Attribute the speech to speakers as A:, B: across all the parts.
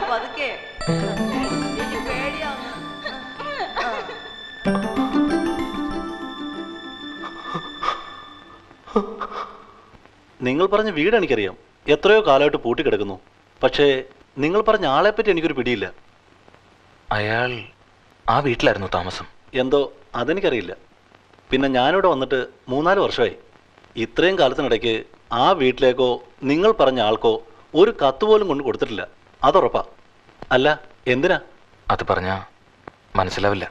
A: പതുക്കെ ചേച്ചി പേടിയാവുന്നു
B: നിങ്ങൾ പറഞ്ഞ വീട് എനിക്കറിയാം എത്രയോ കാലമായിട്ട് പൂട്ടിക്കിടക്കുന്നു പക്ഷേ നിങ്ങൾ പറഞ്ഞ ആളെപ്പറ്റി എനിക്കൊരു പിടിയില്ല
C: അയാൾ ആ വീട്ടിലായിരുന്നു താമസം
B: എന്തോ അതെനിക്കറിയില്ല പിന്നെ ഞാനിവിടെ വന്നിട്ട് മൂന്നാല് വർഷമായി ഇത്രയും കാലത്തിനിടയ്ക്ക് ആ വീട്ടിലേക്കോ നിങ്ങൾ പറഞ്ഞ ആൾക്കോ ഒരു കത്ത് പോലും കൊണ്ട് കൊടുത്തിട്ടില്ല അതുറപ്പാ അല്ല എന്തിനാ
C: അത് പറഞ്ഞ മനസ്സിലാവില്ല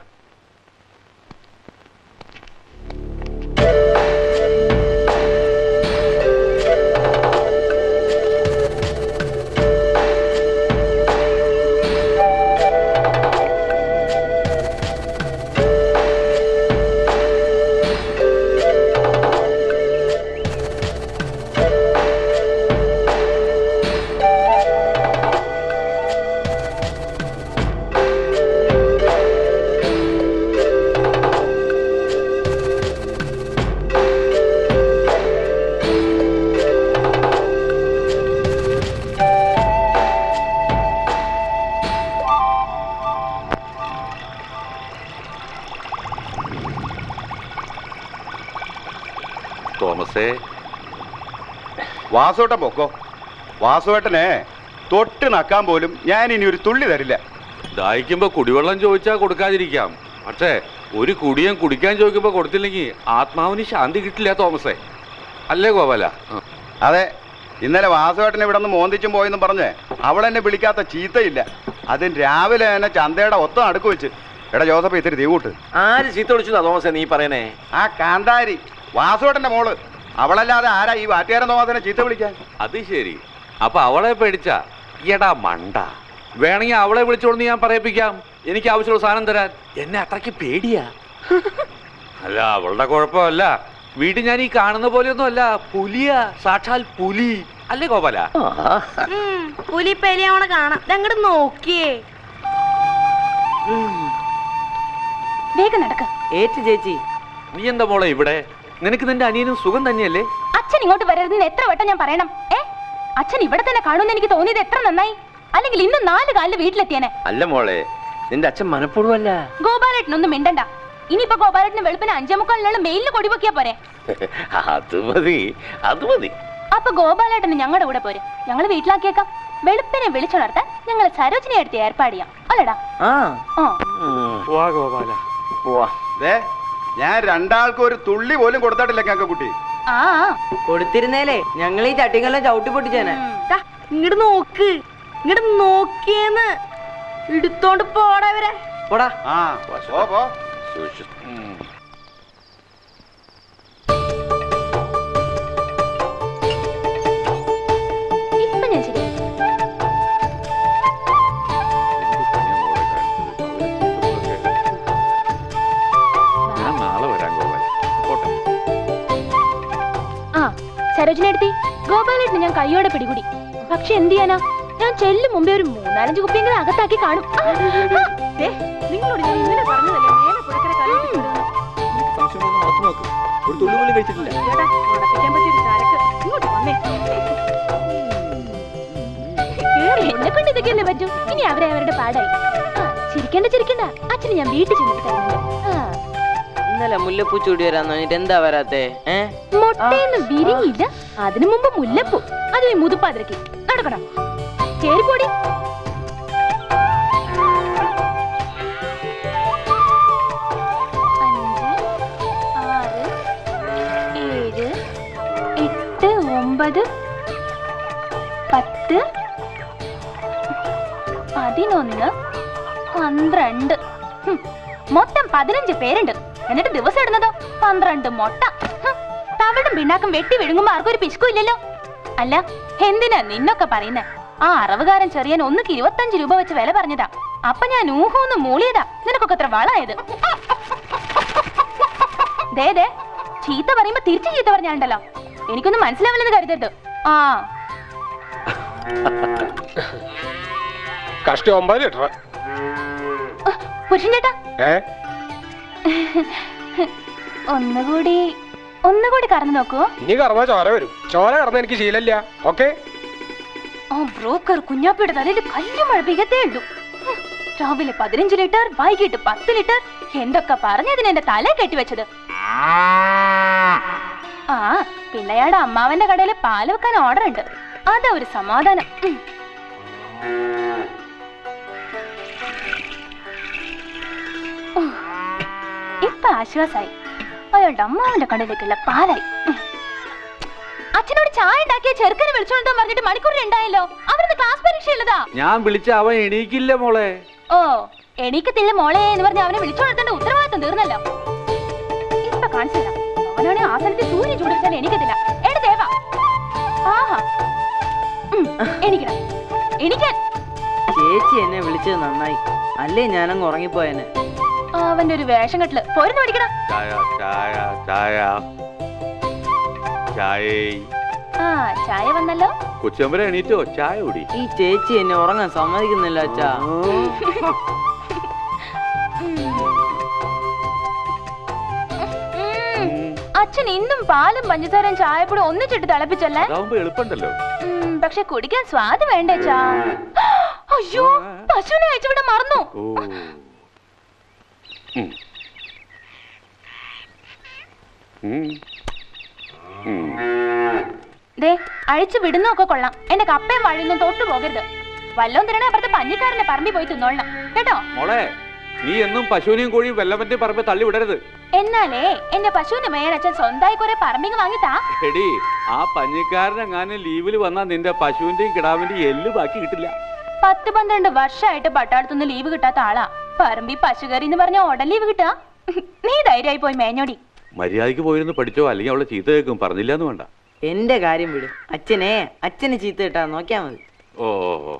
D: തോമസേ വാസുവേട്ടൻ പൊക്കോ വാസുവേട്ടനെ തൊട്ട് നക്കാൻ പോലും ഞാൻ ഇനി ഒരു തുള്ളി തരില്ല
E: ദാഹിക്കുമ്പോ കുടിവെള്ളം ചോദിച്ചാൽ കൊടുക്കാതിരിക്കാം പക്ഷേ ഒരു കുടിയൻ കുടിക്കാൻ ചോദിക്കുമ്പോ കൊടുത്തില്ലെങ്കിൽ ആത്മാവിന് ശാന്തി കിട്ടില്ല തോമസേ അല്ലേ ഗോപാല ആ.
D: അതെ ഇന്നലെ വാസുവേട്ടൻ ഇവിടെ നിന്ന് മോന്തിച്ചും പോയെന്ന് പറഞ്ഞ് അവളെന്നെ വിളിക്കാത്ത ചീത്തയില്ല അതിന് രാവിലെ തന്നെ ചന്തയുടെ ഒത്ത അടുക്ക് വെച്ച് എടാ ജോസഫ് ഇത്തിരി തീകൂട്ട്
F: ആര് ചീത്ത വിളിച്ചു തോമസേ നീ പറയണേ
D: ആ കാന്താരി വാസുവേട്ടന്റെ മോള് അവളല്ലാതെ ആരാ ഈ വാറ്റുകാരൻ തോമസിനെ ചീത്ത വിളിക്കാൻ
E: അത് ശരി അപ്പൊ അവളെ പേടിച്ച എടാ മണ്ട വേണമെങ്കിൽ അവളെ വിളിച്ചോളന്ന് ഞാൻ പറയിപ്പിക്കാം എനിക്ക് ആവശ്യമുള്ള സാധനം തരാൻ എന്നെ അത്രയ്ക്ക് പേടിയാ അല്ല അവളുടെ കുഴപ്പമല്ല വീട്ടിൽ ഞാൻ ഈ കാണുന്ന പോലെയൊന്നും അല്ല പുലിയാ സാക്ഷാൽ പുലി അല്ലേ ഗോപാല
G: പുലിപ്പേലിയാവണ കാണാം അങ്ങോട്ട് നോക്കിയേ
H: വേഗം നടക്ക
A: ഏറ്റ് ചേച്ചി
E: നീ എന്താ മോളെ ഇവിടെ നിനക്ക് നിന്റെ അനിയനും സുഖം തന്നെയല്ലേ
H: അച്ഛൻ ഇങ്ങോട്ട് വരരുതെന്ന് എത്ര വട്ടം ഞാൻ പറയണം ഏ അച്ഛൻ ഇവിടെ തന്നെ കാണുമെന്ന് എനിക്ക് തോന്നിയത് എത്ര നന്നായി അല്ലെങ്കിൽ ഇന്ന് നാല് കാലില് വീട്ടിലെത്തിയനെ
F: അല്ല മോളെ നിന്റെ അച്ഛൻ മനഃപൂർവ്വമല്ല
H: ഗോപാലേട്ടനൊന്നും മിണ്ടണ്ട ഇനിയിപ്പോ ഗോപാലേട്ടന് വെളുപ്പിന് അഞ്ചേ മുക്കാലിനുള്ള മെയിലിന് കൊടി പൊക്കിയാ പോരെ
F: അത് മതി അത് മതി
H: അപ്പൊ ഗോപാലേട്ടന് ഞങ്ങളുടെ കൂടെ പോരെ ഞങ്ങൾ വീട്ടിലാക്കിയേക്കാം വെളുപ്പിനെ വിളിച്ചുണർത്താൻ ഞങ്ങൾ സരോജിനി എടുത്ത് ഏർപ്പാട് ചെയ്യാം അല്ലടാ
A: ആ
H: ആ
E: വാ ഗോപാല
F: പോവാ
D: ദേ ഞാൻ രണ്ടാൾക്കും ഒരു തുള്ളി പോലും കൊടുത്തിട്ടില്ല കേക്ക കുട്ടി
H: ആ
A: കൊടുത്തിരുന്നേലേ ഞങ്ങൾ ഈ ചട്ടികളെ ചവിട്ടി പൊട്ടിച്ചേനെ
G: ഇങ്ങോട്ട് നോക്ക് ഇങ്ങോട്ട് നോക്കിയേന്ന് എടുത്തോണ്ട് പോടാ ഇവരെ
A: പോടാ
D: ആ പോ പോ
F: സൂക്ഷിച്ചു
H: ഇപ്പൊ ഞാൻ ശരി
E: ഞാൻ നാളെ വരാം ഗോപാല പോട്ടെ
H: ആ സരോജിനി എടുത്തി ഗോപാലേട്ടന് ഞാൻ കൈയോടെ പിടികൂടി പക്ഷെ എന്ത് ചെയ്യാനാ ഞാൻ ചെല്ലും മുമ്പേ ഒരു മൂന്നാലഞ്ച് കുപ്പിയെങ്കിലും അകത്താക്കി കാണും ആ, ആ, ദേ, നിങ്ങളോട് ഞാൻ ഇന്നലെ പറഞ്ഞതല്ലേ മേലെ പുഴക്കര കല്ലിട്ട് കൊണ്ടുവന്ന്.
F: ഒരു തുള്ളി പോലും കഴിച്ചിട്ടില്ല
H: എടാ, ഉണപ്പിക്കാൻ പറ്റിയൊരു ചരക്ക്. ഇങ്ങോട്ട് വന്നേ. എന്നെ കൊണ്ട് ഇതൊക്കെയല്ലേ പറ്റൂ ഇനി അവരെ അവരുടെ പാടായി ആ, ചിരിക്കണ്ട ചിരിക്കണ്ട അച്ഛന് ഞാൻ വീട്ടിൽ ചെന്നിട്ട് തരുന്നുണ്ട് ആ,
A: ഇന്നലെ മുല്ലപ്പൂ ചൂടി വരാന്ന് പറഞ്ഞിട്ട് എന്താ വരാത്തെ ഏ
H: മുട്ടയെന്ന് വിരിഞ്ഞില്ല അതിനു മുമ്പ് മുല്ലപ്പൂ അത് നീ മുതുപ്പാതിരക്കി നടക്കടാ ചേരിപ്പോടി അഞ്ച് ആറ് ഏഴ് എട്ട് ഒമ്പത് പത്ത് പതിനൊന്ന് പന്ത്രണ്ട് ഹും, മൊത്തം പതിനഞ്ച് പേരുണ്ട് എന്നിട്ട് ദിവസം ഇടുന്നതോ പന്ത്രണ്ട് മുട്ട ഹും, തവിടും പിണ്ണാക്കും വെട്ടി വിഴുങ്ങുമ്പോ ആർക്കും ഒരു പിശുക്കും ഇല്ലല്ലോ അല്ല എന്തിനാ നിന്നൊക്കെ പറയുന്നേ ആ അറവുകാരൻ ചെറിയൻ ഒന്നുക്ക് ഇരുപത്തഞ്ച് രൂപ വെച്ച് വില പറഞ്ഞതാ അപ്പൊ ഞാൻ ഊഹൂന്ന് മൂളിയതാ നിനക്കൊക്കെ അത്ര വളായത് ദേ ദേ ചീത്ത പറയുമ്പോ തിരിച്ചു ചീത്ത പറഞ്ഞാണ്ടല്ലോ എനിക്കൊന്നും മനസ്സിലാവില്ലെന്ന് കരുതരുത് ആ
I: കഷ്ടി ഒമ്പത് ലിറ്റർ
H: പുരുഷൻ ചേട്ടാ
I: ഏ
H: ഒന്നുകൂടി ഒന്നുകൂടി കറന്നു നോക്കൂ
I: ഇനി കറന്നാ ചോര വരും ചോര കറന്ന എനിക്ക് ശീലമില്ല ഓക്കെ
H: ആ ബ്രോക്കർ കുഞ്ഞാപ്പിയുടെ തലയിൽ കല്ല് മഴപ്പിക്കത്തേ ഉള്ളൂ ഹും, രാവിലെ പതിനഞ്ച് ലിറ്റർ വൈകിട്ട് പത്ത് ലിറ്റർ എന്തൊക്കെ പറഞ്ഞതിന് എന്റെ തല കെട്ടിവെച്ചത് ആ പിന്നെ അയാളുടെ അമ്മാവന്റെ കടയിൽ പാല് വെക്കാൻ ഓർഡർ ഉണ്ട് അതാ ഒരു സമാധാനം ഉം. ഉം. ഇപ്പൊ ആശ്വാസായി അയാളുടെ അമ്മാവന്റെ കടയിലേക്കുള്ള പാലായി ഉം. അച്ഛനോട് ചായ ഉണ്ടാക്കിയ ചെറുക്കനെ വിളിച്ചോണ്ടോ പറഞ്ഞിട്ട് മണിക്കൂർ ഉണ്ടായല്ലോ അവരുടെ ക്ലാസ് പരീക്ഷ ഉള്ളതാ
E: ഞാൻ വിളിച്ച അവൻ എണീക്കില്ല മോളെ
H: ഓ എണീക്കത്തില്ല മോളെ എന്ന് പറഞ്ഞ് അവനെ വിളിച്ചോണ്ടത്തിന്റെ ഉത്തരവാദിത്വം തീർന്നല്ലോ ഇപ്പൊ കാണിച്ചില്ല അവനാണെ ആ സ്ഥലത്ത് സൂര്യ ചൂടിച്ചാൽ എണീക്കത്തില്ല എടാ ദേവാ ആഹാ ഉം, എണീക്കണം എണീക്കാൻ
A: ചേച്ചി എന്നെ വിളിച്ചത് നന്നായി അല്ലേ ഞാനങ്ങ് ഉറങ്ങിപ്പോയനെ
H: അവന്റെ ഒരു വേഷം കെട്ടില് പോരുന്ന് പഠിക്കണം
E: ചായ ചായ ചായ ചായ
H: ആ ചായ വന്നല്ലോ
E: കൊച്ചമ്പര എണീറ്റോ ചായ കുടി
A: ഈ ചേച്ചി എന്നെ ഉറങ്ങാൻ സമ്മതിക്കുന്നില്ല അച്ഛാ
H: ഉം. അച്ഛൻ ഇന്നും പാലും പഞ്ചസാരയും ചായപ്പൊടി ഒന്നിച്ചിട്ട് തിളപ്പിച്ചല്ലേ
E: അതാവുമ്പോ എളുപ്പമുണ്ടല്ലോ
H: ഉം, പക്ഷെ കുടിക്കാൻ സ്വാദ് വേണ്ടേ ചാ അയ്യോ പശുവിനെ അയച്ചുവിടെ മറന്നു
E: ഓ ഉം. ഉം. ഉം.
H: ദേ അഴിച്ചു വിടുന്നൊക്കെ കൊള്ളാം എന്റെ കപ്പയും വഴിയൊന്നും തൊട്ടു പോകരുത് വല്ലവും തരണേ അപ്പുറത്തെ പഞ്ഞിക്കാരന്റെ പറമ്പിൽ പോയി തിന്നോളണം കേട്ടോ
E: മോളെ നീ എന്നും പശുവിനെയും കോഴിയും വെല്ലമറ്റേ പറമ്പ് തള്ളി വിടരുത്
H: എന്നാലേ എന്റെ പശുവിന്റെ മേയൻ അച്ഛൻ സ്വന്തമായി കുറെ പറമ്പിങ് വാങ്ങിത്താ
E: എടി ആ പഞ്ഞിക്കാരനെങ്ങാനും ലീവിൽ വന്നാൽ നിന്റെ പശുവിന്റെയും കിടാവിന്റെയും എല്ല് ബാക്കി കിട്ടില്ല
H: പത്ത് പന്ത്രണ്ട് വർഷമായിട്ട് പട്ടാളത്തുനിന്ന് ലീവ് കിട്ടാത്ത ആളാ പറമ്പി പശുകറി എന്ന് പറഞ്ഞ ഉടൻ ലീവ് കിട്ടാ നീ ധൈര്യമായി പോയി മേഞ്ഞോടി
E: മര്യാദയ്ക്ക് പോയിരുന്ന് പഠിച്ചോ അല്ലെങ്കിൽ അവളെ ചീത്ത കേൾക്കും പറഞ്ഞില്ല എന്ന് വേണ്ട
A: എന്റെ കാര്യം വിടും അച്ഛനെ അച്ഛന് ചീത്ത കിട്ടാ നോക്കിയാ മതി
E: ഓ ഓ ഓ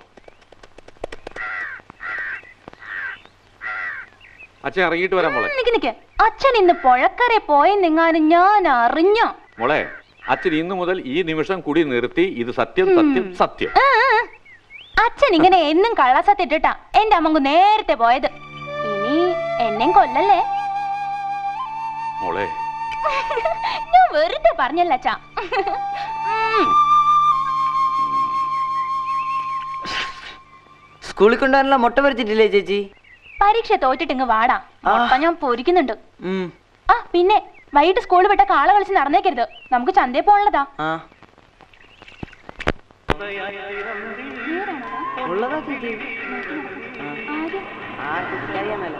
E: അച്ഛൻ ഇറങ്ങിയിട്ട് വരാം മോളെ
H: നിക്ക് നിക്ക് അച്ഛൻ ഇന്ന് പുഴക്കരെ പോയെന്നെങ്ങാനും ഞാൻ അറിഞ്ഞോ
E: മോളെ അച്ഛൻ ഇന്നു മുതൽ ഈ നിമിഷം കൂടി നിർത്തി ഇത് സത്യം സത്യം സത്യം
H: ആ, ആ. അച്ഛൻ ഇങ്ങനെ എന്നും കള്ളസത്തിട്ടിട്ടാ എന്റെ അമ്മങ്കു നേരത്തെ പോയത് ഇനി എന്നെയും കൊല്ലല്ലേ
E: മോളെ
H: ഞാൻ വെറുതെ പറഞ്ഞല്ല അച്ഛാ ഉം.
A: സ്കൂളിൽ കൊണ്ടുവരാനുള്ള മുട്ട പറിച്ചിട്ടില്ലേ ചേച്ചി
H: പരീക്ഷ തോറ്റിട്ടിങ്ങ് വാടാ മുട്ട ഞാൻ പൊരിക്കുന്നുണ്ട്
A: ഉം
H: ആ പിന്നെ വൈകിട്ട് സ്കൂളിൽ വിട്ട കാള കളിച്ച് നടന്നേക്കരുത് നമുക്ക് ചന്തയിൽ പോകാനുള്ളതാ
A: ആ ഉള്ളതാ ചേച്ചി ആ അറിയാമല്ലോ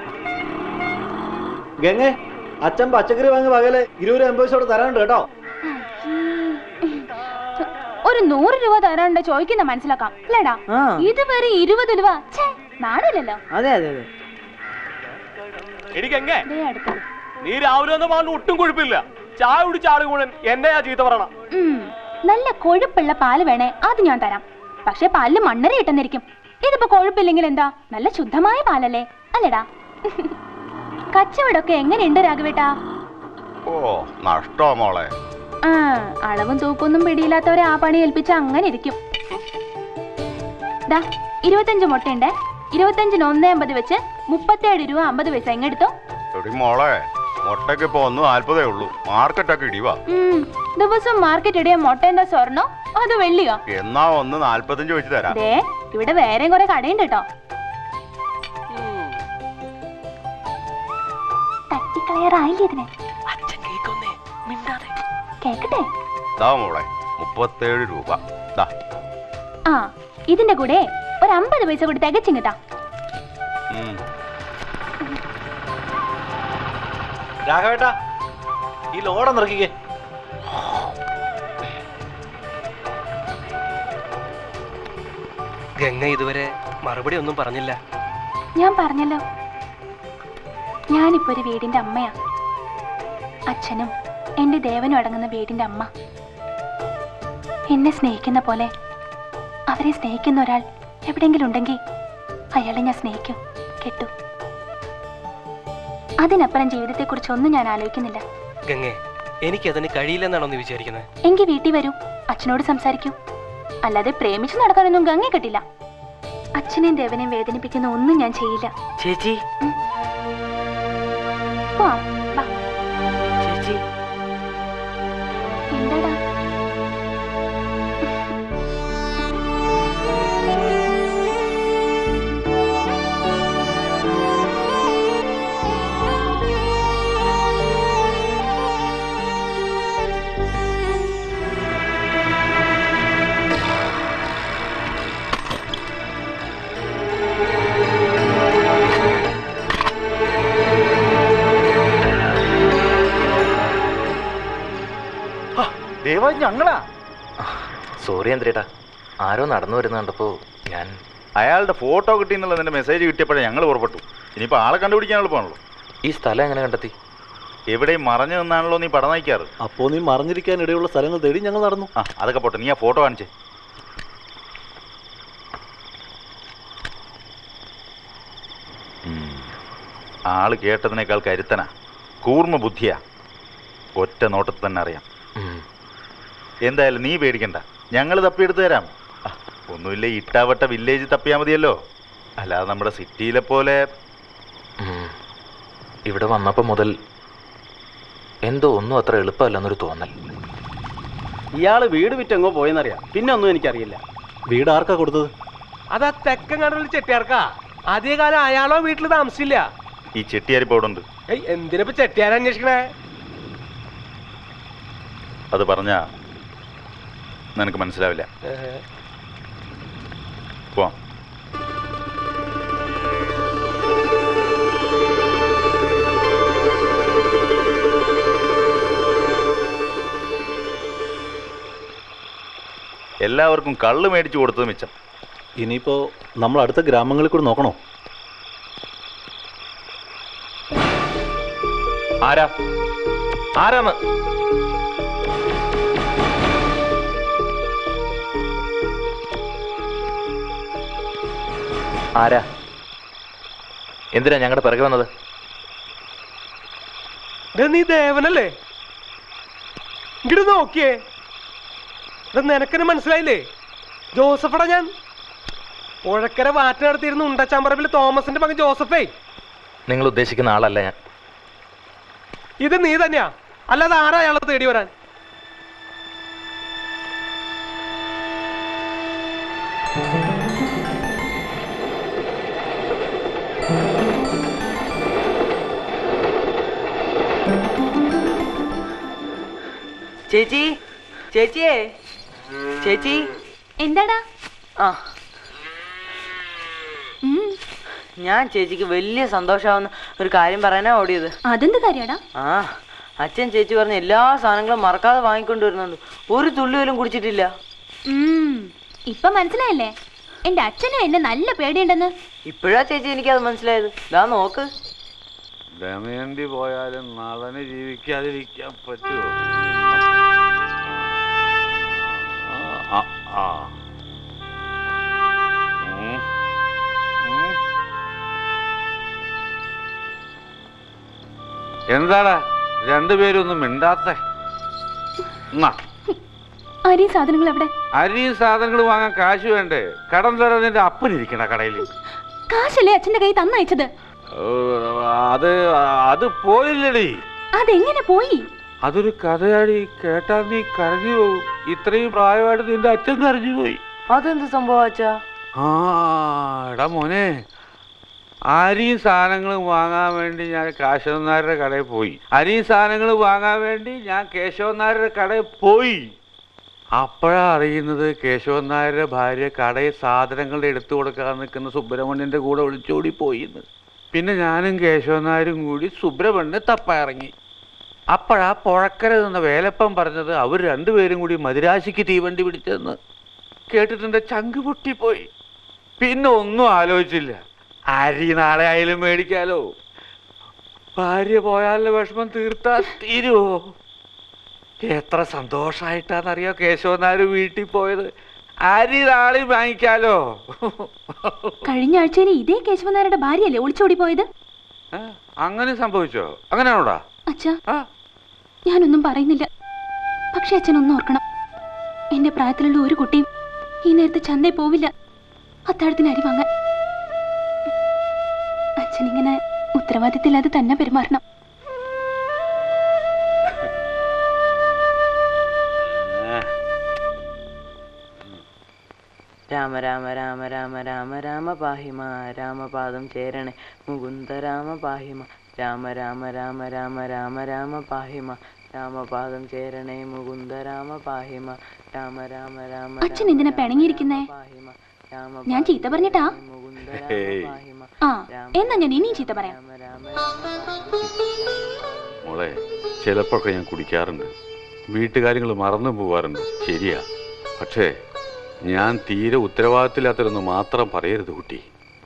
I: ഗംഗേ അച്ഛൻ പച്ചക്കറി വാങ്ങി പകല് ഇരുപത് എൺപത് പൈസ തരാനുണ്ട് കേട്ടോ
H: ഒരു നൂറ് രൂപ തരാണ്ട് ചോദിക്കുന്ന മനസ്സിലാക്കാം അല്ലേടാ
A: ആ.
H: ഇതുവരെ ഇരുപത് രൂപ ഛേ, നാണില്ലല്ലോ
A: അതെ അതെ അതെ
J: എനിക്കെങ്ങേ
H: ദേ അടുത്തത്
J: നീ രാവിലെ വന്ന പാലിന് ഒട്ടും കൊഴുപ്പില്ല ചായ കുടിച്ചാളും കൂടെ എന്നെ ആ ചീത്ത പറയണം
H: ഉം, നല്ല കൊഴുപ്പുള്ള പാല് വേണേ അത് ഞാൻ തരാം പക്ഷെ പാലില് മണ്ണര ഇട്ടെന്നിരിക്കും ഇതിപ്പോ കൊഴുപ്പില്ലെങ്കിൽ എന്താ നല്ല ശുദ്ധമായ പാലല്ലേ അല്ലേടാ കച്ചവടമൊക്കെ എങ്ങനെയുണ്ട് രാഘവേട്ടാ
D: ഓ നഷ്ടോ മോളെ
H: ആ അളവും തൂക്കൊന്നും പിടിയില്ലാത്തവരെ ആ പണി ഏൽപ്പിച്ച അങ്ങനെ ഇരിക്കും ദാ ഇരുപത്തഞ്ച് മുട്ടയുണ്ട് ഇരുപത്തഞ്ചിന് ഒന്നേ അമ്പത് വെച്ച് മുപ്പത്തേഴ് രൂപ അമ്പത് പൈസ എങ്ങെടുത്തോ
D: എടി മോളെ മുട്ടയ്ക്ക് ഇപ്പൊ ഒന്ന് നാല്പതേ ഉള്ളൂ മാർക്കറ്റൊക്കെ ഇടിവാ
H: ഉം, ദിവസം മാർക്കറ്റ് ഇടിയ മുട്ട എന്താ സ്വർണ്ണോ അതോ വെള്ളിയോ
D: എന്നാ ഒന്ന് നാല്പത്തഞ്ച് വെച്ച് തരാം
H: ദേ ഇവിടെ വേറെയും കുറെ കടയുണ്ട് കേട്ടോ തട്ടിക്കളയാറായില്ലേ ഇതിന് കേക്കട്ടെ
D: ദാ മോളെ മുപ്പത്തേഴ് രൂപ ദാ
H: ആ ഇതിന്റെ കൂടെ ഒരു അമ്പത് പൈസ കൂടി തികച്ചിങ്ങിട്ടാ
D: ഉം.
B: രാഘവേട്ടാ ഈ ലോഡം നിറക്കിക്കേ
K: ഗംഗ ഇതുവരെ മറുപടി ഒന്നും പറഞ്ഞില്ല
H: ഞാൻ പറഞ്ഞല്ലോ ഞാനിപ്പോ ഒരു വീടിന്റെ അമ്മയാ അച്ഛനും എന്റെ ദേവനും അടങ്ങുന്ന വീടിന്റെ അമ്മ എന്നെ സ്നേഹിക്കുന്ന പോലെ അവരെ സ്നേഹിക്കുന്ന ഒരാൾ എവിടെയെങ്കിലും ഉണ്ടെങ്കിൽ അയാളെ ഞാൻ സ്നേഹിക്കും കെട്ടു അതിനപ്പുറം ജീവിതത്തെക്കുറിച്ച് ഒന്നും ഞാൻ ആലോചിക്കുന്നില്ല
K: ഗംഗെ എനിക്കതിന് കഴിയില്ലെന്നാണോ നീ വിചാരിക്കുന്നത്
H: എങ്കിൽ വീട്ടിൽ വരൂ അച്ഛനോട് സംസാരിക്കൂ അല്ലാതെ പ്രേമിച്ച് നടക്കാനൊന്നും ഗംഗ കിട്ടില്ല അച്ഛനെയും ദേവനെയും വേദനിപ്പിക്കുന്ന ഒന്നും ഞാൻ ചെയ്യില്ല
A: ചേച്ചി
H: പോവാം. വാ.
A: ചേച്ചി
H: എന്താടാ
L: ദേവ ഞങ്ങളാ
C: സോറി എന്തിരേട്ടാ ആരോ നടന്നു വരുന്ന കണ്ടപ്പോ ഞാൻ
L: അയാളുടെ ഫോട്ടോ കിട്ടിയെന്നുള്ള നിന്റെ മെസ്സേജ് കിട്ടിയപ്പോഴേ ഞങ്ങൾ പുറപ്പെട്ടു ഇനിയിപ്പോൾ ആളെ കണ്ടുപിടിക്കാൻ എളുപ്പമാണല്ലോ
C: ഈ സ്ഥലം എങ്ങനെ കണ്ടെത്തി
L: എവിടെയും മറഞ്ഞു നിന്നാണല്ലോ നീ പടം നയിക്കാറ്
B: അപ്പോൾ നീ മറിഞ്ഞിരിക്കാൻ ഇടയുള്ള സ്ഥലങ്ങൾ തേടി ഞങ്ങൾ നടന്നു
L: ആ അതൊക്കെ പോട്ടെ നീ ആ ഫോട്ടോ കാണിച്ചേ ഉം. ആള് കേട്ടതിനേക്കാൾ കരുത്തനാ കൂർമ്മ ബുദ്ധിയാ ഒറ്റ നോട്ടത്തിൽ തന്നെ അറിയാം എന്തായാലും നീ പേടിക്കണ്ട ഞങ്ങൾ തപ്പിയെടുത്ത് തരാം ആ, ഒന്നുമില്ല ഇട്ടാവട്ട വില്ലേജ് തപ്പിയാൽ മതിയല്ലോ അല്ലാതെ നമ്മുടെ സിറ്റിയിലെ പോലെ
C: ഉം. ഇവിടെ വന്നപ്പോ മുതൽ എന്തോ ഒന്നും അത്ര എളുപ്പമല്ലെന്നൊരു തോന്നൽ
I: ഇയാള് വീട് വിറ്റെങ്ങോ പോയെന്നറിയാം പിന്നെ ഒന്നും എനിക്കറിയില്ല
B: വീട് ആർക്കാ കൊടുത്തത്
J: അതാ തെക്കൻ കണ്ടുള്ള ചെട്ടിയാർക്കാ ആദ്യകാലം അയാളോ വീട്ടിൽ താമസിച്ചില്ല
L: ഈ ചെട്ടിയാരിപ്പോ അവിടെ ഉണ്ട്
J: ഏയ് എന്തിനിപ്പോ ചെട്ടിയാരെ അന്വേഷിക്കണേ
L: അത് പറഞ്ഞാ നിനക്ക് മനസ്സിലാവില്ല പോവാം എല്ലാവർക്കും കള്ള് മേടിച്ചു കൊടുത്തത് മിച്ചം
B: ഇനിയിപ്പോ നമ്മൾ അടുത്ത ഗ്രാമങ്ങളിൽ കൂടി നോക്കണോ
C: ആരാ ആരാന്ന് ആരാ എന്തിനാ ഞങ്ങളുടെ പിറകെ വന്നത്
J: ഇത് നീ ദേവനല്ലേ ഇങ്ങോട്ട് നോക്കിയേ ഇത് നിനക്കെന്നെ മനസ്സിലായില്ലേ ജോസഫടാ ഞാൻ പുഴക്കര വാറ്റ് നടത്തിയിരുന്ന ഉണ്ടച്ചാമ്പറമ്പിൽ തോമസിന്റെ മകൻ ജോസഫേ
C: നിങ്ങൾ ഉദ്ദേശിക്കുന്ന ആളല്ല ഞാൻ
J: ഇത് നീ തന്നെയാ അല്ലാതെ ആരാ അയാളെ തേടി വരാൻ
A: ചേച്ചി ചേച്ചിയേ ചേച്ചി
H: എന്താടാ
A: ആ ഞാൻ ചേച്ചിക്ക് വലിയ സന്തോഷാവുന്ന ഒരു കാര്യം പറയാനാ ഓടിയത്
H: അതെന്ത് കാര്യാടാ
A: ആ അച്ഛൻ ചേച്ചി പറഞ്ഞ എല്ലാ സാധനങ്ങളും മറക്കാതെ വാങ്ങിക്കൊണ്ട് വരുന്നുണ്ട് ഒരു തുള്ളി പോലും കുടിച്ചിട്ടില്ല
H: ഉം, ഇപ്പൊ മനസ്സിലായല്ലേ എന്റെ അച്ഛനും എന്നെ നല്ല പേടിയുണ്ടെന്ന്
A: ഇപ്പോഴാ ചേച്ചി എനിക്കത് മനസ്സിലായത് ദാ നോക്ക്
E: ദമയന്തി പോയാലും നളന് ജീവിക്കാതിരിക്കാൻ പറ്റുമോ ആ, ആ. ഉം. ഉം. എന്താടാ രണ്ടുപേരൊന്നും മിണ്ടാത്തെ എന്നാ
H: അരി സാധനങ്ങൾ എവിടെ
E: അരി സാധനങ്ങൾ വാങ്ങാൻ കാശ് വേണ്ടേ കടം തരാൻ നിന്റെ അപ്പനിരിക്കണ കടയിൽ
H: കാശല്ലേ അച്ഛന്റെ കൈ തന്നയച്ചത്
E: അത് അത് പോയില്ലടി
H: അതെങ്ങനെ പോയി
E: അതൊരു കഥയാടി കേട്ടാ നീ കരഞ്ഞു പോകും ഇത്രയും പ്രായമായിട്ട് നിന്റെ അച്ഛൻ കരഞ്ഞു പോയി
A: അതെന്ത് സംഭവം അച്ഛാ
E: ആ എടാ മോനെ അരിയും സാധനങ്ങളും വാങ്ങാൻ വേണ്ടി ഞാൻ കേശവൻ നായരുടെ കടയിൽ പോയി അരിയും സാധനങ്ങൾ വാങ്ങാൻ വേണ്ടി ഞാൻ കേശവൻ നായരുടെ കടയിൽ പോയി അപ്പോഴാ അറിയുന്നത് കേശവൻ നായരുടെ ഭാര്യ കടയിൽ സാധനങ്ങൾ എടുത്തു കൊടുക്കാൻ നിൽക്കുന്ന സുബ്രഹ്മണ്യന്റെ കൂടെ ഒളിച്ചോടി പോയിന്ന് പിന്നെ ഞാനും കേശവൻ നായരും കൂടി സുബ്രഹ്മണ്യനെ തപ്പായിറങ്ങി അപ്പോഴാ പുഴക്കര നിന്ന വേലപ്പം പറഞ്ഞത് അവർ രണ്ടുപേരും കൂടി മദിരാശിക്ക് തീവണ്ടി പിടിച്ചെന്ന് കേട്ടിട്ട് എൻ്റെ ചങ്ക് പൊട്ടിപ്പോയി പിന്നെ ഒന്നും ആലോചിച്ചില്ല അരി നാളെ ആയാലും മേടിക്കാലോ ഭാര്യ പോയാലുള്ള വിഷമം തീർത്താ തീരുവോ എത്ര സന്തോഷായിട്ടാന്നറിയോ കേശവനാര് വീട്ടിൽ പോയത് അരി നാളെ വാങ്ങിക്കാലോ
H: കഴിഞ്ഞ ആഴ്ചയിൽ ഇതേ കേശവനാരുടെ ഭാര്യയല്ലേ ഒളിച്ചോടി പോയത്
E: ഏ? അങ്ങനെ സംഭവിച്ചോ അങ്ങനെയാണോടാ
H: അച്ഛാ ഞാനൊന്നും പറയുന്നില്ല പക്ഷെ അച്ഛൻ ഒന്ന് ഓർക്കണം എന്റെ പ്രായത്തിലുള്ള ഒരു കുട്ടിയും ഈ നേരത്തെ ചന്തയിൽ പോവില്ല അത്താഴത്തിന് അരി വാങ്ങാൻ അച്ഛൻ ഇങ്ങനെ ഉത്തരവാദിത്തമില്ലാതെ തന്നെ പെരുമാറണം
A: രാമ രാമ രാമ രാമ രാമ രാമ പാഹിമ രാമപാദം ചേരണേ മുകുന്ദ രാമ പാഹിമ രാമ രാമ രാമ രാമ രാമ രാമ പാഹിമ രാമപാദം ചേരണേ മുകുന്ദ രാമ പാഹിമ രാമ രാമ രാമ
H: അച്ഛൻ എന്തിനാ പിണങ്ങിയിരിക്കുന്നേ ഞാൻ ചീത്ത പറഞ്ഞിട്ടാ
E: ഹേയ്.
H: ആ എന്നാ ഞാൻ ഇനിയും ചീത്ത പറയാം
E: മോളെ ചിലപ്പോഴൊക്കെ ഞാൻ കുടിക്കാറുണ്ട് വീട്ടുകാര്യങ്ങൾ മറന്നു പോവാറുണ്ട് ശരിയാ പക്ഷേ ഞാൻ തീരെ ഉത്തരവാദിത്തമില്ലാത്തതെന്ന് മാത്രം പറയരുത് കുട്ടി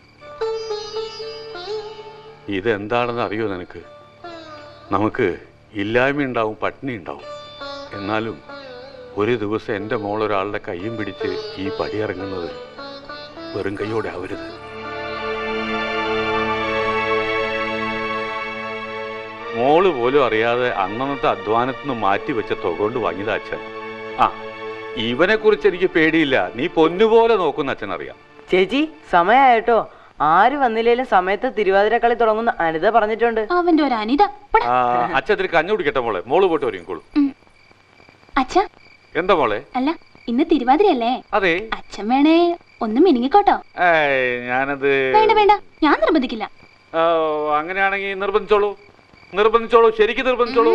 E: ഇതെന്താണെന്ന് അറിയോ നിനക്ക് നമുക്ക് ഇല്ലായ്മ ഉണ്ടാവും പട്ടിണി ഉണ്ടാവും എന്നാലും ഒരു ദിവസം എൻ്റെ മോൾ ഒരാളുടെ കയ്യും പിടിച്ച് ഈ പടിയിറങ്ങുന്നത് വെറും കൈയോടെ ആവരുത് മോള് പോലും അറിയാതെ അന്നന്നത്തെ അധ്വാനത്തിൽ നിന്ന് മാറ്റി വെച്ച തുക കൊണ്ട് വാങ്ങിയതാ അച്ഛൻ ആ ഇവനെ കുറിച്ച് എനിക്ക് പേടിയില്ല നീ പൊന്നുപോലെ നോക്കുന്ന അച്ഛൻ അറിയാം
A: ചേച്ചി സമയായിട്ടോ ആര് വന്നില്ലേലും സമയത്ത് തിരുവാതിര കളി തുടങ്ങുന്ന അനിത പറഞ്ഞിട്ടുണ്ട്
H: അവന്റെ ഒരു അനിത
E: ആ, അച്ഛൻ ഇത്തിരി കഞ്ഞു കുടിക്കട്ടെ മോളെ മോള് പോയിട്ട് ഒരുങ്ങിക്കോളൂ
H: അച്ഛാ
E: എന്താ മോളെ
H: അല്ല ഇന്ന് തിരുവാതിരയല്ലേ
E: അതെ
H: അച്ഛൻ വേണേ ഒന്ന് മിനിങ്ങിക്കോട്ടോ
E: ഏയ് ഞാനത്
H: വേണ്ട വേണ്ട ഞാൻ നിർബന്ധിക്കില്ല
E: ആ, അങ്ങനെയാണെങ്കിൽ നിർബന്ധിച്ചോളൂ നിർബന്ധിച്ചോളൂ ശരിക്കും നിർബന്ധിച്ചോളൂ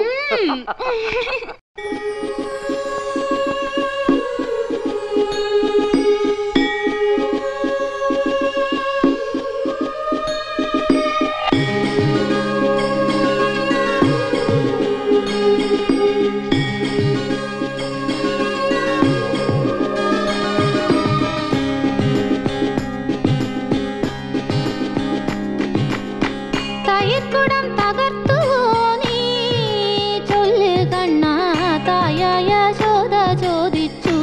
M: തയ്യക്കുടം തകർത്തു നീ ചൊല്ല് കണ്ണാ തായായ ശോധ ചോദിച്ചു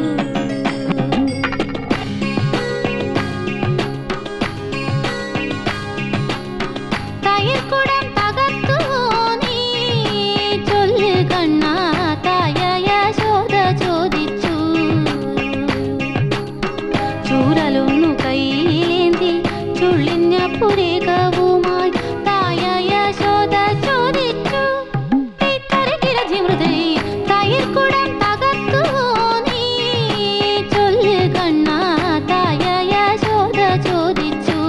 M: തയ്യക്കുടം തകർത്തു നീ ചൊല്ല് കണ്ണാ തായായ ശോധ ചോദിച്ചു ചൂരലൊന്നു കയ്യിലേന്തി ചുള്ളിഞ്ഞ പുരേകവുമായി തായായ ശോധ ചോദിച്ചു തരകിരജിമൃതൈ തയ്യൽക്കുടം തകർത്തു നീ ചൊല്ല് കണ്ണാ തായായ ശോധ ചോദിച്ചു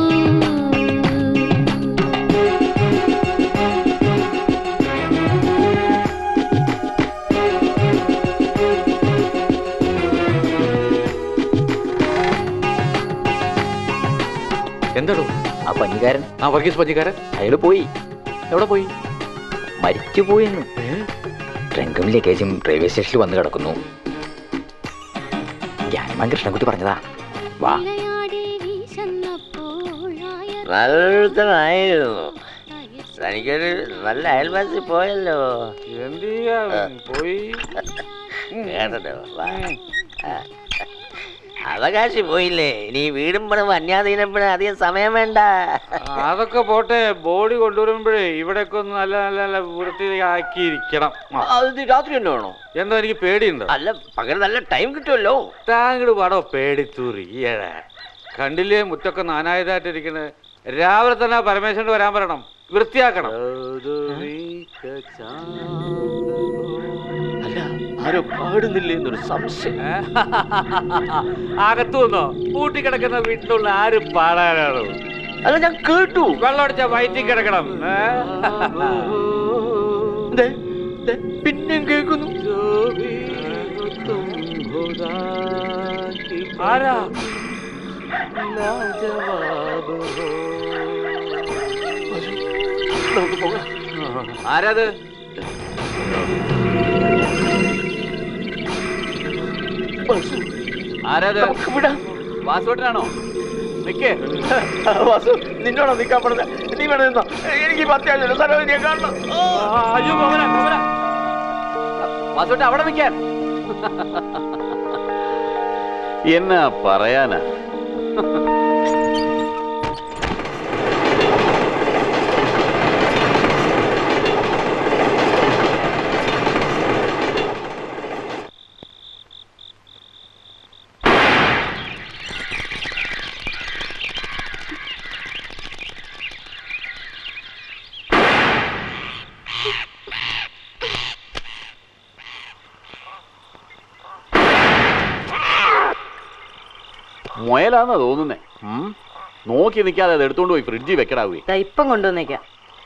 E: എന്താടോ
F: ആ പഞ്ഞിക്കാരൻ
E: ആ വർഗീസ് പഞ്ഞിക്കാരൻ
F: അയാള് പോയി
E: എവിടെ പോയി
F: മരിച്ചു പോയെന്ന് ട്രങ്കും ലഗേജും റെയിൽവേ സ്റ്റേഷനിൽ വന്ന് കിടക്കുന്നു ജ്ഞാനമാൻ കൃഷ്ണൻകുട്ടി പറഞ്ഞതാ വാ നല്ലൊരുത്തനായിരുന്നു തനിക്കൊരു നല്ല അയൽവാസി പോയല്ലോ
E: എന്ത് ചെയ്യാ പോയി
F: കേട്ടോ വാ ആ. അവകാശി പോയില്ലേ ഇനി വീടും പണവും അന്യാധീനപ്പെടാൻ അധികം സമയം വേണ്ട
E: അതൊക്കെ പോട്ടെ ബോഡി കൊണ്ടുവരുമ്പോഴേ ഇവിടെയൊക്കെ ഒന്ന് നല്ല നല്ല നല്ല വൃത്തിയാക്കിയിരിക്കണം ആ.
F: അത് രാത്രി തന്നെ വേണോ
E: എന്താ എനിക്ക് പേടിയുണ്ടോ
F: അല്ല പകരം നല്ല ടൈം കിട്ടുമല്ലോ
E: താങ്കൾ പടോ പേടിത്തൂറിയട കണ്ടില്ലേ മുറ്റൊക്കെ നാനായതായിട്ടിരിക്കണേ രാവിലെ തന്നെ പരമേശ്വരൻ വരാൻ പറയണം വൃത്തിയാക്കണം
F: അല്ല ആരോ പാടുന്നില്ലേ എന്നൊരു സംശയം
E: അകത്തു വന്നോ പൂട്ടിക്കിടക്കുന്ന വീട്ടിലുള്ള ആര് പാടാനാണോ
F: അല്ല ഞാൻ കേട്ടു
E: വെള്ളം അടിച്ച വയറ്റി കിടക്കണം ഏ?
F: പിന്നെയും കേൾക്കുന്നു
E: ആരാ
F: നമുക്ക് പോകാം
E: ആരാത് ആരാത് വാസോട്ടനാണോ നിക്കേ
F: വാസു നിന്നോടാ നിൽക്കാൻ പറഞ്ഞത് നീ വേണം നിന്നോ എനിക്ക് ഇപ്പൊ അത്യാവശ്യം സരോജിനിയെ കാണണം
E: അയ്യോ പോകല പോകല വാസോട്ട അവിടെ നിൽക്കാൻ
F: എന്നാ പറയാനാ
N: മുയലാന്നാ തോന്നുന്നേ ഉം. നോക്കി നിൽക്കാതെ അത് എടുത്തോണ്ട് പോയി ഫ്രിഡ്ജിൽ വെക്കടാവേ
A: ദാ ഇപ്പം കൊണ്ടുവന്നേക്കാം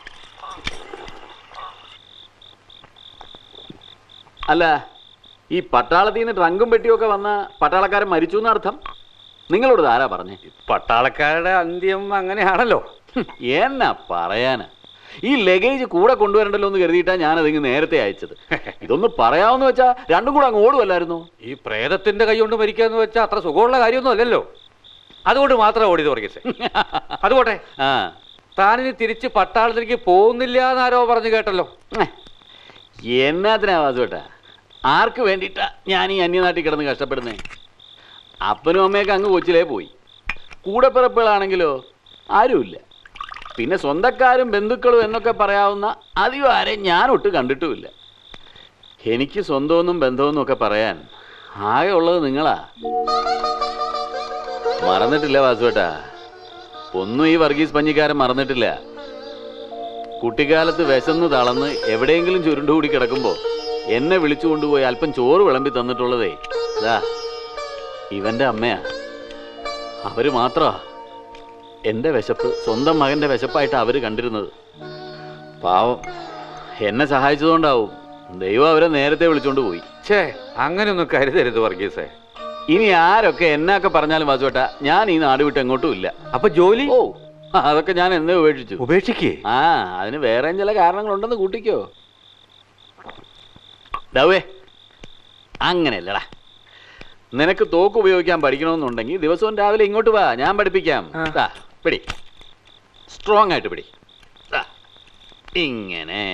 N: അല്ല ഈ പട്ടാളത്തിൽ നിന്ന് ട്രങ്കും പെട്ടിയൊക്കെ വന്ന പട്ടാളക്കാരൻ മരിച്ചു എന്നർത്ഥം നിങ്ങളോട് ആരാ പറഞ്ഞേ
E: പട്ടാളക്കാരുടെ അന്ത്യം അങ്ങനെയാണല്ലോ
N: എന്നാ പറയാനാ ഈ ലഗേജ് കൂടെ കൊണ്ടുവരണ്ടല്ലോ എന്ന് കരുതിയിട്ടാ ഞാനതിങ്ങ് നേരത്തെ അയച്ചത് ഇതൊന്ന് പറയാമെന്ന് വെച്ചാ രണ്ടും കൂടെ അങ്ങ് ഓടുമല്ലായിരുന്നു
E: ഈ പ്രേതത്തിന്റെ കൈ കൊണ്ട് മരിക്കാന്ന് വെച്ചാൽ അത്ര സുഖമുള്ള കാര്യമൊന്നും അല്ലല്ലോ അതുകൊണ്ട് മാത്രം ഓടിയത് വർഗീസേ അതുപോട്ടെ
N: ആ
E: താനിനി തിരിച്ച് പട്ടാളത്തിലേക്ക് പോകുന്നില്ല എന്നാരോ പറഞ്ഞു കേട്ടല്ലോ
N: എന്നാത്തിനാ വാസുവേട്ടാ ആർക്ക് വേണ്ടിയിട്ടാ ഞാൻ ഈ അന്യനാട്ടിൽ കിടന്ന് കഷ്ടപ്പെടുന്നേ അപ്പനും അമ്മയൊക്കെ അങ്ങ് കൊച്ചിലേ പോയി കൂടെപ്പിറപ്പുകളാണെങ്കിലോ ആരുമില്ല പിന്നെ സ്വന്തക്കാരും ബന്ധുക്കളും എന്നൊക്കെ പറയാവുന്ന അധികം ആരെയും ഞാൻ ഒട്ട് കണ്ടിട്ടുമില്ല എനിക്ക് സ്വന്തമൊന്നും ബന്ധമൊന്നും ഒക്കെ പറയാൻ ആകെ ഉള്ളത് നിങ്ങളാ മറന്നിട്ടില്ല വാസുവേട്ടാ ഒന്നും ഈ വർഗീസ് പഞ്ഞിക്കാരൻ മറന്നിട്ടില്ല കുട്ടിക്കാലത്ത് വിശന്ന് തളർന്ന് എവിടെയെങ്കിലും ചുരുണ്ടുകൂടി കിടക്കുമ്പോൾ എന്നെ വിളിച്ചു കൊണ്ടുപോയി അല്പം ചോറ് വിളമ്പി തന്നിട്ടുള്ളതേ ഇതാ ഇവന്റെ അമ്മയാ അവര് മാത്രമാ എന്റെ വിശപ്പ് സ്വന്തം മകന്റെ വിശപ്പായിട്ട് അവര് കണ്ടിരുന്നത് പാവം എന്നെ സഹായിച്ചതുകൊണ്ടാവും ദൈവം അവരെ നേരത്തെ വിളിച്ചോണ്ട് പോയി
E: ഛേ അങ്ങനെയൊന്നും കരുതരുത് വർഗീസേ
N: ഇനി ആരൊക്കെ എന്നൊക്കെ പറഞ്ഞാലും വാസുവേട്ടാ ഞാൻ ഈ നാട് വിട്ട് എങ്ങോട്ടും ഇല്ല
E: അപ്പൊ ജോലി
N: ഓ അതൊക്കെ ഞാൻ എന്നേ ഉപേക്ഷിച്ചു
E: ഉപേക്ഷിക്കേ
N: ആ അതിന് വേറെ ചില കാരണങ്ങളുണ്ടെന്ന് കൂട്ടിക്കോ ഡവേ അങ്ങനെയല്ലടാ നിനക്ക് തോക്ക് ഉപയോഗിക്കാൻ പഠിക്കണമെന്നുണ്ടെങ്കിൽ ദിവസവും രാവിലെ ഇങ്ങോട്ട് വാ ഞാൻ പഠിപ്പിക്കാം ദാ, പിടി സ്ട്രോങ് ആയിട്ട് പിടി ദാ, ഇങ്ങനെ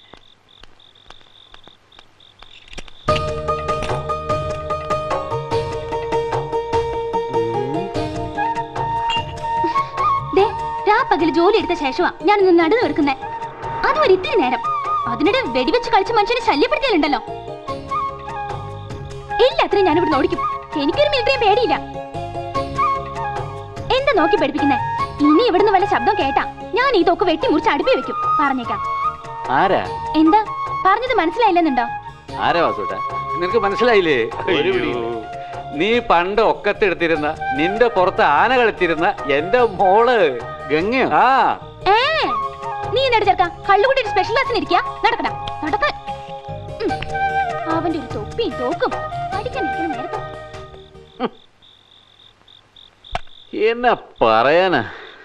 H: ദേ രാപ്പകല് ജോലി എടുത്ത ശേഷമാ ഞാൻ ഇന്ന് നടന്നു വെറുക്കുന്നേ അതും ഒരു ഇത്തിരി നേരം അതിനിടെ വെടിവെച്ച് കളിച്ച് മനുഷ്യനെ ശല്യപ്പെടുത്തിയാലുണ്ടല്ലോ എല്ലാത്തിനും ഞാൻ ഇവിടെ ഓടിക്കും എനിക്കൊരു മിലിറ്ററിയും പേടിയില്ല എന്താ നോക്കി പഠിപ്പിക്കുന്നേ ഇനി ഇവിടുന്ന് വല്ല ശബ്ദം കേട്ടാ ഞാൻ ഈ തോക്ക് വെട്ടി മുറിച്ച് അടുപ്പി വെക്കും പറഞ്ഞേക്കാം
N: ആരാ
H: എന്താ പറഞ്ഞത് മനസ്സിലായില്ലെന്നുണ്ടോ
N: ആരാ വാസുട്ടാ
E: നിനക്ക് മനസ്സിലായില്ലേ
N: ഒരു
E: അയ്യോ. നീ പണ്ട് ഒക്കത്തെടുത്തിരുന്ന നിന്റെ പുറത്ത് ആന കളിച്ചിരുന്ന എന്റെ മോള്
N: ഗംഗയോ
E: ആ
H: ഏ നീ എന്നിട്ട് ചേർക്ക കള്ളുകൂട്ടി സ്പെഷ്യൽ ക്ലാസ്സിന് ഇരിക്കാ നടക്കടാ നടക്ക ഉം. അവന്റെ ഒരു തൊപ്പിയും തോക്കും പഠിക്കാൻ ഇരിക്കുന്ന നേരത്തെ
N: എന്നാ പറയാനാ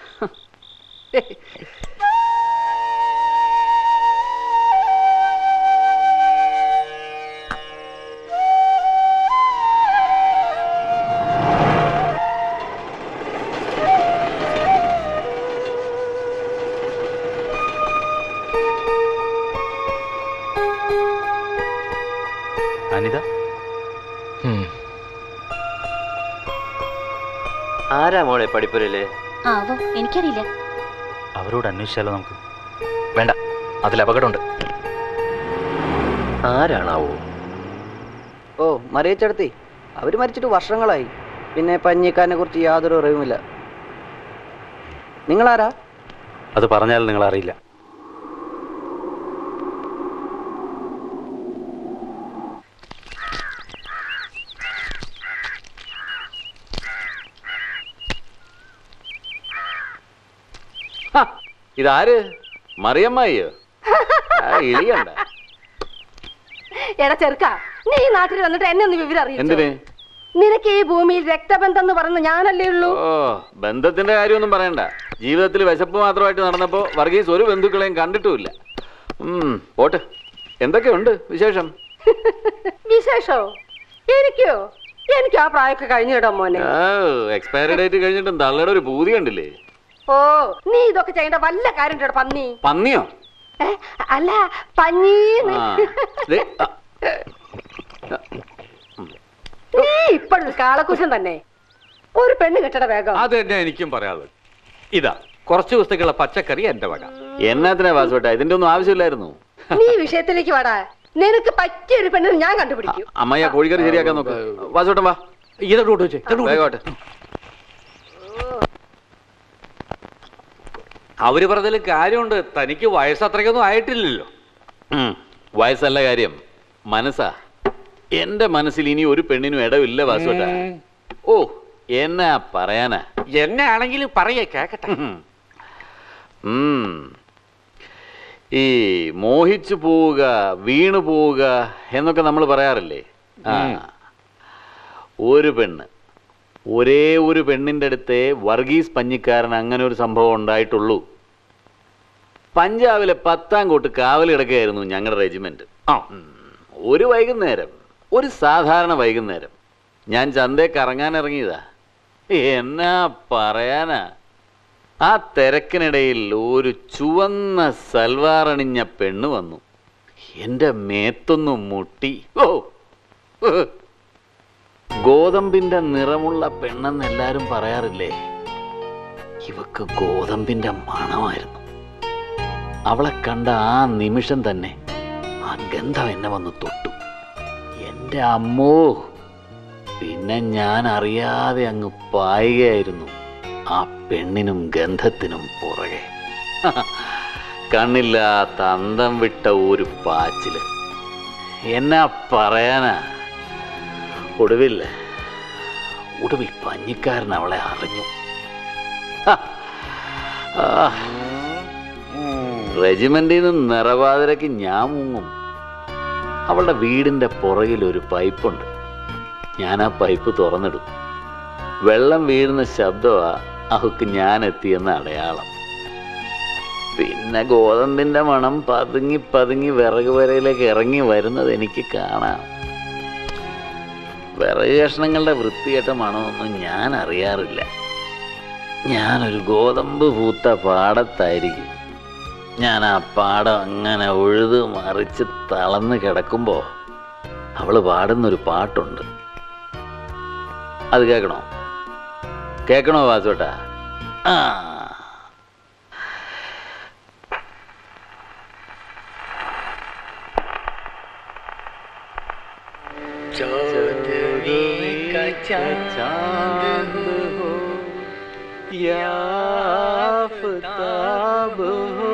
L: അനിത
F: ആരാ മോളെ പഠിപ്പുരയില്
H: ആവോ എനിക്കറിയില്ല
L: അവരോട് അന്വേഷിച്ചാലോ നമുക്ക്
C: വേണ്ട അതിൽ അപകടമുണ്ട്
F: ആരാണാവോ
A: ഓ മറിയച്ചടത്തി അവർ മരിച്ചിട്ട് വർഷങ്ങളായി പിന്നെ പഞ്ഞിക്കാരനെ കുറിച്ച് യാതൊരു അറിവുമില്ല നിങ്ങളാരാ
L: അത് പറഞ്ഞാൽ നിങ്ങൾ അറിയില്ല
N: ഹ, ഇതാര് മറിയമ്മായിയോ ആ, ഇളിയണ്ട
O: എടാ ചെറുക്ക നീ ഈ നാട്ടിൽ വന്നിട്ട് എന്നെ ഒന്ന് വിവരം അറിയിച്ചു
N: എന്തിന്
O: നിനക്ക് ഈ ഭൂമിയിൽ രക്തബന്ധം എന്ന് പറയുന്ന ഞാനല്ലേ ഉള്ളൂ
N: ഓ ബന്ധത്തിന്റെ കാര്യമൊന്നും പറയണ്ട ജീവിതത്തിൽ വിശപ്പ് മാത്രമായിട്ട് നടന്നപ്പോ വർഗീസ് ഒരു ബന്ധുക്കളെയും കണ്ടിട്ടുമില്ല ഉം, പോട്ടെ എന്തൊക്കെയുണ്ട് വിശേഷം
O: വിശേഷോ എനിക്കോ എനിക്ക് ആ പ്രായമൊക്കെ കഴിഞ്ഞു കേട്ടോ മോനെ
N: എക്സ്പയറി ഡേറ്റ് കഴിഞ്ഞിട്ടും തള്ളയുടെ ഒരു പൂതി കണ്ടില്ലേ
O: ഓ നീ ഇതൊക്കെ ചെയ്യേണ്ട വല്ല കാര്യം ഉണ്ടോടാ പന്നി
N: പന്നിയോ
O: ഏ, അല്ല പഞ്ഞീന്ന്
N: ആ, ദേ, ആ,
O: നീ ഇപ്പോഴൊരു കാളക്കുശൻ തന്നെ ഒരു പെണ്ണ് കെട്ടട വേഗം
E: അത് തന്നെ എനിക്കും പറയാനുള്ളത് ഇതാ കുറച്ച് ദിവസത്തേക്കുള്ള പച്ചക്കറി എന്റെ വക
N: എന്നാത്തിനാ വാസുവേട്ടാ ഇതിന്റെ ഒന്നും ആവശ്യമില്ലായിരുന്നു
O: നീ വിഷയത്തിലേക്ക് വാടാ നിനക്ക് പറ്റിയ ഒരു പെണ്ണിനെ ഞാൻ കണ്ടുപിടിക്കും
N: അമ്മയ്യ കോഴിക്കറി ശരിയാക്കാൻ നോക്ക് വാസുവേട്ടൻ വാ
E: ഇതോട്ട് വെച്ചേ
N: വേഗോട്ടെ
E: അവര് പറഞ്ഞതിൽ കാര്യമുണ്ട് തനിക്ക് വയസ്സ് അത്രയ്ക്കൊന്നും ആയിട്ടില്ലല്ലോ
N: ഉം, വയസ്സല്ല കാര്യം മനസ്സാ എന്റെ മനസ്സിൽ ഇനി ഒരു പെണ്ണിനും ഇടവില്ല വാസുവേട്ടാ ഓ എന്നാ പറയാനാ
E: എന്നെ ആണെങ്കിൽ പറയേ കേക്കട്ടെ
N: ഉം. ഈ മോഹിച്ചു പോവുക വീണു പോവുക എന്നൊക്കെ നമ്മൾ പറയാറില്ലേ ആ ഒരു പെണ്ണ് ഒരേ ഒരു പെണ്ണിന്റെ അടുത്തേ വർഗീസ് പഞ്ഞിക്കാരൻ അങ്ങനെ ഒരു സംഭവം ഉണ്ടായിട്ടുള്ളൂ പഞ്ചാബിലെ പത്താം കോട്ട് കാവൽ കിടക്കുകയായിരുന്നു ഞങ്ങളുടെ റെജിമെന്റ് ആ ഉം. ഒരു വൈകുന്നേരം ഒരു സാധാരണ വൈകുന്നേരം ഞാൻ ചന്തയെ കറങ്ങാൻ ഇറങ്ങിയതാ എന്നാ പറയാനാ ആ തിരക്കിനിടയിൽ ഒരു ചുവന്ന സൽവാറണിഞ്ഞ പെണ്ണ് വന്നു എൻ്റെ മേത്തൊന്നു മുട്ടി ഓ ഉഹ്. ഗോതമ്പിന്റെ നിറമുള്ള പെണ്ണെന്ന് എല്ലാരും പറയാറില്ലേ ഇവക്ക് ഗോതമ്പിന്റെ മണമായിരുന്നു അവളെ കണ്ട ആ നിമിഷം തന്നെ ആ ഗന്ധം എന്നെ വന്ന് തൊട്ടു എൻ്റെ അമ്മോ പിന്നെ ഞാൻ അറിയാതെ അങ്ങ് പായുകയായിരുന്നു ആ പെണ്ണിനും ഗന്ധത്തിനും പുറകെ കണ്ണില്ലാത്ത അന്തം വിട്ട ഒരു പാച്ചില് എന്നാ പറയാനാ ഒടുവിൽ ഒടുവിൽ പഞ്ഞിക്കാരൻ അവളെ അറിഞ്ഞു ഹ! ആ, റെജിമെന്റിൽ നിന്ന് നിറവാതിരക്ക് ഞാൻ മുങ്ങും അവളുടെ വീടിന്റെ പുറകിൽ ഒരു പൈപ്പുണ്ട് ഞാൻ ആ പൈപ്പ് തുറന്നിടും വെള്ളം വീഴുന്ന ശബ്ദമാ അവക്ക് ഞാൻ എത്തിയെന്ന അടയാളം പിന്നെ ഗോതമ്പിന്റെ മണം പതുങ്ങി പതുങ്ങി വിറക് വരയിലേക്ക് ഇറങ്ങി വരുന്നത് എനിക്ക് കാണാം വിറക് കഷ്ണങ്ങളുടെ വൃത്തികെട്ട മണമൊന്നും ഞാൻ അറിയാറില്ല ഞാനൊരു ഗോതമ്പ് പൂത്ത പാടത്തായിരിക്കും ഞാൻ ആ പാടം അങ്ങനെ ഉഴുത് മറിച്ച് തളർന്ന് കിടക്കുമ്പോൾ അവള് പാടുന്നൊരു പാട്ടുണ്ട് അത് കേൾക്കണോ കേൾക്കണോ വാസുവേട്ടാ ആ
A: चौदहवीं का चांद हो या आफताब हो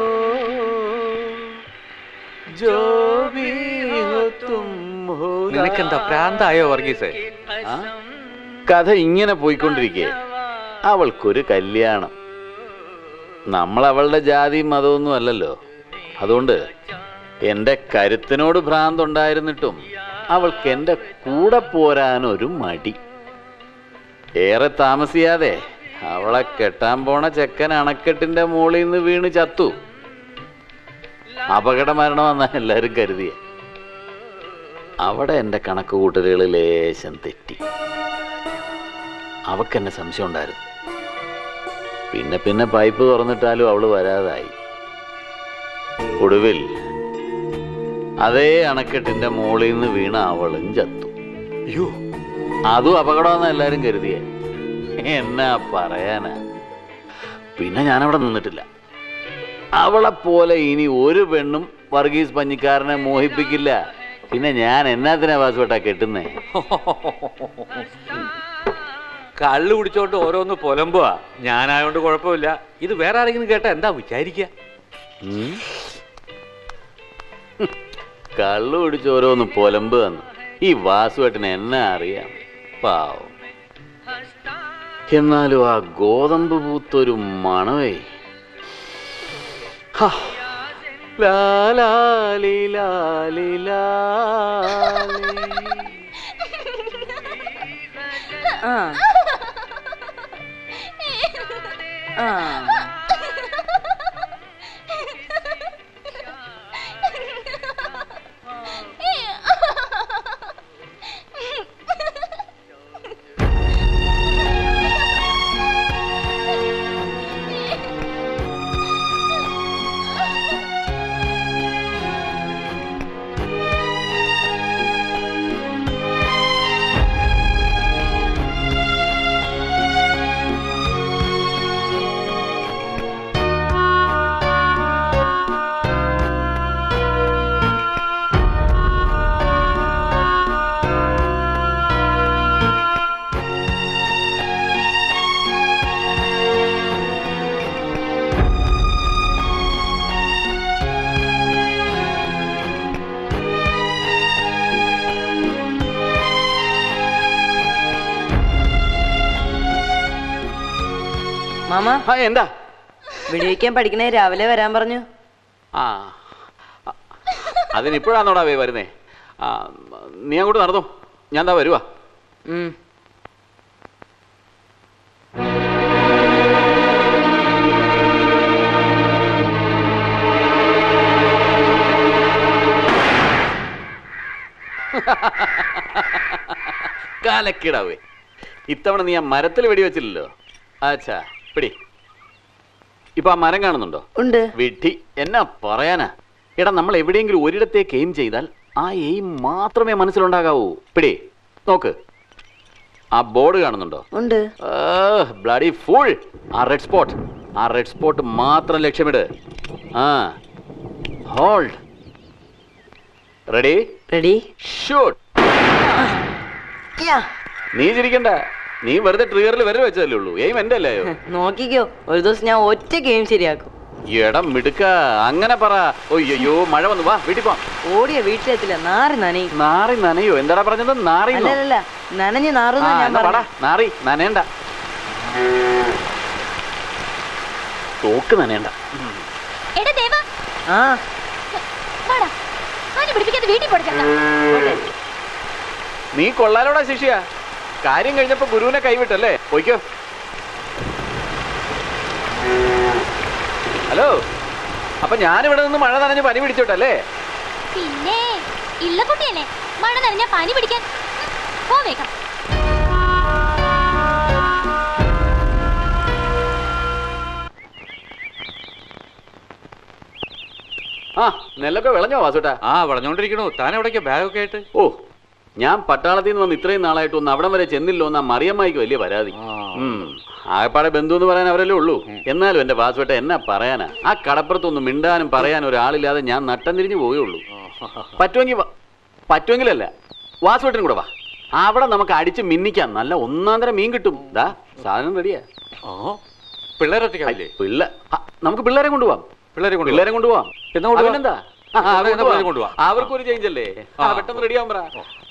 A: जो भी हो तुम हो
E: നിനക്കെന്താ പ്രാന്തായോ വർഗീസേ
N: ആ? കഥ ഇങ്ങനെ പോയിക്കൊണ്ടിരിക്കേ അവൾക്കൊരു കല്യാണം നമ്മൾ അവളുടെ ജാതിയും മതമൊന്നും അല്ലല്ലോ അതുകൊണ്ട് എൻ്റെ കരുത്തിനോട് ഭ്രാന്തുണ്ടായിരുന്നിട്ടും അവൾക്ക് എൻ്റെ കൂടെ പോരാനൊരു മടി ഏറെ താമസിയാതെ അവളെ കെട്ടാൻ പോണ ചെക്കൻ അണക്കെട്ടിന്റെ മുകളിൽ നിന്ന് വീണ് ചത്തു അപകട മരണമെന്നാ എല്ലാരും കരുതിയ അവിടെ എൻ്റെ കണക്ക് കൂട്ടലുകൾ ലേശം തെറ്റി അവക്കെന്നെ സംശയം ഉണ്ടായിരുന്നു പിന്നെ പിന്നെ പൈപ്പ് തുറന്നിട്ടാലും അവള് വരാതായി ഒടുവിൽ അതേ അണക്കെട്ടിന്റെ മുകളിൽ നിന്ന് വീണ അവളും ചത്തു അയ്യോ അതും അപകടമെന്ന് എല്ലാരും കരുതിയേ എന്നാ പറയാനാ പിന്നെ ഞാനവിടെ നിന്നിട്ടില്ല അവളെ പോലെ ഇനി ഒരു പെണ്ണും വർഗീസ് പഞ്ഞിക്കാരനെ മോഹിപ്പിക്കില്ല പിന്നെ ഞാൻ എന്നാത്തിനാ വാസുവേട്ടാ കെട്ടുന്നേ
E: കള്ളു കുടിച്ചോണ്ട് ഓരോന്ന് പൊലമ്പുവാ ഞാനായോണ്ട് കുഴപ്പമില്ല ഇത് വേറെ ആരെങ്കിലും കേട്ടാ എന്താ വിചാരിക്കുക
N: ഉം? കള്ളു പിടിച്ച് ഓരോന്ന് പൊലമ്പ് തന്നു ഈ വാസുവേട്ടന് എന്നെ അറിയാം പാവം എന്നാലും ആ ഗോതമ്പ് പൂത്തൊരു മണവേ ഹാ. ലാലാലി ലാലി ലാലി.
G: ആ ആ മാമ
N: എന്താ
G: വെടിവെക്കാൻ പഠിക്കണേ രാവിലെ വരാൻ പറഞ്ഞു
N: ആ അതിനിപ്പോഴാന്നോടാ വേ വരുന്നേ ആ നീ അങ്ങോട്ട് നടന്നോ ഞാൻ എന്താ വരുവാ
G: ഉം.
N: കലക്കിടാവേ ഇത്തവണ നീ ആ മരത്തിൽ വെടിവെച്ചില്ലല്ലോ അച്ഛാ പിടി ഇപ്പൊ ആ മരം കാണുന്നുണ്ടോ
G: ഉണ്ട്
N: വിഡ്ഢി എന്നാ പറയാനാ എടാ നമ്മൾ എവിടെയെങ്കിലും ഒരിടത്തേക്ക് എയിം ചെയ്താൽ ആ എയിം മാത്രമേ മനസ്സിലുണ്ടാകാവൂ പിടി നോക്ക് ആ ബോർഡ് കാണുന്നുണ്ടോ
G: ഉണ്ട്
N: ബ്ലഡി ഫുൾ ആ റെഡ് സ്പോട്ട് ആ റെഡ് സ്പോട്ട് മാത്രം ലക്ഷ്യമിട് ആ ഹോൾഡ് റെഡി
G: റെഡി
N: ഷൂട്ട് നീ ചിരിക്കണ്ട നീ വെറുതെ ട്രിഗറിൽ വരെ വെച്ചതല്ലേ ഉള്ളൂ എയിം എന്റെ അല്ലയോ
G: നോക്കിക്കോ ഒരു ദിവസം ഞാൻ ഒറ്റ ഗെയിം ശരിയാക്കും
N: എടാ മിടുക്ക അങ്ങനെ പറ ഒയ്യോ മഴ വന്നു വാ വീട്ടിൽ പോവാം
G: ഓടിയ വീട്ടിലെത്തില്ല നാറി നനയും
N: നാറി നനയോ എന്താടാ പറഞ്ഞത് നാറി
G: അല്ലല്ല നനഞ്ഞ് നാറുന്ന ഞാൻ പറഞ്ഞു
N: നാറി നനയണ്ട തോക്ക് നനയണ്ട
H: എടാ ദേവ
G: ആ
H: വാടാ ആനെ പിടിപ്പിക്കാതെ വീട്ടിൽ പഠിക്കണ്ട
N: നീ കൊള്ളാലോടാ ശിഷ്യ കാര്യം കഴിഞ്ഞപ്പോ ഗുരുവിനെ കൈവിട്ടല്ലേ പോയിക്കോ ഹലോ അപ്പൊ ഞാനിവിടെ നിന്ന് മഴ നനഞ്ഞ് പനി പിടിച്ചോട്ടല്ലേ
H: പിന്നെ ഇള്ള കുട്ടിയല്ലേ മഴ നനഞ്ഞ പനി പിടിക്കാൻ പോ വേഗം
N: ആ നെല്ലൊക്കെ വിളഞ്ഞോ വാസുട്ടാ
E: ആ വിളഞ്ഞോണ്ടിരിക്കണു താൻ എവിടേക്കാ ബാഗൊക്കെ ആയിട്ട്
N: ഓ ഞാൻ പട്ടാളത്തിൽ നിന്ന് വന്ന് ഇത്രയും നാളായിട്ട് ഒന്ന് അവിടം വരെ ചെന്നില്ലോ എന്നാ മറിയമ്മായിക്ക് വലിയ പരാതി ഉം. ആകെപ്പാടെ ബന്ധു എന്ന് പറയാൻ അവരല്ലേ ഉള്ളൂ എന്നാലും എന്റെ വാസുവേട്ട എന്നാ പറയാനാ ആ കടപ്പുറത്തൊന്നും മിണ്ടാനും പറയാനും ഒരാളില്ലാതെ ഞാൻ നട്ടം തിരിഞ്ഞു പോയുള്ളൂ പറ്റുമെങ്കിൽ വാ. പറ്റുമെങ്കിലല്ല വാസുവേട്ടനും കൂടെ വാ അവിടെ നമുക്ക് അടിച്ച് മിന്നിക്കാം നല്ല ഒന്നാം തരം മീൻ കിട്ടും ദാ സാധനം റെഡിയാ
E: പിള്ളേരൊറ്റയ്ക്കാവില്ലേ
N: പിള്ള ആ, നമുക്ക് പിള്ളേരെ കൊണ്ടുപോവാം
E: പിള്ളേരെ കൊണ്ടുപോവാം.
N: പിള്ളേരെ കൊണ്ടുപോവാം
E: എന്നാ കൊണ്ടുപോവാം?
N: അതിനെന്താ ആ, ആ,
E: എന്നാ
N: കൊണ്ടുപോവാം.
E: പിള്ളേരെ കൊണ്ടുപോവാം.
N: അവർക്കൊരു ചേഞ്ച് അല്ലേ ആ, പെട്ടെന്ന് റെഡിയാവാൻ പറ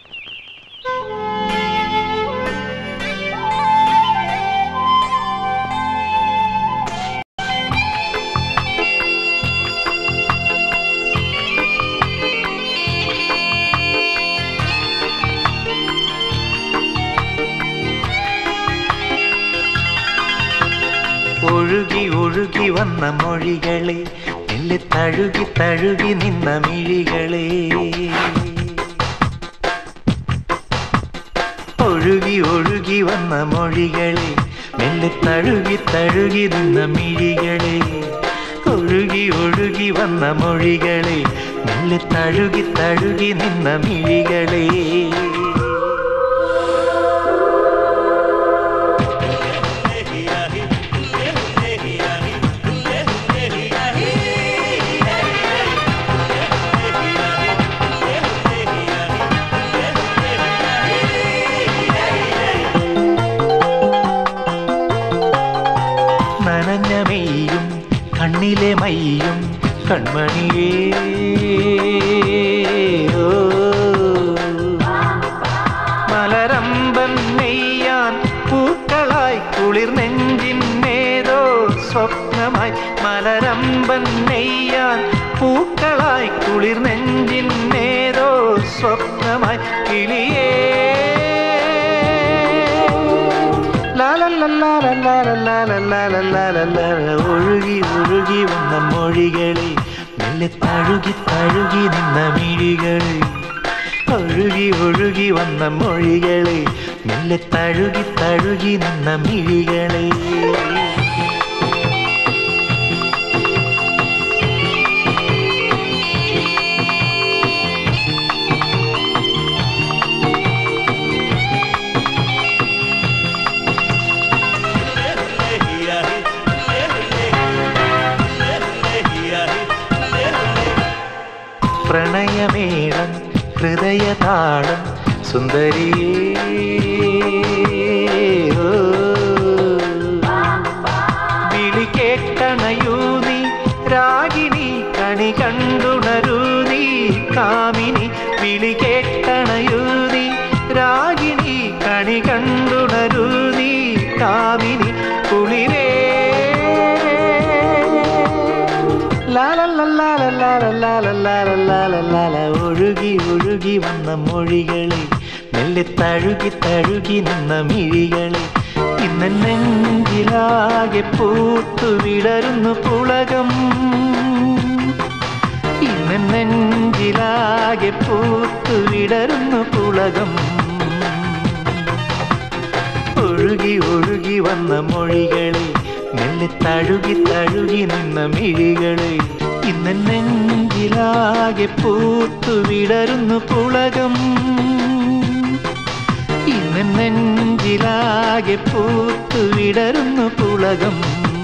P: ഒഴുകി ഒഴുകി വന്ന മൊഴികളെ മെല്ലെ തഴുകി തഴുകി നിന്ന മിഴികളെ ഒഴുകി ഒഴുകി വന്ന മൊഴികളെ മെല്ലെ തഴുകി തഴുകി നിന്ന മിഴികളെ ഒഴുകി ഒഴുകി വന്ന മൊഴികളെ മെല്ലെ തഴുകി തഴുകി നിന്ന മിഴികളെ നനഞ്ഞ മെയ്യും കണ്ണിലെ മയ്യും കൺമണിയേ ഓ. മലരമ്പൻ നെയ്യാൻ പൂക്കളായി കുളിർ നെഞ്ചിന്നേതോ സ്വപ്നമായി മലരമ്പൻ നെയ്യാൻ പൂക്കളായി കുളിർ നെഞ്ചിന്നേതോ സ്വപ്നമായി കിളിയേ ലാലല്ലാലല്ലാലല്ലാലല്ലാലല്ലാല ഒഴുകി ഒഴുകി വന്ന മൊഴികളെ മെല്ലെ തഴുകി തഴുകി നിന്ന മിഴികളെ ഒഴുകി ഒഴുകി വന്ന മൊഴികളെ മെല്ലെ തഴുകി തഴുകി നിന്ന മിഴികളെ പ്രണയമേളം ഹൃദയതാളം സുന്ദരിയേ ഓ. വിളി കേട്ടണയൂ നീ രാഗിണി കണി കണ്ടുണരൂ നീ കാമിനി വിളി കേട്ടണയൂ നീ രാഗിണി കണി കണ്ടുണരൂ നീ കാമിനി കുളിരേ ലാലല്ലാലല്ലാലല്ലാലല്ലാലല്ലാല ഒഴുകി ഒഴുകി വന്ന മൊഴികളെ മെല്ലെ തഴുകി തഴുകി നിന്ന മിഴികളെ ഇന്ന് നെഞ്ചിലാകെ പൂത്തു വിടരുന്നു പുളകം ഇന്ന് നെഞ്ചിലാകെ പൂത്തു വിടരുന്നു പുളകം ഒഴുകി ഒഴുകി വന്ന മൊഴികളെ മെല്ലെ തഴുകി തഴുകി നിന്ന മിഴികളെ ഇന്ന് നെഞ്ചിലാകെ പൂത്തു വിടരുന്നു പുളകം ഇന്ന് നെഞ്ചിലാകെ പൂത്തു വിടരുന്നു പുളകം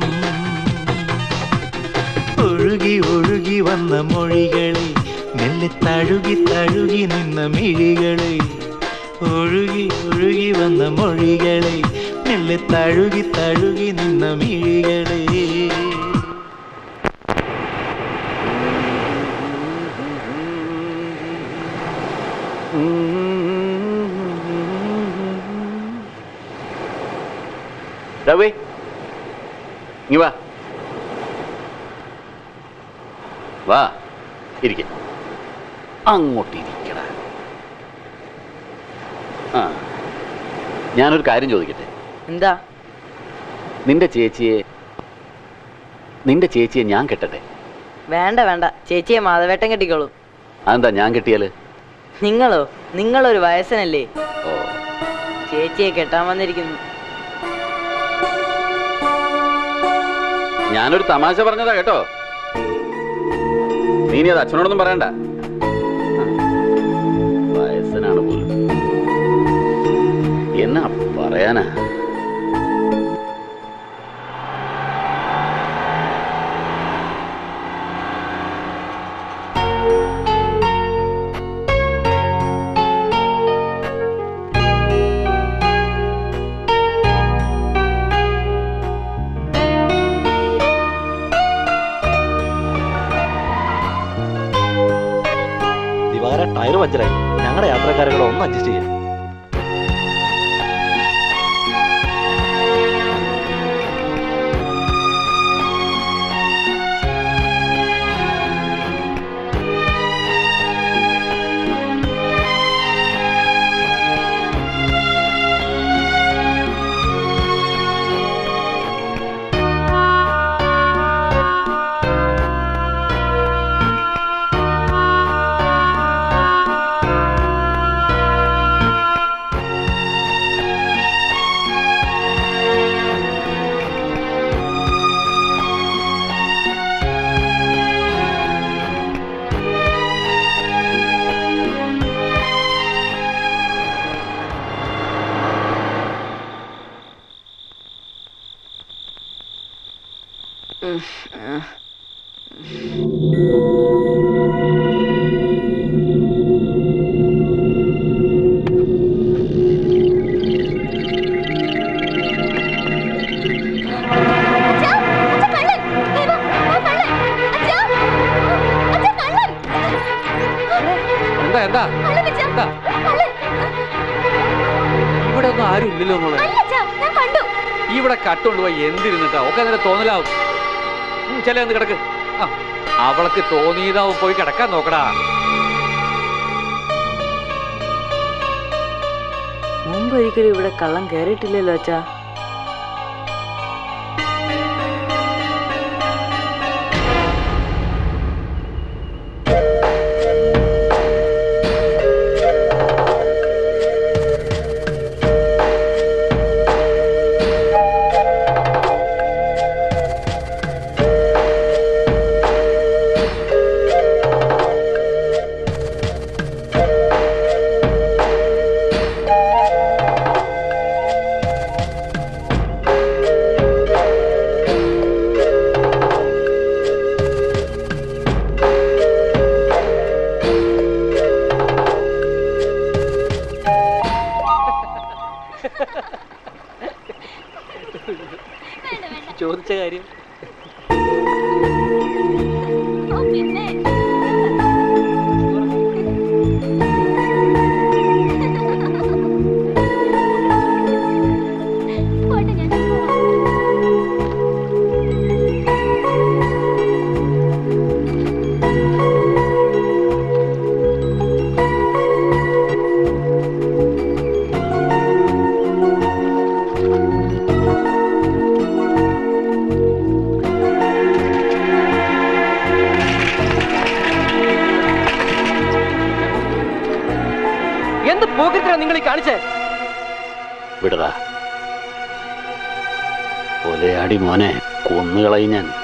P: ഒഴുകി ഒഴുകി വന്ന മൊഴികളെ മെല്ലെ തഴുകി തഴുകി നിന്ന മിഴികളെ ഒഴുകി ഒഴുകി വന്ന മൊഴികളെ മെല്ലെ തഴുകി തഴുകി നിന്ന മിഴികളെ
N: രവി ഇങ്ങ് വാ വാ ഇരിക്ക അങ്ങോട്ട് ഇരിക്കട ആ ഞാനൊരു കാര്യം ചോദിക്കട്ടെ
G: എന്താ
N: നിന്റെ ചേച്ചിയെ നിന്റെ ചേച്ചിയെ ഞാൻ കെട്ടട്ടെ
G: വേണ്ട വേണ്ട ചേച്ചിയെ മാധവേട്ടൻ കെട്ടിക്കോളൂ
N: അതെന്താ ഞാൻ കെട്ടിയാല്
G: നിങ്ങളോ നിങ്ങളൊരു വയസ്സനല്ലേ
N: ഓ
G: ചേച്ചിയെ കെട്ടാൻ വന്നിരിക്കുന്നു
N: ഞാനൊരു തമാശ പറഞ്ഞതാ കേട്ടോ നീ ഇനി അത് അച്ഛനോടൊന്നും പറയണ്ട ആ. വയസ്സനാണ് പോലും എന്നാ പറയാനാ
B: ദിവാര ടയർ പഞ്ചറായി ഞങ്ങളുടെ യാത്രക്കാരെ കൂടെ ഒന്ന് അഡ്ജസ്റ്റ് ചെയ്യാം
E: എന്താ എന്താ എന്താ ഇവിടെ ഒന്നും ആരും ഇല്ലല്ലോ മോളെ
H: ഞാൻ കണ്ടു
E: ഇവിടെ കട്ടുകൊണ്ട് പോയി എന്തിരുന്നിട്ടാ ഒക്കെ നേരെ തോന്നലാവും ഉം, ചെല്ലേ ഒന്ന് കിടക്ക് ആ അവൾക്ക് തോന്നിയതാവും പോയി കിടക്കാൻ നോക്കടാ
G: മുമ്പ് ഒരിക്കലും ഇവിടെ കള്ളം കയറിയിട്ടില്ലല്ലോ അച്ഛാ
K: ചോദിച്ച കാര്യം
F: എന്ത് പോക്കറ്റിലാണ് നിങ്ങൾ ഈ കാണിച്ചേ
N: വിടടാ കൊലയാടി മോനെ കൊന്നുകളയും ഞാൻ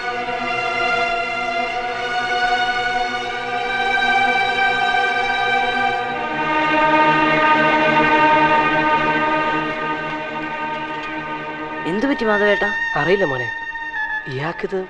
G: എന്തു പറ്റി മാധവേട്ടാ
K: അറിയില്ല മോനെ ഇയാൾക്കിത്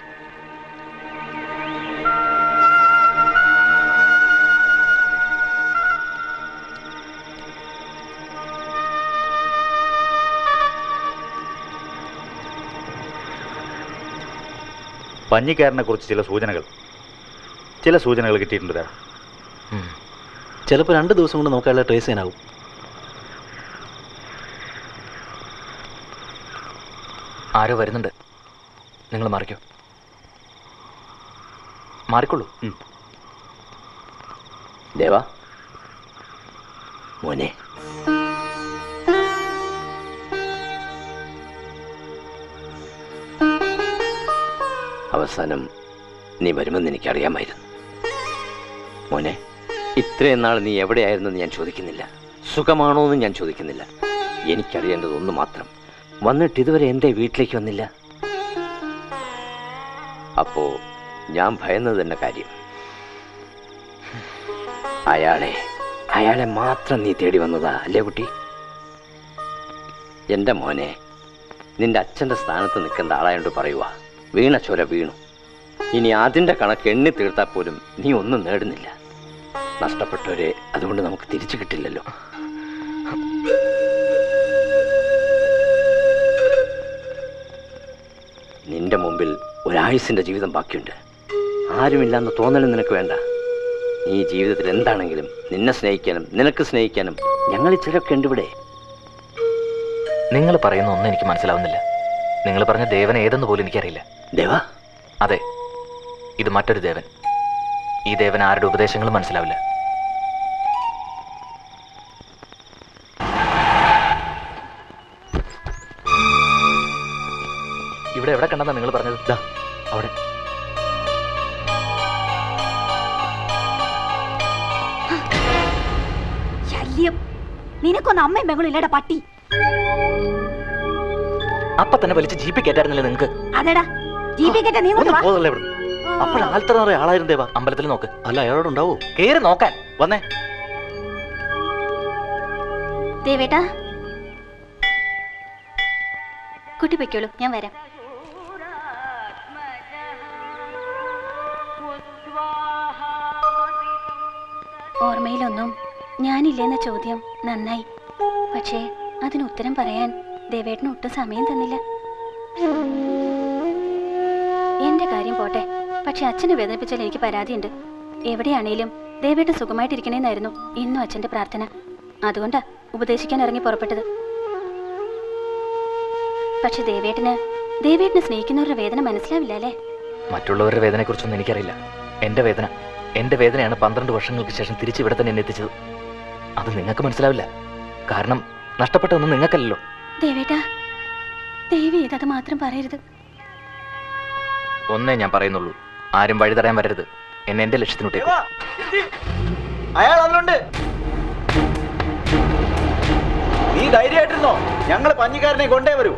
L: പഞ്ഞിക്കാരനെ കുറിച്ച് ചില സൂചനകൾ ചില സൂചനകൾ കിട്ടിയിട്ടുണ്ട് ദേവാ.
B: ചിലപ്പോൾ രണ്ട് ദിവസം കൊണ്ട് നമുക്ക് അയാളെ ട്രേസ് ചെയ്യാനാവും
C: ആരോ വരുന്നുണ്ട് നിങ്ങൾ മാറിക്കോ മാറിക്കൊള്ളൂ
F: ദേവാ മോനെ അവസാനം നീ വരുമെന്ന് എനിക്കറിയാമായിരുന്നു മോനെ ഇത്രയും നാൾ നീ എവിടെയായിരുന്നു ഞാൻ ചോദിക്കുന്നില്ല സുഖമാണോ എന്ന് ഞാൻ ചോദിക്കുന്നില്ല എനിക്കറിയേണ്ടത് ഒന്ന് മാത്രം വന്നിട്ട് ഇതുവരെ എന്തേ വീട്ടിലേക്ക് വന്നില്ല അപ്പോ ഞാൻ ഭയന്നത് തന്നെ കാര്യം അയാളെ അയാളെ മാത്രം നീ തേടി വന്നതാ അല്ലേ കുട്ടി എന്റെ മോനെ നിന്റെ അച്ഛന്റെ സ്ഥാനത്ത് നിൽക്കേണ്ട ആളായോണ്ട് പറയുക വീണ ചോര വീണു ഇനി അതിന്റെ കണക്ക് എണ്ണി തീർത്താൽ പോലും നീ ഒന്നും നേടുന്നില്ല നഷ്ടപ്പെട്ടവരെ അതുകൊണ്ട് നമുക്ക് തിരിച്ചു കിട്ടില്ലല്ലോ നിന്റെ മുമ്പിൽ ഒരായുസിന്റെ ജീവിതം ബാക്കിയുണ്ട് ആരുമില്ലെന്ന് തോന്നലും നിനക്ക് വേണ്ട നീ ജീവിതത്തിൽ എന്താണെങ്കിലും നിന്നെ സ്നേഹിക്കാനും നിനക്ക് സ്നേഹിക്കാനും ഞങ്ങൾ ചിലരൊക്കെ ഉണ്ട് ഇവിടെ
C: നിങ്ങൾ പറയുന്ന ഒന്നും എനിക്ക് മനസ്സിലാവുന്നില്ല നിങ്ങൾ പറഞ്ഞ ദേവൻ ഏതെന്ന് പോലും എനിക്കറിയില്ല
F: ദേവ
C: അതെ ഇത് മറ്റൊരു ദേവൻ ഈ ദേവൻ ആരുടെ ഉപദേശങ്ങളും മനസ്സിലാവില്ല ഇവിടെ എവിടെ കണ്ടെന്നാ നിങ്ങൾ പറഞ്ഞത് ദാ അവിടെ
H: ശല്യം നിനക്കൊന്നും അമ്മയും പെങ്ങളും ഇല്ലടാ പട്ടി
C: അപ്പൊ തന്നെ വലിച്ച് ജീപ്പിൽ കയറ്റായിരുന്നില്ല നിങ്ങൾക്ക്
H: അതെടാ ജീപ്പി കയറ്റാ നീ ഇങ്ങോട്ട് വാ.
B: പോതല്ലേ ഇവിടെ അപ്പോഴാൽത്തറ നിറയെ ആളായിരുന്നു ദേവാ
C: അമ്പലത്തിൽ നോക്ക്
B: അല്ല അയാളോട് ഉണ്ടാവോ
C: കേറി നോക്കാൻ
B: വന്നേ
H: ദേവേട്ടാ കുട്ടി പൊയ്ക്കോളൂ ഞാൻ വരാം ഓർമ്മയിലൊന്നും ഞാനില്ലെന്ന ചോദ്യം നന്നായി പക്ഷേ അതിന് ഉത്തരം പറയാൻ ദേവേട്ടന് ഒട്ടും സമയം തന്നില്ല എന്റെ കാര്യം പോട്ടെ പക്ഷെ അച്ഛനെ വേദനിപ്പിച്ചാൽ എനിക്ക് പരാതിയുണ്ട് എവിടെയാണേലും ദേവേട്ടൻ സുഖമായിട്ടിരിക്കണേന്നായിരുന്നു ഇന്നും അച്ഛന്റെ പ്രാർത്ഥന അതുകൊണ്ടാ ഉപദേശിക്കാൻ ഇറങ്ങി പുറപ്പെട്ടത് പക്ഷെ ദേവേട്ടന് ദേവേട്ടനെ സ്നേഹിക്കുന്നവരുടെ വേദന മനസ്സിലാവില്ല അല്ലേ
C: മറ്റുള്ളവരുടെ വേദനയെക്കുറിച്ചൊന്നും എനിക്കറിയില്ല എൻ്റെ വേദന എൻ്റെ വേദനയാണ് പന്ത്രണ്ട് വർഷങ്ങൾക്ക് ശേഷം തിരിച്ച് ഇവിടെ തന്നെ എന്നെ എത്തിച്ചത് അത് നിങ്ങൾക്ക് മനസ്സിലാവില്ല കാരണം നഷ്ടപ്പെട്ടതൊന്നും നിങ്ങൾക്കല്ലല്ലോ
H: ദേവേട്ടാ ദേവി ചെയ്തത് മാത്രം പറയരുത്
C: ഒന്നേ ഞാൻ പറയുന്നുള്ളൂ ആരും വഴി തടയാൻ വരരുത് എന്നെ എൻ്റെ ലക്ഷ്യത്തിനോട്ടേക്കും
I: അയാൾ അതിലുണ്ട് നീ ധൈര്യമായിട്ടിരുന്നോ ഞങ്ങൾ പഞ്ഞിക്കാരനെ കൊണ്ടേ വരൂ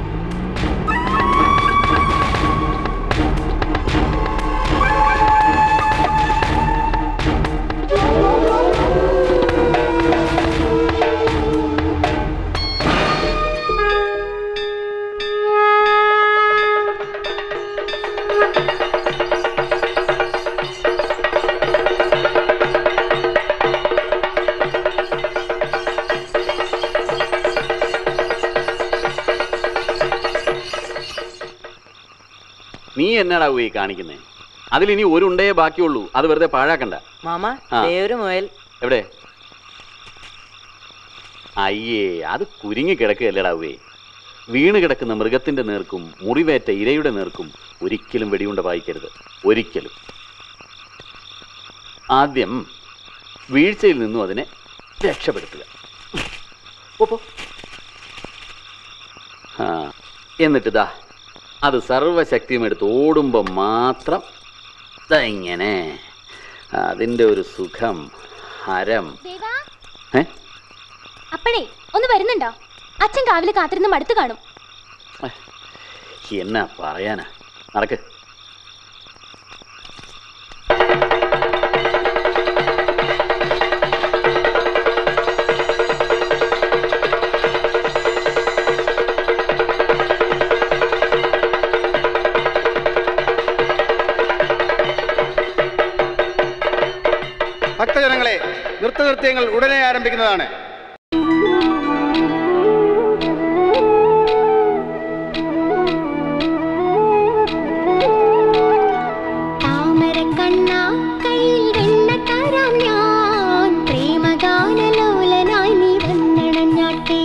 N: നീ എന്നാടാ ഈ കാണിക്കുന്നേ അതിലിനി ഒരു ഉണ്ടേ ബാക്കിയുള്ളൂ അത് വെറുതെ പാഴാക്കണ്ട
G: മാമ
N: ആ.
G: ദേ ഒരു മുയൽ
N: എവിടെ അയ്യേ അത് കുരുങ്ങി കിടക്കുകയല്ലടാ ഉവേ വീണ് കിടക്കുന്ന മൃഗത്തിന്റെ നേർക്കും മുറിവേറ്റ ഇരയുടെ നേർക്കും ഒരിക്കലും വെടിയുണ്ട വായിക്കരുത് ഒരിക്കലും ആദ്യം വീഴ്ചയിൽ നിന്നും അതിനെ രക്ഷപ്പെടുത്തുക പോ, പോ. ആ എന്നിട്ട് ദാ അത് സർവശക്തിയും എടുത്ത് ഓടുമ്പോൾ മാത്രം ദാ ഇങ്ങനെ അതിൻ്റെ ഒരു സുഖം ഹരം ഏ
H: അപ്പഴേ ഒന്ന് വരുന്നുണ്ടോ അച്ഛൻ കാവില് കാത്തിരുന്ന് മടുത്തു കാണും
N: എന്നാ പറയാനാ നടക്ക്
D: ഭക്തജനങ്ങളെ നൃത്തനൃത്യങ്ങൾ ഉടനെ ആരംഭിക്കുന്നതാണ്
M: താമരക്കണ്ണാ കയ്യിൽ വെണ്ണ തരാം ഞാൻ പ്രേമഗാനലോലനായി നീ വന്നണഞ്ഞാട്ടേ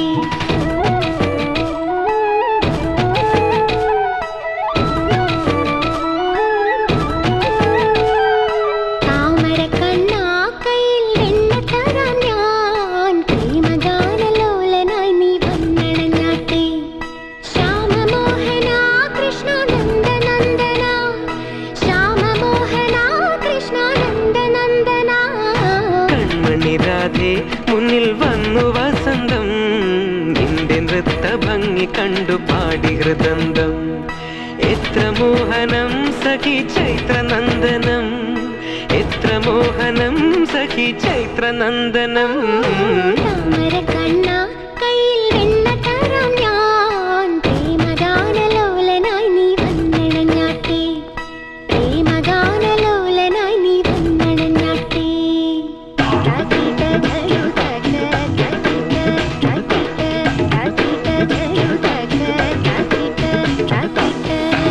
M: താമരക്കണ്ണാ കയ്യിൽ വെണ്ണ തരാം ഞാൻ പ്രേമഗാനലോലനായി നീ വന്നണഞ്ഞാട്ടേ ശ്യാമമോഹന കൃഷ്ണ നന്ദനന്ദന ശ്യാമമോഹന കൃഷ്ണ നന്ദനന്ദന
P: കൺമണി രാധേ മുന്നിൽ വന്നു വസന്തം നിന്റെ നൃത്ത ഭംഗി കണ്ടു പാടി ഹൃദന്തം എത്ര മോഹനം സഖി ചൈത്രനന്ദനം എത്ര മോഹനം സഖി ചൈത്രനന്ദനം
M: താമരക്കണ്ണാ കയ്യിൽ വെണ്ണ തരാം ഞാൻ പ്രേമഗാനലോലനായി നീ വന്നണഞ്ഞാട്ടേ പ്രേമഗാനലോലനായി നീ വന്നണഞ്ഞാട്ടേ തകിട ജയു തക തകിട തകിട തകിട ജയു തക തകിട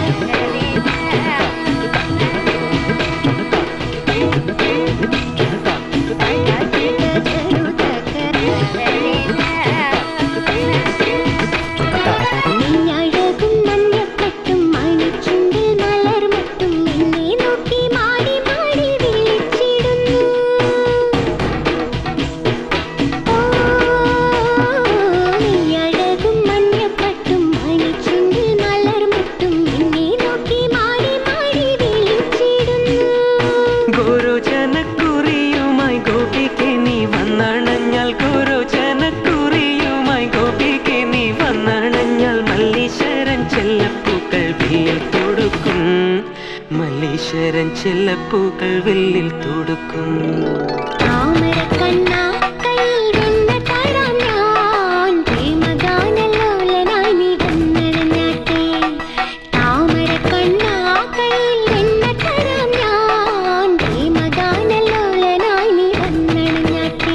M: നിന്നഴകും മഞ്ഞപ്പട്ടും മണിച്ചുണ്ടിൽ മലർമട്ടും നിന്നെ നോക്കി മാടി മാടി വിളിച്ചിടുന്നു നീയഴകും മഞ്ഞപ്പട്ടും മണിച്ചുണ്ടിൽ മലർമട്ടും നിന്നെ നോക്കി മാടി മാടി വിളിച്ചിടുന്നു
P: ഗുരുജനക്കുറിയുമായി ഗോപിക്ക് നീ വന്നണഞ്ഞാൽ ഗുരുജനക്കുറിയുമായി ഗോപിക്ക് നീ വന്നണഞ്ഞാൽ മല്ലീശ്വരൻ ചെല്ലപ്പൂക്കൾ വില്ലിൽ തൊടുക്കും മല്ലീശ്വരൻ ചെല്ലപ്പൂക്കൾ വില്ലിൽ തൊടുക്കും
M: താമരക്കണ്ണാ കയ്യിൽ വെണ്ണ തരാം ഞാൻ പ്രേമഗാനലോലനായി നീ വന്നണഞ്ഞാട്ടേ താമരക്കണ്ണാ കയ്യിൽ വെണ്ണ തരാം ഞാൻ പ്രേമഗാനലോലനായി നീ വന്നണഞ്ഞാട്ടേ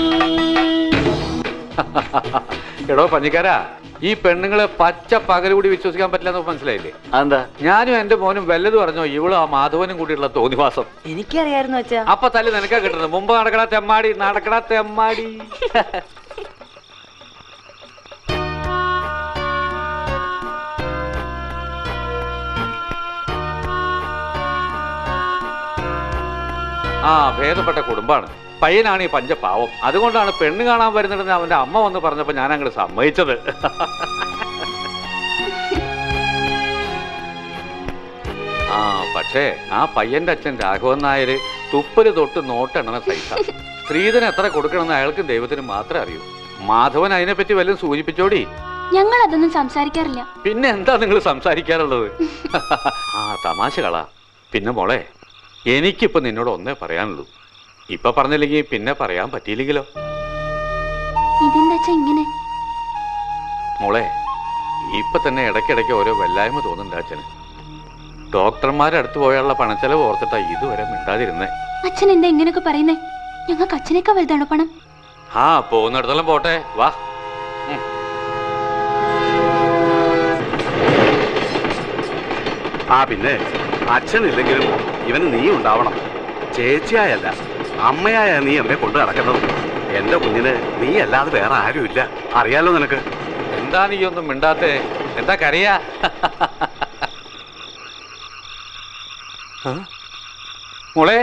E: എടോ പഞ്ഞിക്കാരാ ഈ പെണ്ണുങ്ങളെ പച്ച പകൽ കൂടി വിശ്വസിക്കാൻ പറ്റില്ലെന്ന് മനസ്സിലായില്ലേ
N: അതെന്താ
E: ഞാനും എന്റെ മോനും വല്ലതും പറഞ്ഞോ ഇവളും ആ മാധവനും കൂടിയുള്ള തോന്നിവാസം
G: എനിക്കറിയായിരുന്നു അച്ഛാ
E: അപ്പൊ തല്ല് നിനക്കാ കിട്ടുന്നത് മുമ്പ് നടക്കണ തെമ്മാടി നടക്കണ തെമ്മാടി ആ ഭേദപ്പെട്ട കുടുംബാണ് പയ്യനാണ് ഈ പഞ്ചപാവം അതുകൊണ്ടാണ് പെണ്ണ് കാണാൻ വരുന്നുണ്ടെന്ന് അവന്റെ അമ്മ വന്ന് പറഞ്ഞപ്പോ ഞാൻ അങ്ങോട്ട് സമ്മതിച്ചത് ആ പക്ഷേ ആ പയ്യന്റെ അച്ഛൻ രാഘവൻ നായര് തുപ്പല് തൊട്ട് നോട്ടെണ്ണ സൈസ സ്ത്രീധനം എത്ര കൊടുക്കണമെന്ന് അയാൾക്ക് ദൈവത്തിന് മാത്രമേ അറിയൂ മാധവൻ അതിനെപ്പറ്റി വല്ലതും സൂചിപ്പിച്ചോടി
H: ഞങ്ങൾ അതൊന്നും സംസാരിക്കാറില്ല
E: പിന്നെ എന്താ നിങ്ങൾ സംസാരിക്കാറുള്ളത് ആ തമാശ കള പിന്നെ മോളെ എനിക്കിപ്പോ നിന്നോട് ഒന്നേ പറയാനുള്ളൂ ഇപ്പൊ പറഞ്ഞില്ലെങ്കിൽ പിന്നെ പറയാൻ പറ്റിയില്ലെങ്കിലോ
H: ഇതെന്താ ഇങ്ങനെ
E: മോളെ ഇപ്പൊ തന്നെ ഇടയ്ക്കിടയ്ക്ക് ഓരോ വല്ലായ്മ തോന്നുന്നുണ്ട് അച്ഛന് ഡോക്ടർമാരുടെ അടുത്ത് പോയുള്ള പണച്ചെലവ് ഓർത്തിട്ടാ ഇതുവരെ മിണ്ടാതിരുന്നേ
H: അച്ഛൻ എന്താ ഇങ്ങനെയൊക്കെ പറയുന്നേ ഞങ്ങൾക്ക് അച്ഛനേക്കാ വലുതാണോ പണം
E: ആ പോകുന്നിടത്തോളം പോട്ടെ വാ ഉം.
Q: ആ പിന്നെ അച്ഛനില്ലെങ്കിലും ഇവന് നീ ഉണ്ടാവണം ചേച്ചിയായല്ല അമ്മയായ നീ എന്നെ കൊണ്ട് നടക്കുന്നത് എന്റെ കുഞ്ഞിന് നീ അല്ലാതെ വേറെ ആരുമില്ല അറിയാലോ നിനക്ക്
E: എന്താ നീ ഒന്നും മിണ്ടാത്തെ എന്താ കരയാ ആ? മോളെ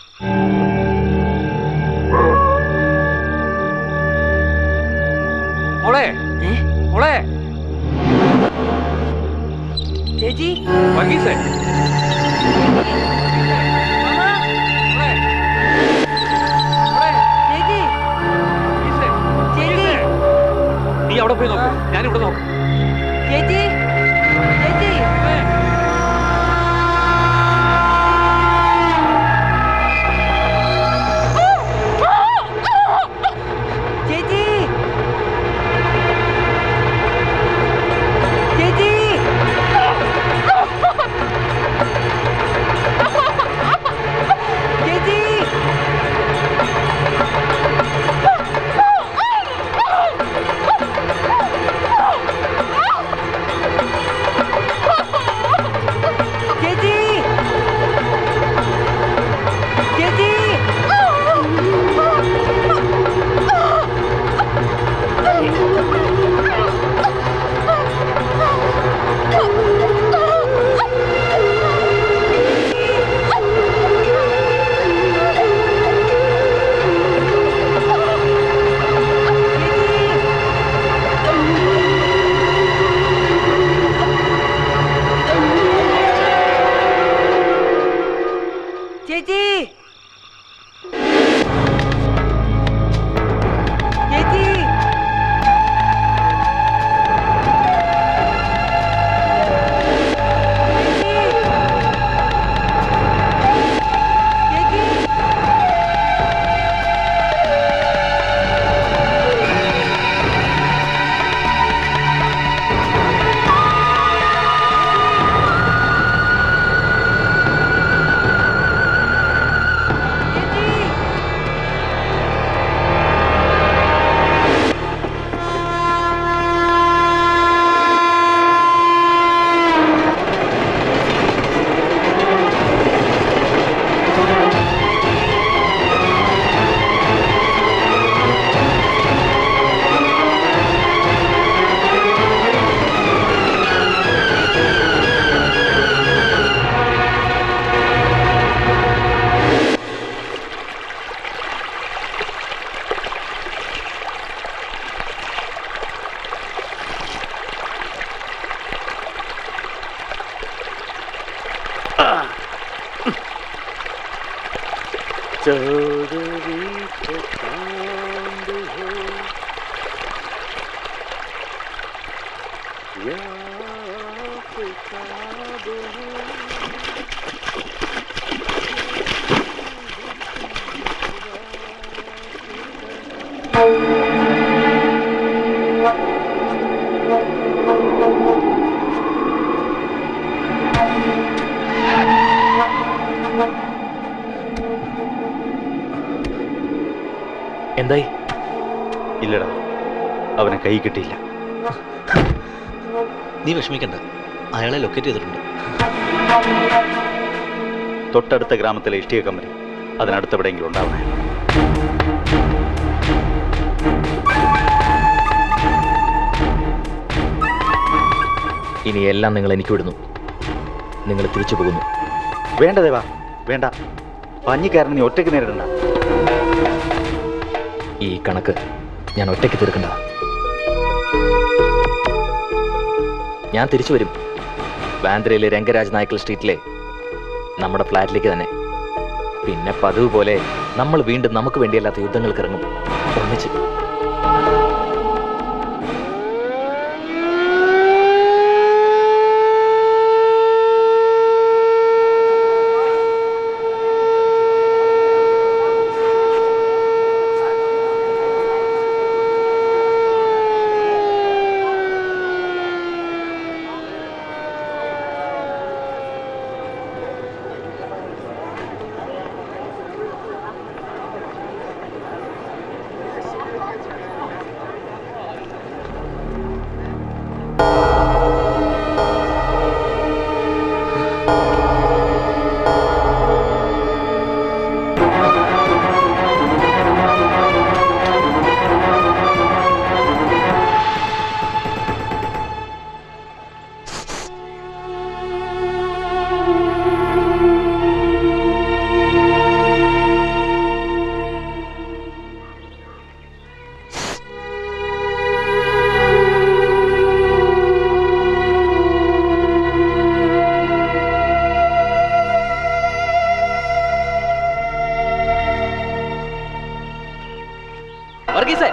E: മോളെ മോളെ
G: ചേച്ചി
E: വർഗീസേ
G: ചേച്ചി ചേച്ചി
E: നീ അവിടെ പോയി നോക്ക് ഞാൻ ഇവിടെ നോക്കും
G: ചേച്ചി ചേച്ചി ചേച്ചി ചേച്ചി
R: चौधरी को चांद हो या किताब हो
C: എന്തായി
B: ഇല്ലടാ അവനെ കൈ കിട്ടിയില്ല നീ വിഷമിക്കണ്ട അയാളെ ലൊക്കേറ്റ് ചെയ്തിട്ടുണ്ട് തൊട്ടടുത്ത ഗ്രാമത്തിലെ ഇഷ്ടിക കമ്പനി അതിനടുത്ത് എവിടെയെങ്കിലും ഉണ്ടാവണേ
C: ഇനി എല്ലാം നിങ്ങൾ എനിക്ക് വിടുന്നു നിങ്ങൾ തിരിച്ചു പോകുന്നു
B: വേണ്ട ദേവാ വേണ്ട പഞ്ഞിക്കാരൻ നീ ഒറ്റയ്ക്ക് നേരിടണ്ട
C: ഈ കണക്ക് ഞാൻ ഒറ്റയ്ക്ക് തീർക്കണ്ട ഞാൻ തിരിച്ചു വരും ബാന്ദ്രയിലെ രംഗരാജ് നായ്ക്കൽ സ്ട്രീറ്റിലെ നമ്മുടെ ഫ്ലാറ്റിലേക്ക് തന്നെ പിന്നെ പതിവ് പോലെ നമ്മൾ വീണ്ടും നമുക്ക് വേണ്ടിയല്ലാത്ത യുദ്ധങ്ങൾക്ക് ഇറങ്ങും ഒന്നിച്ച് വർഗീസേ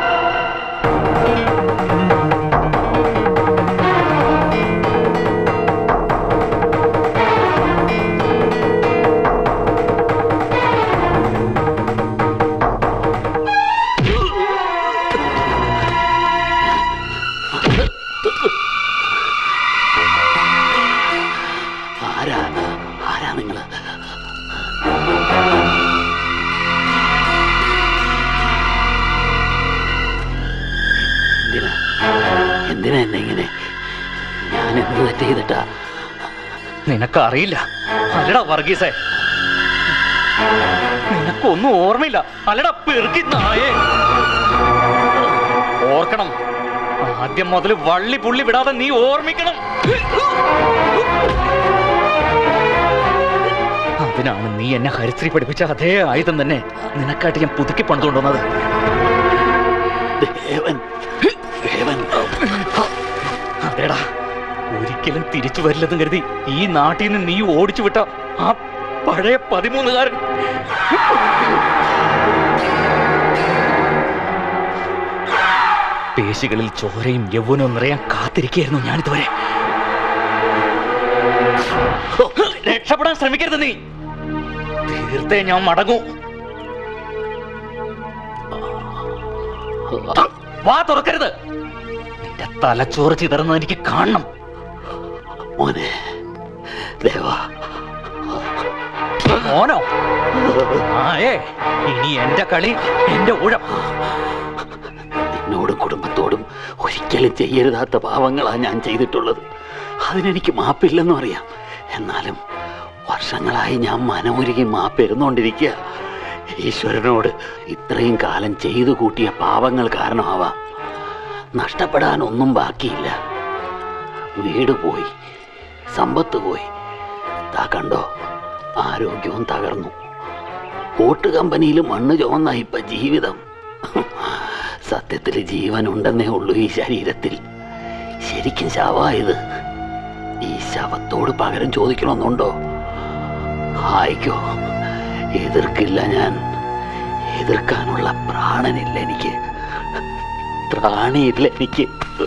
N: ആരാ ആരാ നിങ്ങള് എന്തിനാ എന്തിനാ എന്നെ ഇങ്ങനെ ഞാൻ എന്ത് തെറ്റ് ചെയ്തിട്ടാ
C: നിനക്കറിയില്ല അല്ലടാ വർഗീസേ നിനക്കൊന്നും ഓർമ്മയില്ല അല്ലടാ പെറുക്കി നായേ ഓർക്കണം ആദ്യം മുതൽ വള്ളി പുള്ളി വിടാതെ നീ ഓർമ്മിക്കണം അതിനാണ് നീ എന്നെ ഹരിശ്രീ പഠിപ്പിച്ച അതേ ആയുധം തന്നെ നിനക്കായിട്ട് ഞാൻ പുതുക്കി പണിതുകൊണ്ടുവന്നത്
N: ദേവൻ ദേവൻ
C: അതേടാ ഒരിക്കലും തിരിച്ചു വരില്ലെന്ന് കരുതി ഈ നാട്ടിൽ നിന്ന് നീ ഓടിച്ചു വിട്ട ആ പഴയ പതിമൂന്നുകാരൻ പേശികളിൽ ചോരയും യൗവനവും നിറയാൻ കാത്തിരിക്കുകയായിരുന്നു ഞാനിതുവരെ രക്ഷപ്പെടാൻ ശ്രമിക്കരുത് നീ തീർത്തേ ഞാൻ മടങ്ങൂ വാ തുറക്കരുത് നിന്റെ തലച്ചോറ് ചിതറുന്നത് എനിക്ക് കാണണം
N: മോനെ ദേവാ
C: മോനോ ആയേ ഇനി എന്റെ കളി എന്റെ ഊഴം
N: നിന്നോടും കുടുംബത്തോടും ഒരിക്കലും ചെയ്യരുതാത്ത പാവങ്ങളാ ഞാൻ ചെയ്തിട്ടുള്ളത് അതിനെനിക്ക് മാപ്പില്ലെന്നും അറിയാം എന്നാലും വർഷങ്ങളായി ഞാൻ മനമൊരുകി മാപ്പിരുന്നോണ്ടിരിക്കുക ഈശ്വരനോട് ഇത്രയും കാലം ചെയ്തു കൂട്ടിയ പാവങ്ങൾ കാരണമാവാം നഷ്ടപ്പെടാൻ ഒന്നും ബാക്കിയില്ല വീട് പോയി സമ്പത്ത് പോയി താ കണ്ടോ ആരോഗ്യവും തകർന്നു ഓട്ട് കമ്പനിയിൽ മണ്ണ് ചുവന്ന ഇപ്പൊ ജീവിതം സത്യത്തിൽ ജീവനുണ്ടെന്നേ ഉള്ളൂ ഈ ശരീരത്തിൽ ശരിക്കും ശവായത് ഈ ശവത്തോട് പകരം ചോദിക്കണമെന്നുണ്ടോ ആയിക്കോ എതിർക്കില്ല ഞാൻ എതിർക്കാനുള്ള പ്രാണനില്ല എനിക്ക് ത്രാണിയില്ല എനിക്ക്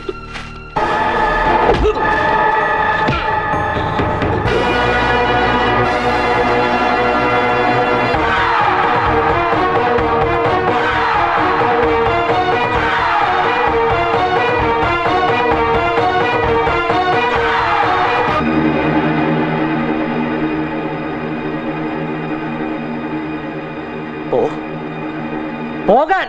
K: പോ പോകാൻ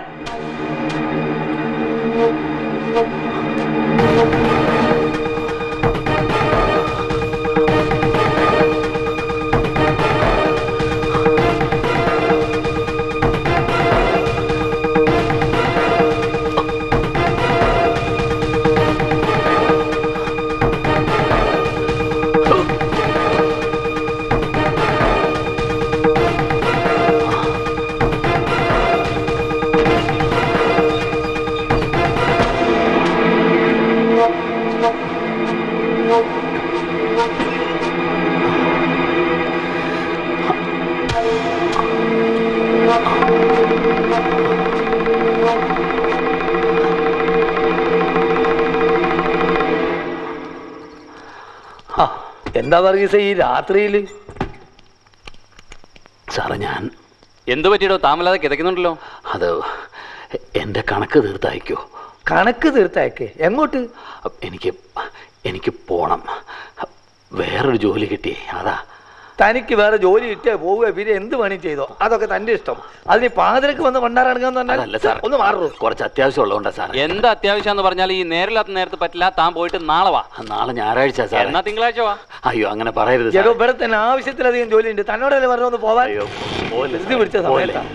K: എന്താ വർഗീസ ഈ രാത്രിയിൽ
N: സാറേ ഞാൻ എന്ത് പറ്റിയിടോ താമല്ലാതെ കിതയ്ക്കുന്നുണ്ടല്ലോ
K: അത്
N: എന്റെ കണക്ക് തീർത്തയക്കോ
K: കണക്ക് തീർത്തയക്ക് എങ്ങോട്ട്
N: എനിക്ക് എനിക്ക് പോണം വേറൊരു ജോലി കിട്ടി അതാ
K: തനിക്ക് വേറെ ജോലി കിട്ടിയാ പോവുക പിന്നെ എന്ത് പണി ചെയ്തോ അതൊക്കെ തന്റെ ഇഷ്ടം അതിന് പാതിരക്ക് വന്ന് മണ്ണാറടങ്ങാന്ന്
N: അതല്ല സാർ
K: പറഞ്ഞാൽ ഒന്ന് മാറൂ
N: കുറച്ച് അത്യാവശ്യം ഉള്ളതുകൊണ്ടാ സാർ
F: എന്ത് അത്യാവശ്യം എന്ന് പറഞ്ഞാൽ ഈ നേരില്ലാത്ത നേരത്ത് പറ്റില്ല താൻ പോയിട്ട് നാളെ വാ
N: നാളെ ഞായറാഴ്ച സാർ
F: എന്നാ തിങ്കളാഴ്ച വാ
N: അയ്യോ അങ്ങനെ പറയരുത് സാർ
K: ചേട്ടോ ഇവിടെ തന്നെ ആവശ്യത്തിലധികം ജോലി ഉണ്ട് തന്നോടല്ലേ പറഞ്ഞു ഒന്ന് പോവാൻ ഇത് പിടിച്ച
N: പോലെ.
K: സമയത്താ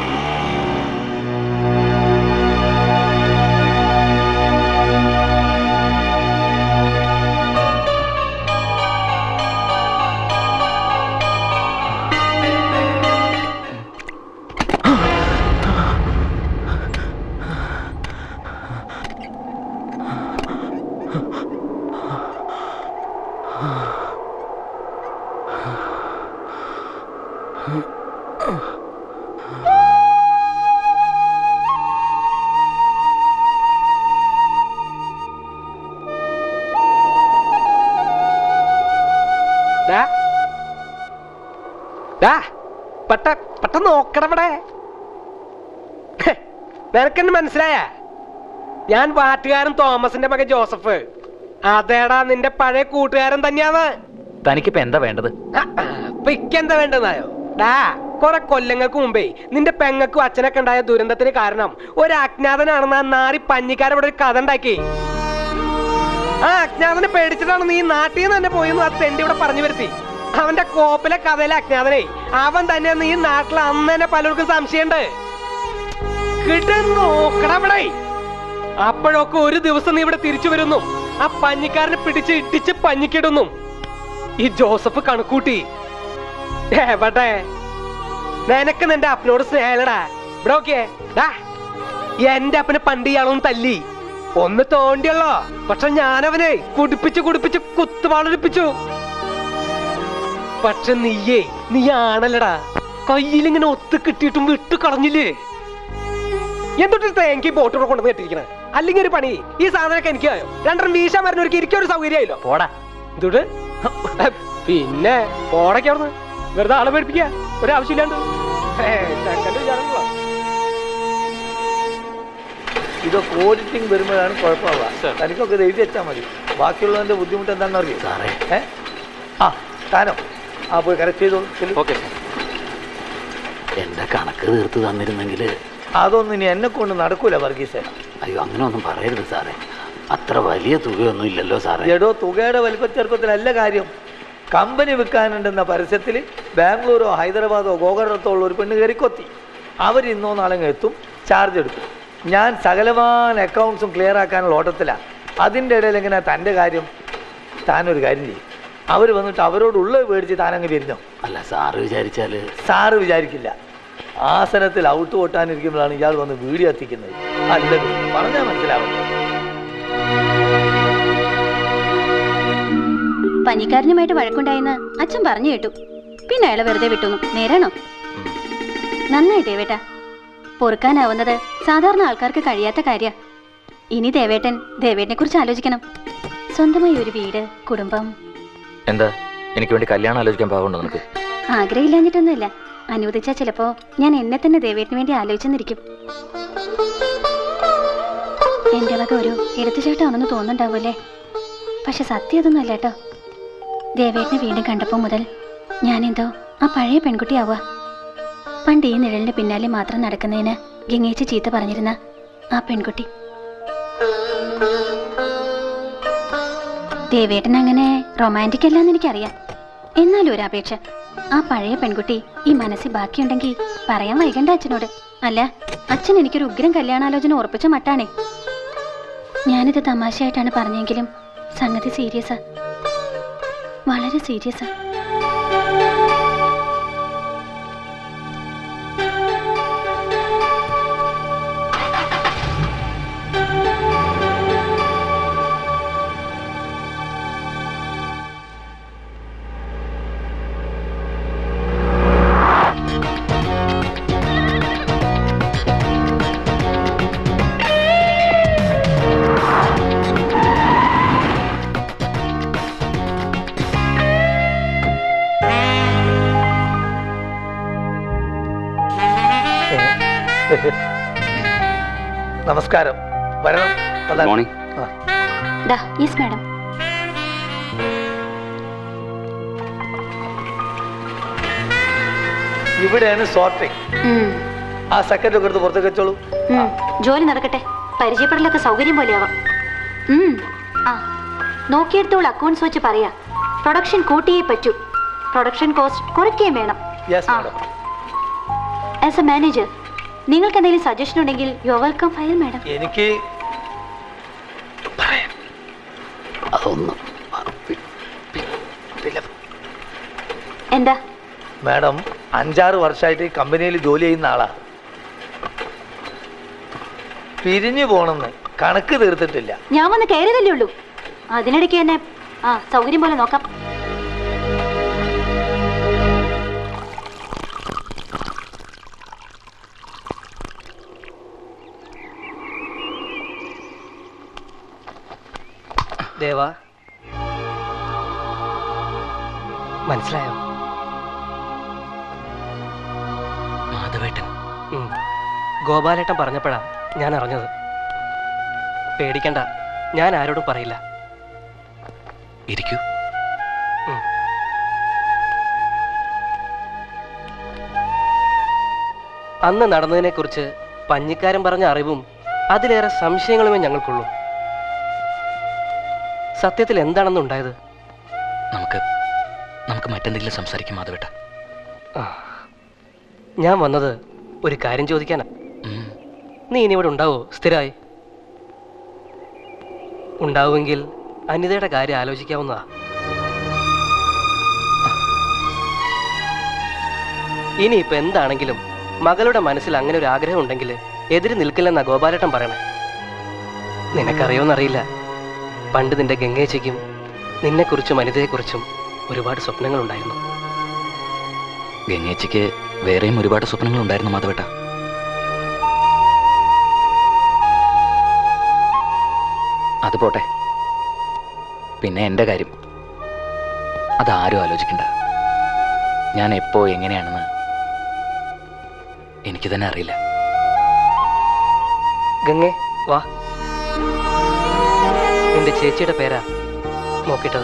S: ദാ. ദാ, പെട്ട പെട്ടെന്ന് നോക്കണവിടെ നിനക്കെന്നെ മനസ്സിലായ ഞാൻ പാട്ടുകാരൻ തോമസിന്റെ മകൻ ജോസഫ് അതേടാ നിന്റെ പഴയ കൂട്ടുകാരൻ തന്നെയാണ്
C: തനിക്കിപ്പോ എന്താ വേണ്ടത്
S: ഇപ്പൊ ഇക്കെന്താ വേണ്ടെന്നായോ ഡാ കുറെ കൊല്ലങ്ങൾക്ക് മുമ്പേ നിന്റെ പെങ്ങൾക്കും അച്ഛനൊക്കെ ഉണ്ടായ ദുരന്തത്തിന് കാരണം ഒരു അജ്ഞാതനാണെന്ന് ആ നാറി പഞ്ഞിക്കാരൻ ഇവിടെ ഒരു കഥ ഉണ്ടാക്കി ആ അജ്ഞാതനെ പേടിച്ചിട്ടാണ് നീ നാട്ടിൽ നിന്ന് തന്നെ പോയെന്ന് ആ തെണ്ടി ഇവിടെ പറഞ്ഞു വരുത്തി അവന്റെ കോപ്പിലെ കഥയിലെ അജ്ഞാതനെ അവൻ തന്നെ നീ നാട്ടിൽ അന്ന് തന്നെ പലർക്കും സംശയമുണ്ട് നോക്കടവിടെ അപ്പോഴൊക്കെ ഒരു ദിവസം നീ ഇവിടെ തിരിച്ചു വരുന്നു ആ പഞ്ഞിക്കാരനെ പിടിച്ച് ഇടിച്ച് പഞ്ഞിക്കിടുന്നു ഈ ജോസഫ് കണക്കൂട്ടി എവിടെ നിനക്ക് നിന്റെ അപ്പനോട് സ്നേഹലടാ ഇവിടെ ഓക്കെ എന്റെ അപ്പനെ പണ്ട് ഇയാളൊന്നും തല്ലി ഒന്ന് തോണ്ടിയല്ലോ പക്ഷെ ഞാനവനെ കുടിപ്പിച്ച് കുടിപ്പിച്ച് കുത്തുപാളൊലിപ്പിച്ചു പക്ഷെ നീയേ നീ ആണല്ലടാ കയ്യിലിങ്ങനെ ഒത്ത് കിട്ടിയിട്ടും വിട്ടു കളഞ്ഞില്ലേ എന്തൊട്ട് തേങ്കി ബോട്ടോടെ കൊണ്ടുവന്ന് കെട്ടിരിക്കണേ അല്ലെങ്കിൽ ഒരു പണി ഈ സാധനമൊക്കെ എനിക്കായോ രണ്ടെണ്ണം വീശ മരുന്നവർക്ക് ഇരിക്കാൻ ഒരു സൗകര്യമായില്ലോ
C: പോടാ
S: എന്തുട്ട് പിന്നെ പോടൊക്കെ അവിടുന്ന് വെറുതെ ആളെ പേടിപ്പിക്ക ഒരാവശ്യമില്ലാണ്ട് ഏ, ചെക്കൻ്റെ വിചാരങ്ങളോ
K: ഇതൊക്കെ ഓഡിറ്റിംഗ് വരുമ്പോഴാണ് കുഴപ്പമാവുക തനിക്കൊക്കെ ഇത് എഴുതി വെച്ചാൽ മതി ബാക്കിയുള്ളതിന്റെ ബുദ്ധിമുട്ട് എന്താണെന്ന് അറിയോ സാറേ ഏ ആ താനോ ആ പോയി കറക്റ്റ് ചെയ്തോളൂ ഓക്കെ
N: എന്റെ കണക്ക് തീർത്ത് തന്നിരുന്നെങ്കിൽ
K: അതൊന്നും ഇനി എന്നെ കൊണ്ട് നടക്കൂല വർഗീസേ
N: അയ്യോ അങ്ങനെ ഒന്നും പറയരുത് സാറേ അത്ര വലിയ തുകയൊന്നും ഇല്ലല്ലോ സാറേ
K: എടോ തുകയുടെ വലിപ്പച്ചെറുപ്പത്തിലല്ല കാര്യം കമ്പനി വിൽക്കാനുണ്ടെന്ന പരസ്യത്തിൽ ബാംഗ്ലൂരോ ഹൈദരാബാദോ ഗോകർണത്തോ ഉള്ള ഒരു പെണ്ണ് കയറി കൊത്തി അവർ ഇന്നോ നാളെ എത്തും ചാർജ് എടുക്കും ഞാൻ സകലമാന അക്കൗണ്ട്സും ക്ലിയർ ആക്കാനുള്ള ഓട്ടത്തിലാണ് അതിൻ്റെ ഇടയിൽ എങ്ങനെ തൻ്റെ കാര്യം താനൊരു കാര്യം ചെയ്യും അവർ വന്നിട്ട് അവരോടുള്ളത് മേടിച്ച് താനങ്ങ് പിരിഞ്ഞോ
N: അല്ല സാറ് വിചാരിച്ചാൽ
K: സാറ് വിചാരിക്കില്ല ആസനത്തിൽ ഔട്ട് കൊട്ടാനിരിക്കുമ്പോഴാണ് ഇയാൾ വന്ന് വീഡിയോ എത്തിക്കുന്നത് അല്ലത് പറഞ്ഞാൽ മനസ്സിലാവും
H: പനിക്കാരനുമായിട്ട് വഴക്കുണ്ടായെന്ന് അച്ഛൻ പറഞ്ഞു കേട്ടു പിന്നെ അയാളെ വെറുതെ വിട്ടുന്നു നേരാണോ നന്നായി ദേവേട്ട പൊറുക്കാനാവുന്നത് സാധാരണ ആൾക്കാർക്ക് കഴിയാത്ത കാര്യ ഇനി ദേവേട്ടൻ ദേവേട്ടനെ കുറിച്ച് ആലോചിക്കണം സ്വന്തമായി ഒരു വീട് കുടുംബം
C: എന്താ എനിക്ക് വേണ്ടി കല്യാണം ആലോചിക്കാൻ പാവുണ്ടോ നിനക്ക്
H: ആഗ്രഹമില്ലാഞ്ഞിട്ടൊന്നുമില്ല അനുവദിച്ചാൽ ചിലപ്പോ ഞാൻ എന്നെ തന്നെ ദേവേട്ടിന് വേണ്ടി ആലോചിച്ചെന്നിരിക്കും എന്റെ വക ഒരു എടുത്തുചാട്ടാണെന്ന് തോന്നുന്നുണ്ടാവൂല്ലേ പക്ഷെ സത്യം അതൊന്നും അല്ല കേട്ടോ ദേവേട്ടിനെ വീണ്ടും കണ്ടപ്പോൾ മുതൽ ഞാനെന്തോ ആ പഴയ പെൺകുട്ടിയാവുക പണ്ട് ഈ നിഴലിന്റെ പിന്നാലെ മാത്രം നടക്കുന്നതിന് ഗംഗേച്ച് ചീത്ത പറഞ്ഞിരുന്ന ആ പെൺകുട്ടി ദേവേട്ടൻ അങ്ങനെ റൊമാൻറ്റിക് അല്ലാന്ന് എനിക്കറിയാം എന്നാലും ഒരു അപേക്ഷ ആ പഴയ പെൺകുട്ടി ഈ മനസ്സിൽ ബാക്കിയുണ്ടെങ്കിൽ പറയാൻ വൈകണ്ട അച്ഛനോട് അല്ല അച്ഛൻ എനിക്കൊരു ഉഗ്രം കല്യാണാലോചന ഉറപ്പിച്ച മട്ടാണേ ഞാനിത് തമാശയായിട്ടാണ് പറഞ്ഞെങ്കിലും സംഗതി സീരിയസാ വളരെ സീരിയസാ
K: നമസ്കാരം വരണം വന്നാൽ-
Q: മോർണിംഗ്
K: ആ.
H: ദാ യെസ് മാഡം
K: ഇവിടെയാണ് സോർട്ടിങ് ആ സെക്കൻഡ് ഒക്കെ എടുത്ത് പുറത്തേക്ക് വെച്ചോളൂ
H: ജോലി നടക്കട്ടെ പരിചയപ്പെടലൊക്കെ സൗകര്യം പോലെയാവാം ഉം. ആ നോക്കിയെടുത്തോളൂ അക്കൗണ്ട്സ് വെച്ച് പറയാ പ്രൊഡക്ഷൻ കൂട്ടിയേ പറ്റൂ പ്രൊഡക്ഷൻ കോസ്റ്റ് കുറയ്ക്കുകയും വേണം
K: yes madam
H: as a manager നിങ്ങൾക്ക് എന്തെങ്കിലും സജഷൻ ഉണ്ടെങ്കിൽ യു വെൽക്കം ഫയൽ മാഡം
K: എനിക്ക്
N: അതൊന്നും
H: എന്താ
K: മാഡം അഞ്ചാറ് വർഷമായിട്ട് ഈ കമ്പനിയിൽ ജോലി ചെയ്യുന്ന ആളാ പിരിഞ്ഞു പോണെന്ന് കണക്ക് തീർത്തിട്ടില്ല
H: ഞാൻ വന്ന് കയറിയതല്ലേ ഉള്ളൂ അതിനിടയ്ക്ക് തന്നെ ആ സൗകര്യം പോലെ നോക്കാം
S: ദേവാ മനസ്സിലായോ
C: മാധവേട്ടൻ
S: ഉം. ഗോപാലേട്ടൻ പറഞ്ഞപ്പോഴാ ഞാൻ അറിഞ്ഞത് പേടിക്കണ്ട ഞാൻ ആരോടും പറയില്ല
C: ഇരിക്കൂ
S: ഉം. അന്ന് നടന്നതിനെക്കുറിച്ച് പഞ്ഞിക്കാരൻ പറഞ്ഞ അറിവും അതിലേറെ സംശയങ്ങളുമേ ഞങ്ങൾക്കുള്ളൂ സത്യത്തിൽ എന്താണെന്നുണ്ടായത്
C: നമുക്ക് നമുക്ക് മറ്റെന്തെങ്കിലും സംസാരിക്കും മാധവേട്ട
S: ആ. ഞാൻ വന്നത് ഒരു കാര്യം ചോദിക്കാനാ നീ ഇനി ഇവിടെ ഉണ്ടാവോ സ്ഥിരമായി ഉണ്ടാവുമെങ്കിൽ അനിതയുടെ കാര്യം ആലോചിക്കാവുന്നതാ ഇനിയിപ്പോ എന്താണെങ്കിലും മകളുടെ മനസ്സിൽ അങ്ങനെ ഒരു ആഗ്രഹം ഉണ്ടെങ്കിൽ എതിര് നിൽക്കില്ലെന്നാ ഗോപാലേട്ടൻ പറയണേ നിനക്കറിയോന്നറിയില്ല പണ്ട് നിന്റെ ഗംഗേച്ചയ്ക്കും നിന്നെക്കുറിച്ചും അനിതയെക്കുറിച്ചും ഒരുപാട് സ്വപ്നങ്ങളുണ്ടായിരുന്നു
C: ഗംഗേച്ചിക്ക് വേറെയും ഒരുപാട് സ്വപ്നങ്ങൾ ഉണ്ടായിരുന്നു മാധവേട്ട അത് പോട്ടെ പിന്നെ എൻ്റെ കാര്യം അതാരും ആലോചിക്കണ്ട ഞാൻ എപ്പോ എങ്ങനെയാണെന്ന് എനിക്ക് തന്നെ അറിയില്ല
S: ഗംഗേ വാ നിന്റെ ചേച്ചിയുടെ പേരാ നോക്കിട്ടത്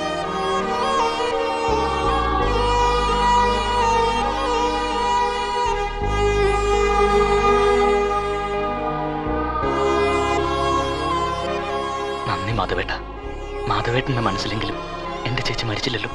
C: നന്ദി മാധവേട്ട മാധവേട്ടൻ്റെ മനസ്സിലെങ്കിലും എൻ്റെ ചേച്ചി മരിച്ചില്ലല്ലോ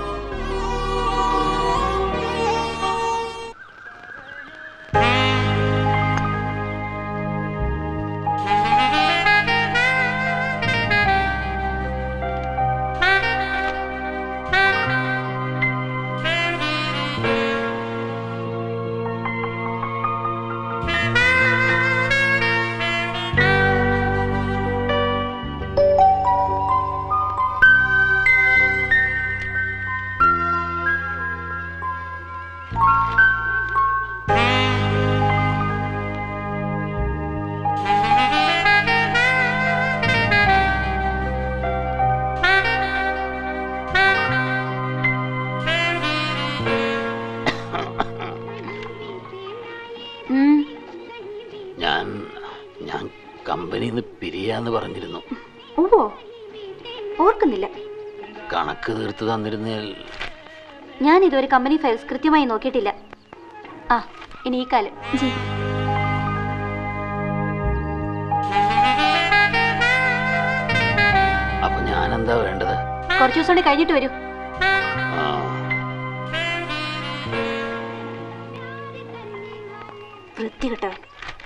N: ഞാൻ ഞാൻ കമ്പനിയിൽ നിന്ന് പിരിയാന്ന് പറഞ്ഞിരുന്നു
H: ഓ ഓർക്കുന്നില്ല
N: കണക്ക് തീർത്ത് തന്നിരുന്നേൽ
H: ഞാൻ ഇതുവരെ കമ്പനി ഫയൽസ് കൃത്യമായി നോക്കിയിട്ടില്ല ആ ഇനി ഈ കാലം ജി
N: അപ്പൊ ഞാൻ എന്താ വേണ്ടത്
H: കുറച്ച് ദിവസം കൂടി കഴിഞ്ഞിട്ട് വരൂ
N: ആ
H: വൃത്തികെട്ടവൻ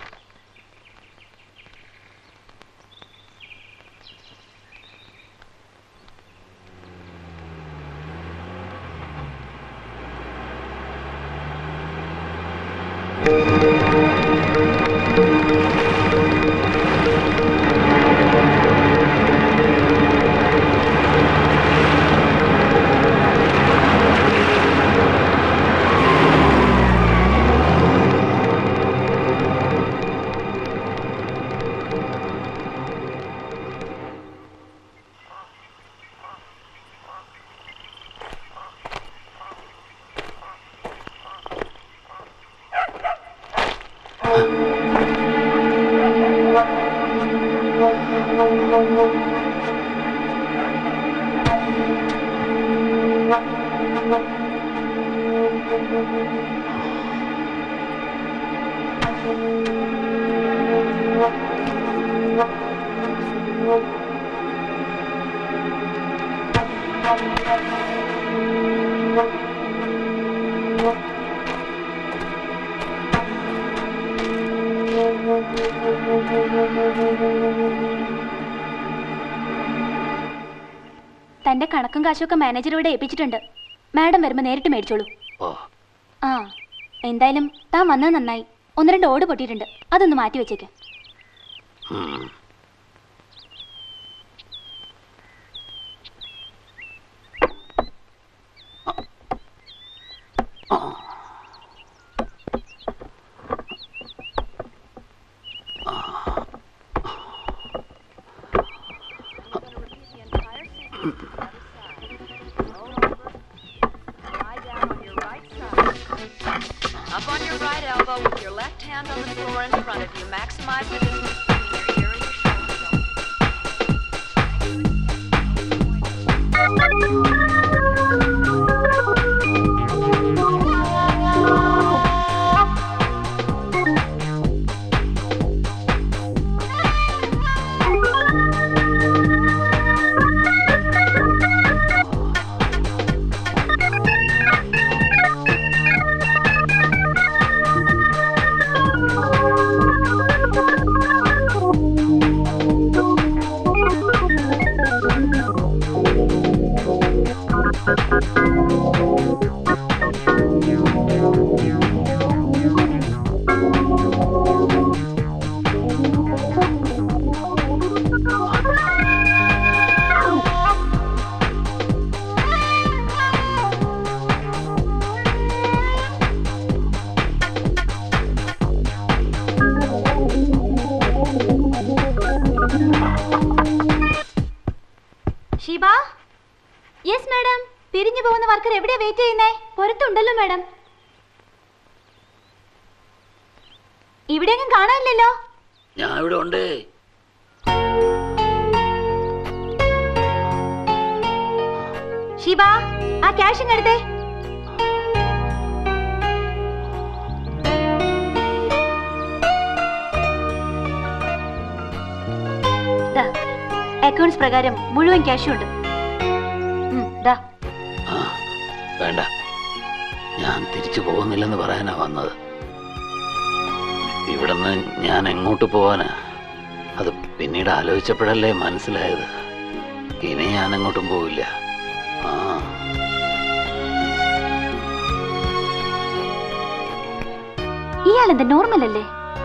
H: തന്റെ കണക്കും കാശുമൊക്കെ മാനേജർ ഇവിടെ ഏൽപ്പിച്ചിട്ടുണ്ട് മാഡം വരുമ്പോൾ നേരിട്ട് മേടിച്ചോളൂ
N: ഓ
H: ആ എന്തായാലും താൻ വന്നത് നന്നായി ഒന്ന് രണ്ട് ഓട് പൊട്ടിയിട്ടുണ്ട് അതൊന്ന് മാറ്റി വെച്ചേക്ക്
N: ഉം.
T: Up on your right elbow with your left hand on the floor in front of you. Maximize the distance between your ear and your shoulder.
M: Thank you.
H: പോകുന്ന വർക്കർ എവിടെയാ വെയിറ്റ് ചെയ്യുന്നേ പുറത്തുണ്ടല്ലോ മാഡം ഇവിടെയൊന്നും കാണാനില്ലല്ലോ
N: ഞാൻ ഇവിടെ ഉണ്ട്
H: ഷീബ ആ ക്യാഷ് ഇങ്ങ് എടുത്തേ അക്കൗണ്ട്സ് പ്രകാരം മുഴുവൻ ക്യാഷും ഉണ്ട് ഉം, ദാ.
N: വേണ്ട ഞാൻ തിരിച്ചു പോകുന്നില്ലെന്ന് പറയാനാ വന്നത് ഇവിടുന്ന് ഞാൻ എങ്ങോട്ട് പോവാനാ അത് പിന്നീട് ആലോചിച്ചപ്പോഴല്ലേ മനസ്സിലായത് ഇനി ഞാൻ എങ്ങോട്ടും പോവില്ല ആ
H: ഇയാളെന്താ നോർമൽ അല്ലേ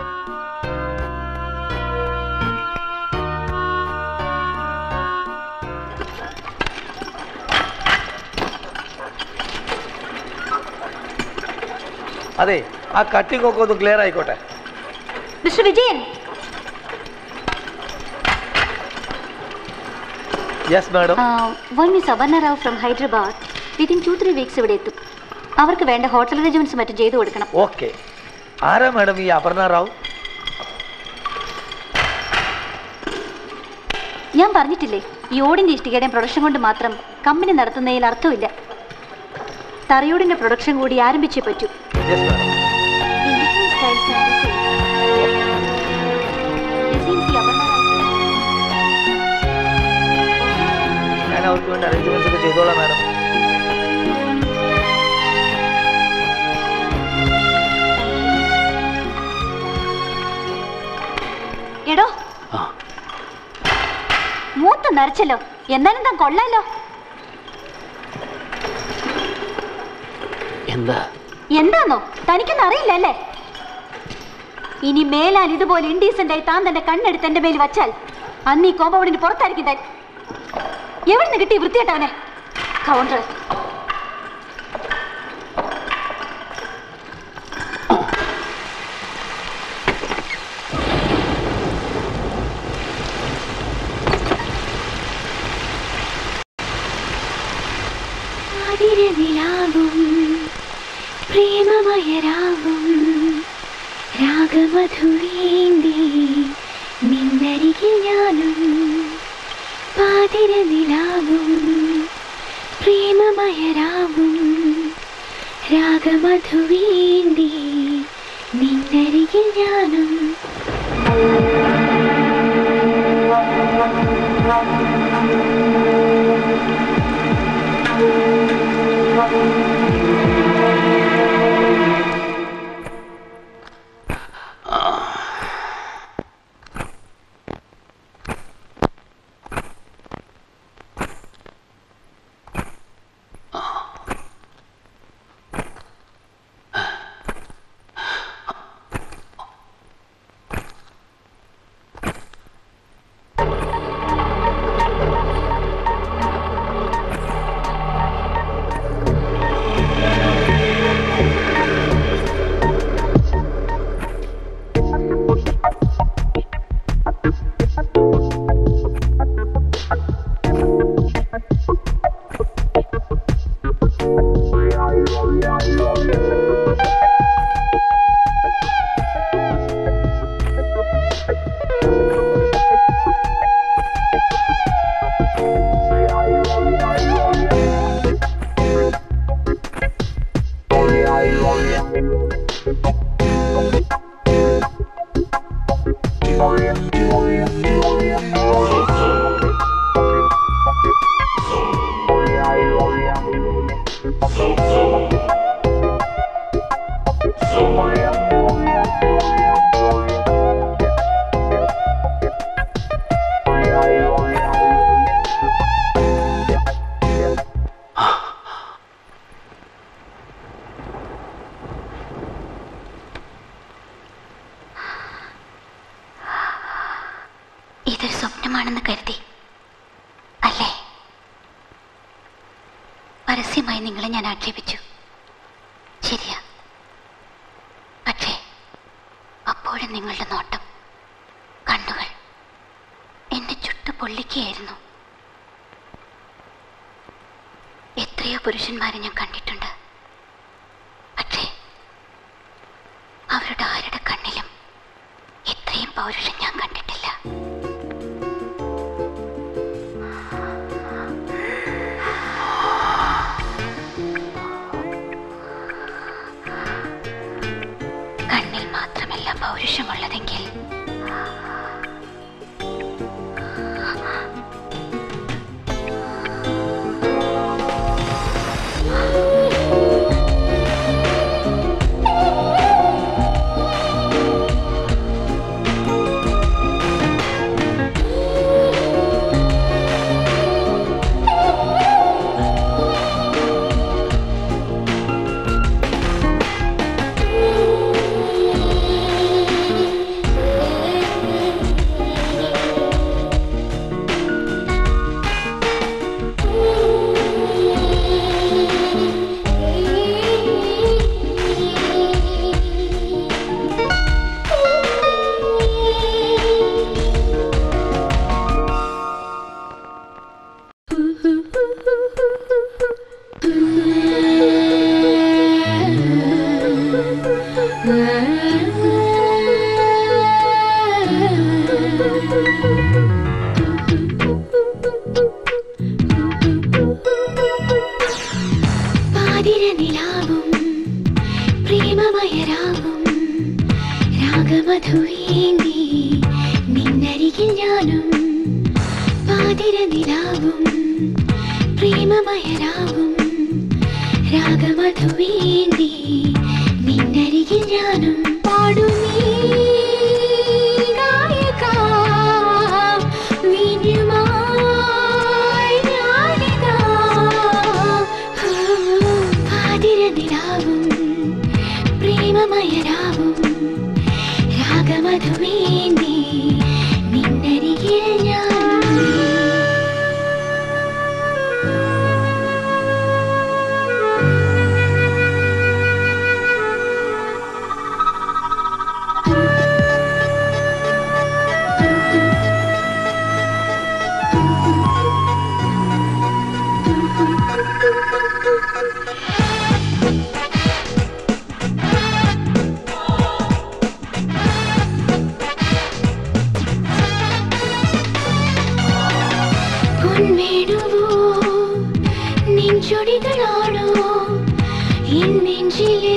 K: അതെ ആ കട്ടിംഗ് ഒക്കെ ഒന്ന് ക്ലിയർ ആയിക്കോട്ടെ
H: mister Vijayan
K: yes madam
H: one miss Aparna Rao from Hyderabad within two three weeks ഇവിടെ എത്തും അവർക്ക് വേണ്ട ഹോട്ടൽ അറേഞ്ച്മെന്റ്സ് മറ്റും ചെയ്തു കൊടുക്കണം
K: ഓക്കെ ആരാ മാഡം ഈ അപർണ റാവു
H: ഞാൻ പറഞ്ഞിട്ടില്ലേ ഈ ഓടിന്റെ ഇഷ്ടികയുടെയും പ്രൊഡക്ഷൻ കൊണ്ട് മാത്രം കമ്പനി നടത്തുന്നതിൽ അർത്ഥമില്ല തറയോടിന്റെ പ്രൊഡക്ഷൻ കൂടി ആരംഭിച്ചേ പറ്റൂ
K: yes madam
H: Indian styles and designs. Designs ഈ അപർണ റാവു
K: ഞാൻ അവർക്ക് വേണ്ടി അറേഞ്ച്മെന്റ്സ് ഒക്കെ ചെയ്തോളാം മാഡം
H: എടോ മൂത്ത് നരച്ചല്ലോ എന്നാലും താൻ കൊള്ളാലോ
N: എന്താ
H: എന്താന്നോ തനിക്കൊന്നും അറിയില്ല അല്ലേ ഇനി മേലാൽ ഇതുപോലെ ഇൻഡീസെന്റ് ആയി താൻ തന്റെ കണ്ണെടുത്ത് എന്റെ മേൽ വച്ചാൽ അന്ന് ഈ കോമ്പൗണ്ടിന് പുറത്തായിരിക്കും താൻ എവിടുന്ന് കിട്ടി വൃത്തിയായിട്ടവനെ കൗണ്ടർ
M: ആതിരനിലാവും പ്രേമമയരാവും രാഗമധുവേന്തി നിന്നരികിൽ ഞാനും പാതിരനിലാവും പ്രേമമയരാവും രാഗമധുവേന്തി നിന്നരികിൽ ഞാനും
H: ഇതൊരു സ്വപ്നമാണെന്ന് കരുതി അല്ലേ പരസ്യമായി നിങ്ങളെ ഞാൻ ആക്ഷേപിച്ചു ശരിയാ പക്ഷേ അപ്പോഴും നിങ്ങളുടെ നോട്ടം കണ്ണുകൾ എന്നെ ചുട്ടു പൊള്ളിക്കുകയായിരുന്നു എത്രയോ
M: പുരുഷന്മാരെ ഞാൻ കണ്ടിട്ടുണ്ട് പക്ഷേ അവരുടെ ആരുടെ കണ്ണിലും ഇത്രയും പൗരുഷം ഞാൻ കണ്ടിട്ടില്ല കണ്ണിൽ മാത്രമല്ല പൗരുഷമുള്ളതെങ്കിൽ പാതിരനിലാവും പ്രേമമയരാവും രാഗമധുവേന്തി നിന്നരികിൽ ഞാനും പാതിരനിലാവും പ്രേമമയരാവും രാഗമധുവേന്തി നിന്നരികിൽ ഞാനും പാടു നീ ഗായകാ വീണ്ടുമായി ഞാനിതാ പാതിരനിലാവും പ്രേമമയരാവും രാഗമധുവേന്തി നിന്നരികിൽ ഞാൻ പൊൻവേണുവോ നെഞ്ചൊടികളാണോ എൻ നെഞ്ചിലെ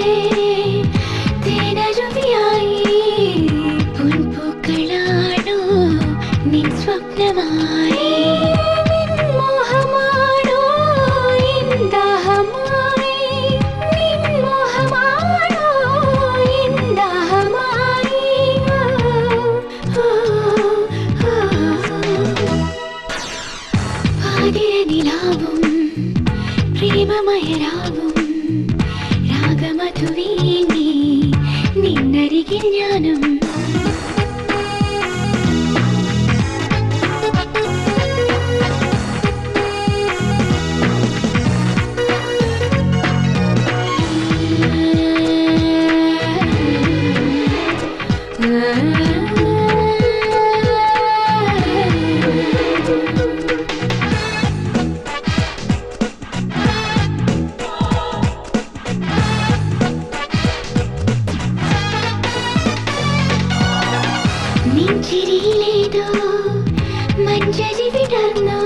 M: തേനരുവിയായി പൊൻപൂക്കളാണോ നിൻ സ്വപ്നമായി നിൻ മോഹമാണോ എൻ ദാഹമായി നിൻ മോഹമാണോ എൻ ദാഹമായി ഓ, ഓ, ഓ. പാതിരനിലാവും പ്രേമമയരാവും രാഗമധുവേന്തി നിന്നരികിൽ ഞാനും നെഞ്ചിരിയിലേതോ മഞ്ചരി വിടർന്നു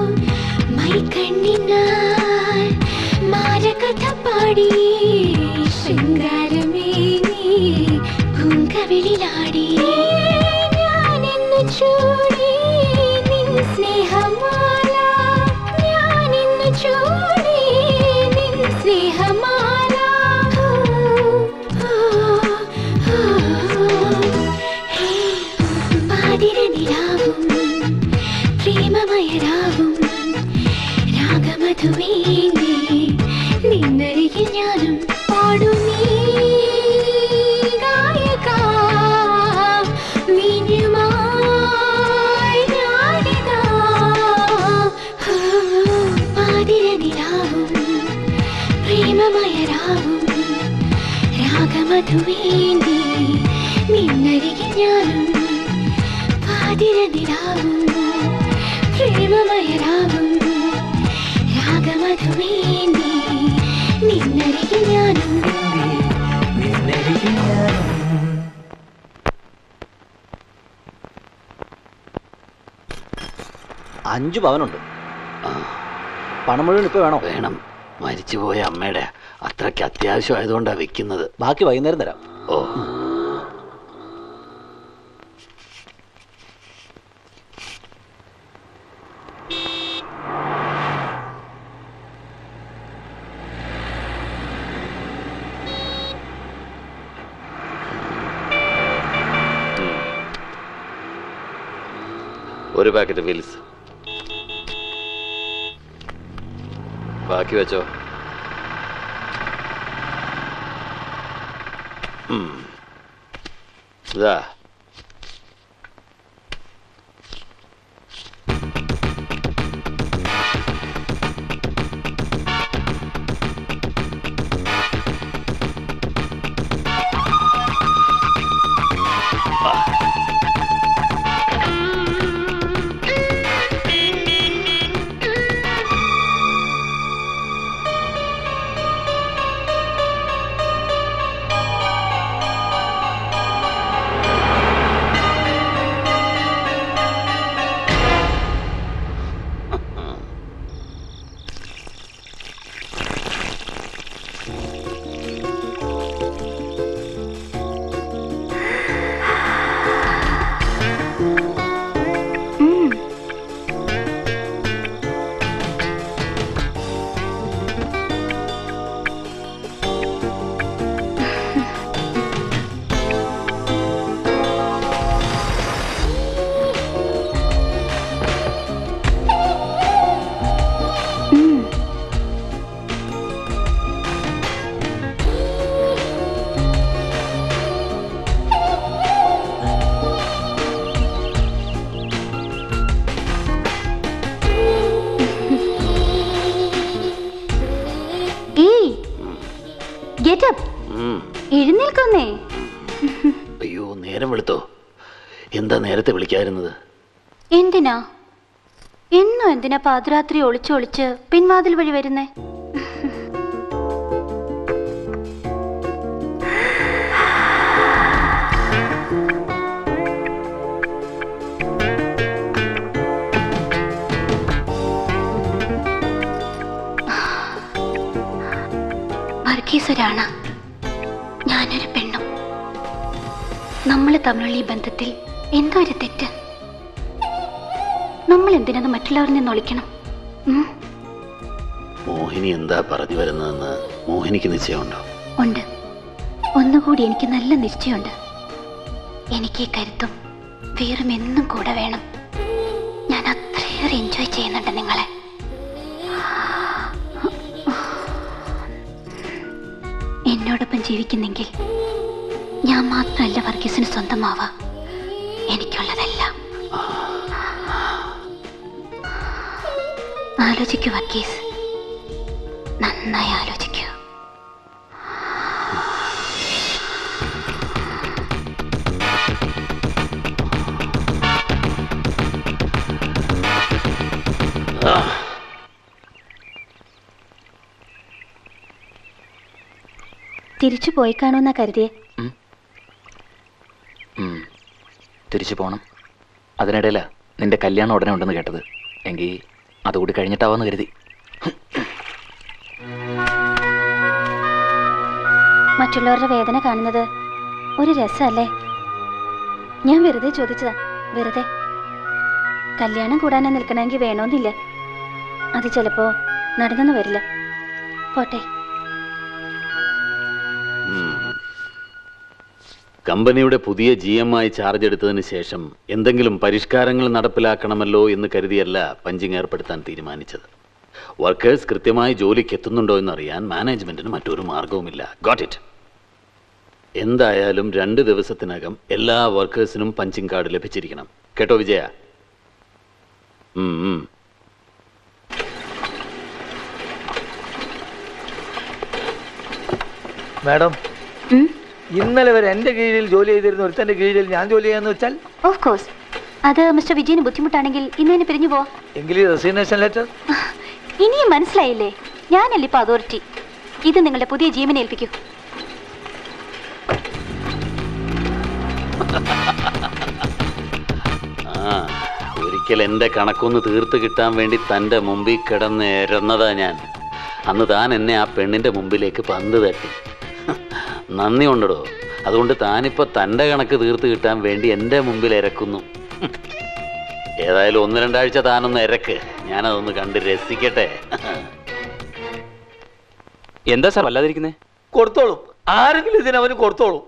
M: മൈക്കണ്ണിനാൽ മാരകഥ പാടി ശൃംഗാരമേ നീ പൂങ്കവിളിലാടി ഞാനെന്നു ചൂടി നിൻ സ്നേഹമാല ഞാനെന്നു ചൂടി നിൻ സ്നേഹമാല ഓ, ഓ, ഓ, ഹേ പാതിരനിലാവും പ്രേമമയരാവും രാഗമധുവേന്തി നിന്നരികിൽ ഞാനും പാടു നീ ഗായകാ വീണ്ടുമായി ഞാനിതാ ഓ, പാതിരനിലാവും പ്രേമമയരാവും രാഗമധുവേന്തി നിന്നരികിൽ ഞാനും പാതിരനിലാവും പ്രേമമയരാവും രാഗമധുവേന്തി നിന്നരികിൽ ഞാനും
P: നിന്നരികിൽ ഞാനും
B: അഞ്ചു പവനുണ്ട് പണം മുഴുവൻ ഇപ്പൊ വേണോ
N: വേണം മരിച്ചുപോയ അമ്മയുടെ അത്രയ്ക്ക് അത്യാവശ്യമായതുകൊണ്ടാണ് വെക്കുന്നത്
B: ബാക്കി വൈകുന്നേരം തരാം
N: ഓ ഒരു പാക്കറ്റ് വിൽസ് ബാക്കി വെച്ചോ ഉം. ഇതാ
H: ഏയ് ഗെറ്റ് അപ്പ്
N: ഉം.
H: എഴുന്നേൽക്കുന്നേ
N: അയ്യോ നേരം വെളുത്തോ എന്താ നേരത്തെ വിളിക്കാതിരുന്നത്
H: എന്തിനാ എന്നും എന്തിനാ പാതിരാത്രി ഒളിച്ചൊളിച്ച് പിൻവാതിൽ വഴി വരുന്നേ വർഗീസൊരാണ് ഞാനൊരു പെണ്ണും നമ്മൾ തമ്മിലുള്ള ഈ ബന്ധത്തിൽ എന്തോ ഒരു തെറ്റ് നമ്മൾ എന്തിനത് മറ്റുള്ളവരിൽ നിന്ന് ഒളിക്കണം ഉം,
N: മോഹിനി എന്താ പറഞ്ഞു വരുന്നതെന്ന് മോഹിനിക്ക് നിശ്ചയമുണ്ടോ
H: ഉണ്ട് ഒന്നുകൂടി എനിക്ക് നല്ല നിശ്ചയമുണ്ട് എനിക്ക് ഈ കരുത്തും വീറും എന്നും കൂടെ വേണം ഞാൻ അത്രയേറെ എൻജോയ് ചെയ്യുന്നുണ്ട് നിങ്ങളെ എന്നോടൊപ്പം ജീവിക്കുന്നെങ്കിൽ ഞാൻ മാത്രമല്ല വർഗീസിന് സ്വന്തമാവാ എനിക്കുള്ളതെല്ലാം ആലോചിക്കൂ വർഗീസ് നന്നായി ആലോചിക്കൂ തിരിച്ചു പോയി കാണുമെന്നാ കരുതിയേ
C: ഉം. തിരിച്ചു പോണം അതിനിടയില നിന്റെ കല്യാണം ഉടനെ ഉണ്ടെന്ന് കേട്ടത് എങ്കിൽ അതുകൂടി കഴിഞ്ഞിട്ടാവാന്ന് കരുതി
H: മറ്റുള്ളവരുടെ വേദന കാണുന്നത് ഒരു രസമല്ലേ ഞാൻ വെറുതെ ചോദിച്ചതാ വെറുതെ കല്യാണം കൂടാനാ നിൽക്കണമെങ്കിൽ വേണമെന്നില്ല അത് ചിലപ്പോ നടന്നെന്ന് വരില്ല പോട്ടെ
N: ഉം. കമ്പനിയുടെ പുതിയ ജി എം ആയി ചാർജ് എടുത്തതിന് ശേഷം എന്തെങ്കിലും പരിഷ്കാരങ്ങൾ നടപ്പിലാക്കണമല്ലോ എന്ന് കരുതിയല്ല പഞ്ചിങ് ഏർപ്പെടുത്താൻ തീരുമാനിച്ചത് വർക്കേഴ്സ് കൃത്യമായി ജോലിക്ക് എത്തുന്നുണ്ടോ എന്നറിയാൻ മാനേജ്മെന്റിന് മറ്റൊരു മാർഗവുമില്ല ഗോട്ട് ഇറ്റ് എന്തായാലും രണ്ട് ദിവസത്തിനകം എല്ലാ വർക്കേഴ്സിനും പഞ്ചിങ് കാർഡ് ലഭിച്ചിരിക്കണം കേട്ടോ വിജയ ഉം, ഉം.
K: മാഡം ഇന്നലെ വരെ എൻ്റെ കീഴിൽ ജോലി ചെയ്തിരുന്ന ഒരുത്തൻ്റെ കീഴിൽ ഞാൻ ജോലി ചെയ്യാന്ന് വെച്ചാൽ
H: ഓഫ് കോഴ്സ് അത് മിസ്റ്റർ വിജയന് ബുദ്ധിമുട്ടാണെങ്കിൽ ഇന്ന് തന്നെ പിരിഞ്ഞു പോവാം
K: എങ്കിൽ റെസിഗ്നേഷൻ ലെറ്റർ
H: ഇനിയും മനസ്സിലായില്ലേ ഞാനല്ലേ ഇപ്പൊ അതോറിറ്റി ഇത് നിങ്ങളുടെ പുതിയ ജീവനെ ഏൽപ്പിക്കൂ
N: ആ ഒരിക്കൽ എൻ്റെ കണക്കൊന്ന് തീർത്ത് കിട്ടാൻ വേണ്ടി തൻ്റെ മുമ്പിൽ കിടന്ന് എരന്നതാ ഞാൻ അന്ന് താൻ എന്നെ ആ പെണ്ണിൻ്റെ മുമ്പിലേക്ക് പന്ത് തട്ടി നന്ദി ഉണ്ടടോ അതുകൊണ്ട് താനിപ്പോൾ തൻ്റെ കണക്ക് തീർത്ത് കിട്ടാൻ വേണ്ടി എൻ്റെ മുമ്പിൽ ഇരക്കുന്നു ഏതായാലും ഒന്ന് രണ്ടാഴ്ച താനൊന്ന് ഇരക്ക് ഞാനതൊന്ന് കണ്ട് രസിക്കട്ടെ
C: എന്താ സാർ വല്ലാതിരിക്കുന്നേ
K: കൊടുത്തോളും ആരെങ്കിലും ഇതിനവന് കൊടുത്തോളും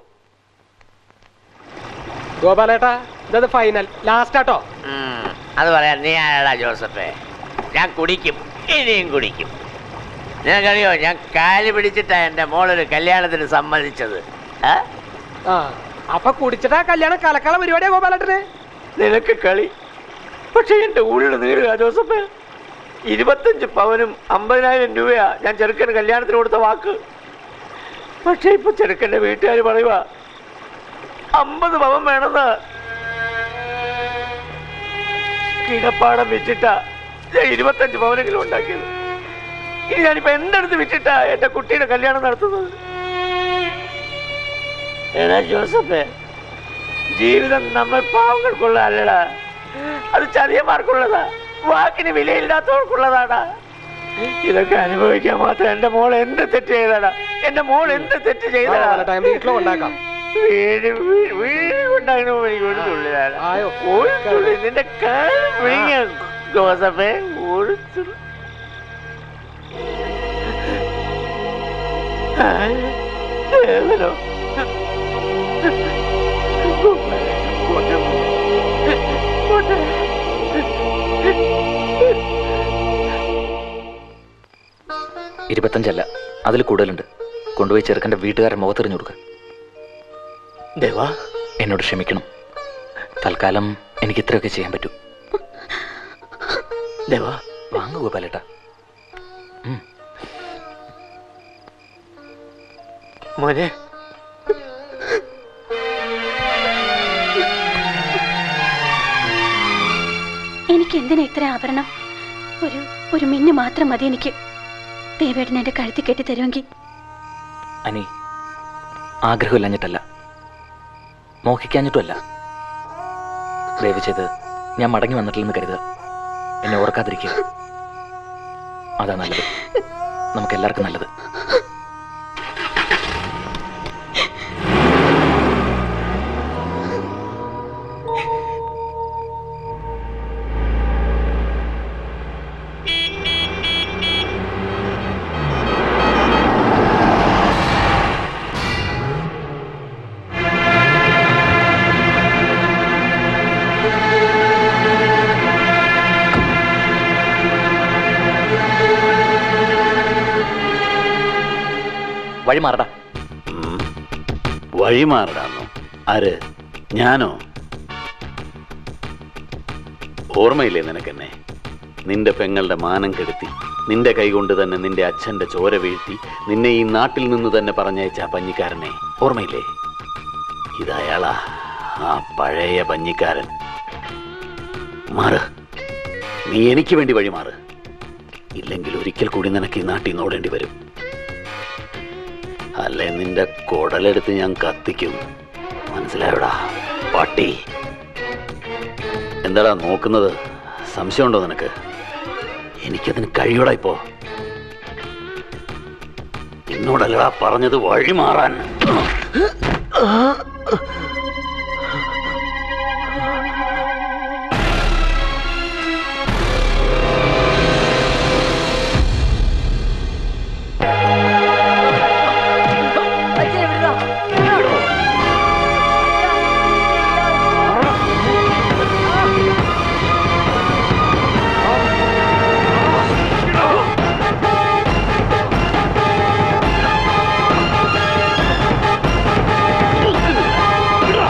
S: ഗോപാലേട്ടാ ഇതത് ഫൈനൽ ലാസ്റ്റ് ആട്ടോ
U: അത് പറയാൻ നീ ആരാടാ ജോസഫേ ഞാൻ കുടിക്കും ഇനിയും കുടിക്കും നിനക്കറിയോ ഞാൻ കാല് പിടിച്ചിട്ടാ എൻ്റെ മോളൊരു കല്യാണത്തിന് സമ്മതിച്ചത് ഏ?
S: ആ അപ്പൊ കുടിച്ചിട്ടാ കല്യാണം കലക്കാള പരിപാടിയാ ഗോപാലേട്ടന്
U: നിനക്ക് കളി പക്ഷെ എൻ്റെ ഉള്ളിൽ നീളുക ജോസഫേ ഇരുപത്തഞ്ച് പവനും അമ്പതിനായിരം രൂപയാ ഞാൻ ചെറുക്കന് കല്യാണത്തിന് കൊടുത്ത വാക്ക് പക്ഷെ ഇപ്പൊ ചെറുക്കൻ്റെ വീട്ടുകാർ പറയുക അമ്പത് പവൻ വേണമെന്ന് കിടപ്പാടം വിറ്റിട്ടാ ഞാൻ ഇരുപത്തഞ്ച് പവനെങ്കിലും ഉണ്ടാക്കിയത് ഇനി ഞാനിപ്പോ എന്തെടുത്ത് വിറ്റിട്ടാ എന്റെ കുട്ടിയുടെ കല്യാണം നടത്തുന്നത് എടാ ജോസഫേ ജീവിതം നമ്മൾ പാവങ്ങൾക്കുള്ള അല്ലടാ അത് ചതിയന്മാർക്കുള്ളതാ വാക്കിന് വിലയില്ലാത്തവർക്കുള്ളതാടാ ഇതൊക്കെ അനുഭവിക്കാൻ മാത്രം എന്റെ മോൾ എന്ത് തെറ്റ് ചെയ്തടാ എന്റെ മോൾ എന്ത് തെറ്റ് ചെയ്തടാ
S: ടൈം വീട്ടിലോ ഉണ്ടാക്കാം
U: വീട് വീട് വീട് ഉണ്ടാക്കണ എനിക്ക് ഒരു തുള്ളിലാണ് ഒരു തുള്ളി നിന്റെ കാലം വിഴുങ്ങിയ ജോസഫേ ഒരു തുള്ളി ആ, ഏവനോ? പോട്ടെ, പോട്ടെ.
C: ഇരുപത്തഞ്ചല്ല അതിൽ കൂടുതലുണ്ട് കൊണ്ടുപോയി ചെറുക്കൻ്റെ വീട്ടുകാരെ മുഖത്തെറിഞ്ഞു കൊടുക്കുക
U: ദേവാ
C: എന്നോട് ക്ഷമിക്കണം തൽക്കാലം എനിക്ക് ഇത്രയൊക്കെ ചെയ്യാൻ പറ്റൂ
U: ദേവാ
C: വാങ്ങു ഗോപാലേട്ടാ
U: മോനെ
H: എനിക്ക് എന്തിനാ ഇത്ര ആഭരണം ഒരു ഒരു മിന്നു മാത്രം മതി എനിക്ക് ദേവേട്ടൻ എന്റെ കഴുത്തി കെട്ടി തരുമെങ്കിൽ
C: അനി ആഗ്രഹമില്ലഞ്ഞിട്ടല്ല മോഹിക്കാഞ്ഞിട്ടുമല്ല ദയവ് ചെയ്ത് ഞാൻ മടങ്ങി വന്നിട്ടില്ലെന്ന് കരുതുക എന്നെ ഓർക്കാതിരിക്കുക അതാ നല്ലത് നമുക്ക് എല്ലാവർക്കും നല്ലത് വഴി മാറടാ
N: വഴി മാറിടാന്നോ ആര് ഞാനോ ഓർമ്മയില്ലേ നിനക്കെന്നെ നിന്റെ പെങ്ങളുടെ മാനം കെടുത്തി നിന്റെ കൈകൊണ്ട് തന്നെ നിന്റെ അച്ഛന്റെ ചോര വീഴ്ത്തി നിന്നെ ഈ നാട്ടിൽ നിന്ന് തന്നെ പറഞ്ഞയച്ച ആ പഞ്ഞിക്കാരനെ ഓർമ്മയില്ലേ ഇതയാളാ ആ പഴയ പഞ്ഞിക്കാരൻ മാറ് നീ എനിക്ക് വേണ്ടി വഴി മാറ് ഇല്ലെങ്കിൽ ഒരിക്കൽ കൂടി നിനക്ക് ഈ നാട്ടിൽ നിന്ന് ഓടേണ്ടി വരും അല്ലെ നിന്റെ കുടലെടുത്ത് ഞാൻ കത്തിക്കും മനസ്സിലായോടാ പട്ടി എന്താടാ നോക്കുന്നത് സംശയമുണ്ടോ നിനക്ക് എനിക്കതിന് കഴിയൂടാ ഇപ്പോ എന്നോടല്ലടാ പറഞ്ഞത് വഴി മാറാൻ
R: ആ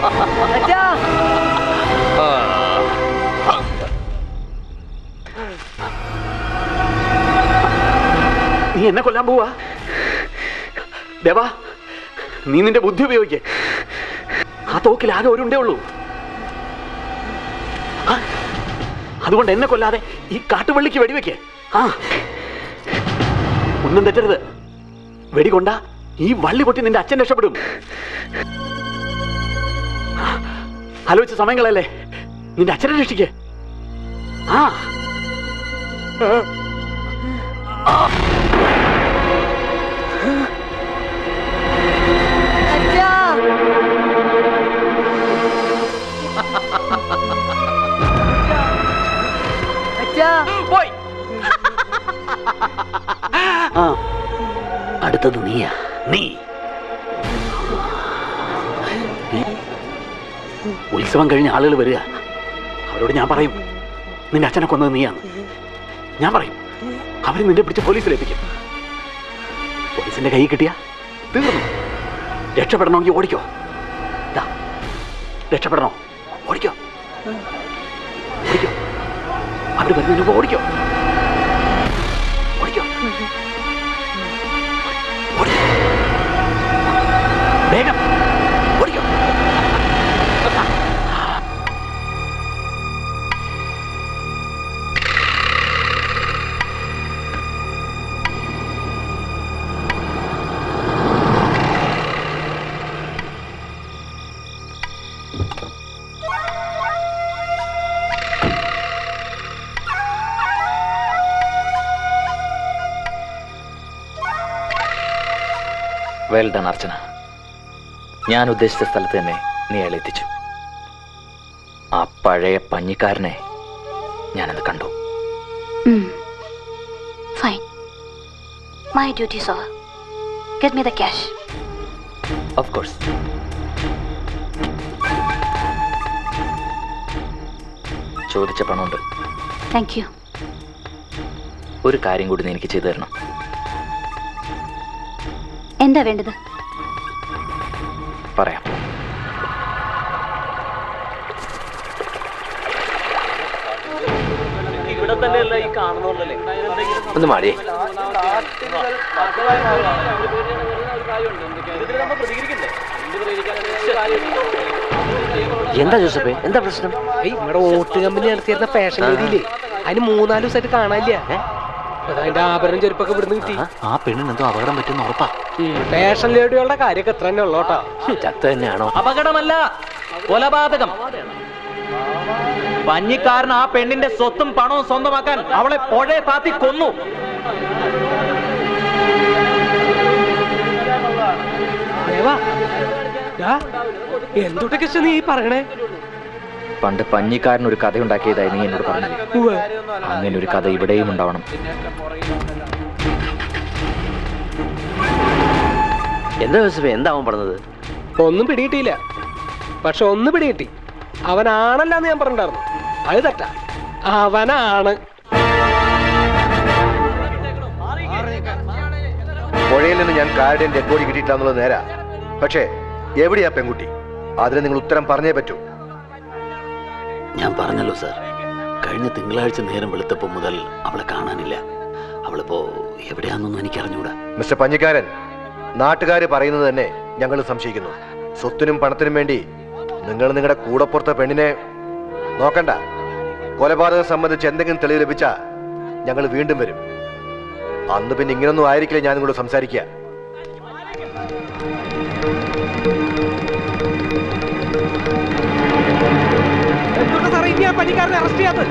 N: നീ എന്നെ കൊല്ലാൻ പോവാ ദേവാ നീ നിന്റെ ബുദ്ധി ഉപയോഗിക്കേ ആ തോക്കിൽ ആകെ ഒരു ഉണ്ടേ ഉള്ളൂ ആ, അതുകൊണ്ട് എന്നെ കൊല്ലാതെ ഈ കാട്ടുവള്ളിക്ക് വെടിവെക്കേ ആ ഒന്നും തെറ്റരുത് വെടികൊണ്ട ഈ വള്ളി പൊട്ടി നിന്റെ അച്ഛൻ രക്ഷപ്പെടും ആ, ആലോചിച്ച സമയങ്ങളല്ലേ നിന്റെ അച്ഛനെ രക്ഷിക്കേ ആ ആ പോയി ആ അടുത്തത് നീയാ നീ ഉത്സവം കഴിഞ്ഞ ആളുകൾ വരിക അവരോട് ഞാൻ പറയും നിന്റെ അച്ഛനെ കൊന്നത് നീയാണ് ഞാൻ പറയും അവർ നിന്നെ പിടിച്ച് പോലീസിലേപ്പിക്കും പോലീസിന്റെ കൈ കിട്ടിയാ തീർന്നു രക്ഷപ്പെടണമെങ്കിൽ ഓടിക്കോ ദാ, രക്ഷപ്പെടണോ ഓടിക്കോ ഓടിക്കോ അവർ വരുന്നതിന് മുമ്പ് ഓടിക്കോ ഓടിക്കോ ഓടിക്കോ വേഗം ഓടിക്കോ
C: വെൽ ഡൺ അർച്ചന ഞാൻ ഉദ്ദേശിച്ച സ്ഥലത്ത് തന്നെ നീ അയാളെ എത്തിച്ചു ആ പഴയ പഞ്ഞിക്കാരനെ ഞാനത് കണ്ടു
M: Fine. My duty's over. Get me the cash.
C: Of course ചോദിച്ച പണമുണ്ട്
M: Thank you.
C: ഒരു കാര്യം കൂടി നീ എനിക്ക് ചെയ്തു തരണം
M: എന്താ വേണ്ടത്
C: പറയാം
U: ഇവിടെ തന്നെയല്ല ഈ കാണുന്നോണ്ടല്ലേ
F: ഒന്ന് മാടിയേ
U: എന്താ ജോസഫേ എന്താ പ്രശ്നം
S: നമ്മുടെ വോട്ട് കമ്പനി നടത്തിയിരുന്ന ഫാഷൻ രീതിയില്ലേ അതിന് മൂന്നാല് ദിവസമായിട്ട് കാണാനില്ല അതിന്റെ ആഭരണം ചെരുപ്പൊക്കെ ഇവിടുന്ന് കിട്ടി
N: ആ പെണ്ണിന് എന്തോ അപകടം പറ്റുന്ന ഉറപ്പാ
S: ഫാഷൻ ലേഡികളുടെ കാര്യമൊക്കെ എത്ര തന്നെ ഉള്ളോട്ടാ
F: ചത്ത തന്നെയാണോ
C: അപകടമല്ല കൊലപാതകം പഞ്ഞിക്കാരൻ ആ പെണ്ണിന്റെ സ്വത്തും പണവും സ്വന്തമാക്കാൻ അവളെ പുഴയെ താത്തി കൊന്നു
S: ദേവാ ദാ, എന്തുട്ടൊക്കെ നീ ഈ പറയണേ
C: പണ്ട് പഞ്ഞിക്കാരൻ ഒരു കഥ ഉണ്ടാക്കിയതായി നീ എന്നോട് പറഞ്ഞില്ലേ
S: ഉവ്വ്.
C: അങ്ങനെ ഒരു കഥ ഇവിടെയും ഉണ്ടാവണം
F: എന്താ ജോസഫേ എന്താ അവൻ പറഞ്ഞത്
S: ഒന്നും പിടികിട്ടിയില്ല പക്ഷെ ഒന്ന് പിടികിട്ടി അവനാണല്ലാന്ന് ഞാൻ പറഞ്ഞിട്ടുണ്ടായിരുന്നു അത് തെറ്റാ അവനാണ്
J: പുഴയിൽ നിന്ന് ഞാൻ കാരുടെ ഡെഡ് ബോഡി കിട്ടിയിട്ടാന്നുള്ളത് നേരാ പക്ഷേ എവിടെയാ പെൺകുട്ടി അതിന് നിങ്ങൾ ഉത്തരം പറഞ്ഞേ പറ്റൂ
N: ഞാൻ പറഞ്ഞല്ലോ സാർ കഴിഞ്ഞ തിങ്കളാഴ്ച നേരം വെളുത്തപ്പോൾ മുതൽ അവളെ കാണാനില്ല അവളിപ്പോ എവിടെയാണെന്നൊന്നും എനിക്ക് അറിഞ്ഞൂടാ
J: മിസ്റ്റർ പഞ്ഞിക്കാരൻ നാട്ടുകാർ പറയുന്നത് തന്നെ ഞങ്ങൾ സംശയിക്കുന്നു സ്വത്തിനും പണത്തിനും വേണ്ടി നിങ്ങൾ നിങ്ങളുടെ കൂടപ്പുറത്തെ പെണ്ണിനെ നോക്കണ്ട കൊലപാതകം സംബന്ധിച്ച് എന്തെങ്കിലും തെളിവ് ലഭിച്ചാ ഞങ്ങൾ വീണ്ടും വരും അന്ന് പിന്നെ ഇങ്ങനൊന്നും ആയിരിക്കില്ല ഞാൻ നിങ്ങളോട് സംസാരിക്കുക
S: എന്തുകൊണ്ട് സാറേ ഇനി ആ പണിക്കാരനെ അറസ്റ്റ് ചെയ്യാത്തത്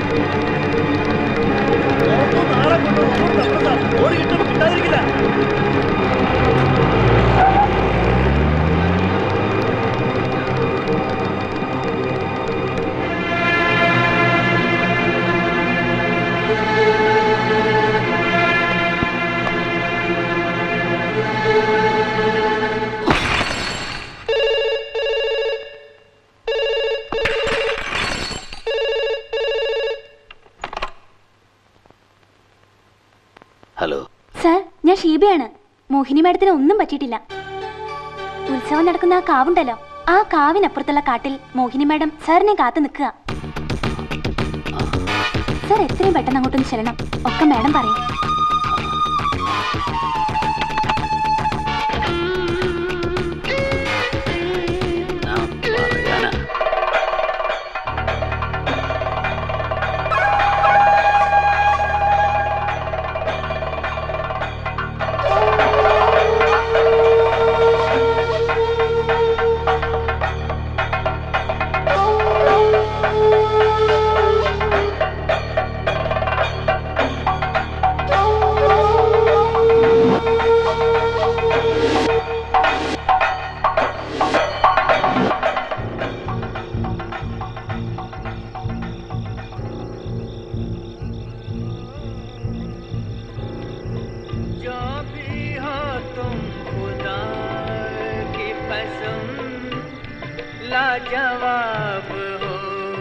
N: ഹലോ
H: സാർ ഞാൻ ഷീബയാണ് മോഹിനി മാഡത്തിന് ഒന്നും പറ്റിയിട്ടില്ല ഉത്സവം നടക്കുന്ന ആ കാവുണ്ടല്ലോ ആ കാവിനപ്പുറത്തുള്ള കാട്ടിൽ മോഹിനി മാഡം സാറിനെ കാത്തു നിൽക്കുക സാർ എത്രയും പെട്ടെന്ന് അങ്ങോട്ടൊന്ന് ചെല്ലണം ഒക്കെ മാഡം പറയും
N: പറയാനാ
R: जो भी हो तुम खुदा की कसम लाजवाब हो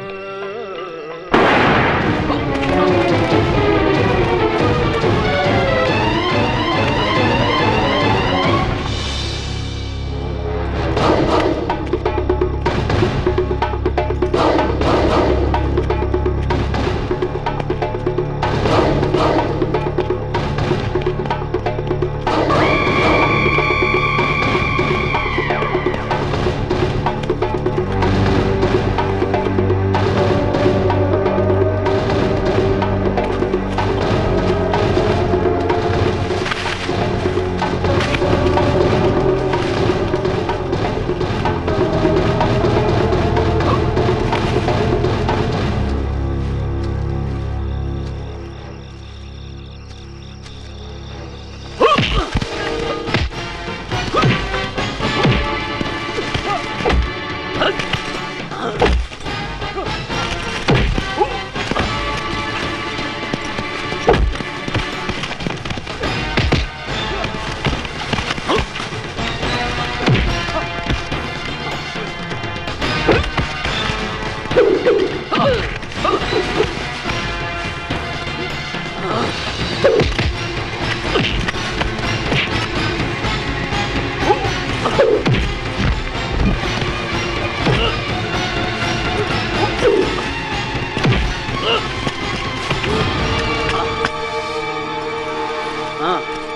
R: ആ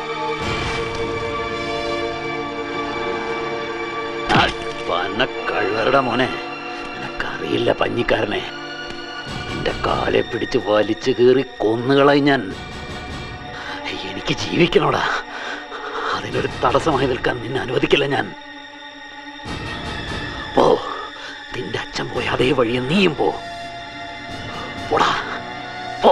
R: ആ, പന്ന കഴിവരുടെ മോനെ നിനക്കറിയില്ല പഞ്ഞിക്കാരനെ എന്റെ കാലെ പിടിച്ച് വലിച്ചു കീറി കൊന്നുകളായി ഞാൻ എനിക്ക് ജീവിക്കണോടാ അതിനൊരു തടസ്സമായി നിൽക്കാൻ നിന്നെ അനുവദിക്കില്ല ഞാൻ പോ നിന്റെ അച്ഛൻ പോയി അതേ വഴിയെ നീയും പോ പോടാ പോ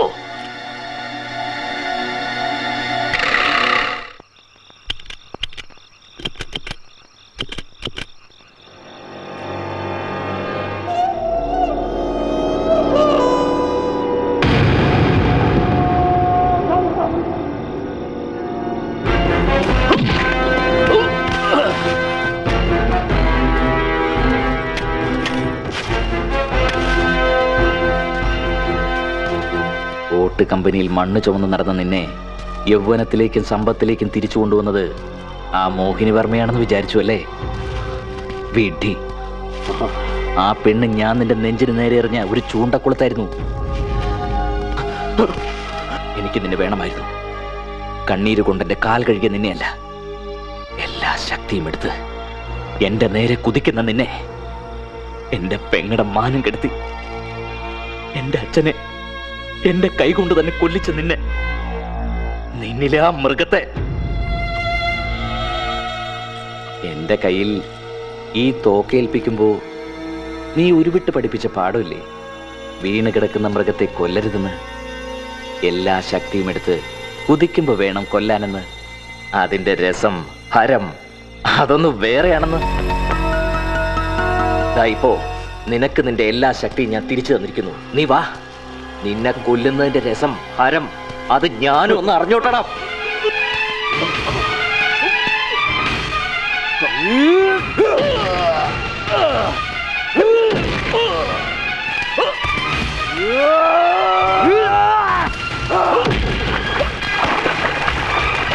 R: ഓട്ട് കമ്പനിയിൽ മണ്ണ് ചുമന്ന് നടന്ന നിന്നെ യൗവനത്തിലേക്കും സമ്പത്തിലേക്കും തിരിച്ചു കൊണ്ടുവന്നത് ആ മോഹിനി വർമ്മയാണെന്ന് വിചാരിച്ചു അല്ലേ വിഡി ആ പെണ്ണ് ഞാൻ നിന്റെ നെഞ്ചിന് നേരെ എറിഞ്ഞ ഒരു ചൂണ്ടക്കുളത്തായിരുന്നു എനിക്ക് നിന്നെ വേണമായിരുന്നു കണ്ണീര് കൊണ്ട് എന്റെ കാൽ കഴുകിയ നിന്നെയല്ല എല്ലാ ശക്തിയും എടുത്ത് എന്റെ നേരെ കുതിക്കുന്ന നിന്നെ എന്റെ പെങ്ങടെ മാനം കെടുത്തി എന്റെ അച്ഛനെ എന്റെ കൈകൊണ്ട് തന്നെ കൊല്ലിച്ച നിന്നെ നിന്നിലെ ആ മൃഗത്തെ എന്റെ കയ്യിൽ ഈ തോക്കേൽപ്പിക്കുമ്പോ നീ ഉരുവിട്ട് പഠിപ്പിച്ച പാഠമില്ലേ വീണ് കിടക്കുന്ന മൃഗത്തെ കൊല്ലരുതെന്ന് എല്ലാ ശക്തിയും എടുത്ത് കുതിക്കുമ്പോ വേണം കൊല്ലാനെന്ന് അതിന്റെ രസം ഹരം അതൊന്ന് വേറെയാണെന്ന് ദാ ഇപ്പോ നിനക്ക് നിന്റെ എല്ലാ ശക്തിയും ഞാൻ തിരിച്ചു തന്നിരിക്കുന്നു നീ വാ നിന്നെ കൊല്ലുന്നതിന്റെ രസം ഹരം അത് ഞാനും ഒന്ന് അറിഞ്ഞോട്ടണം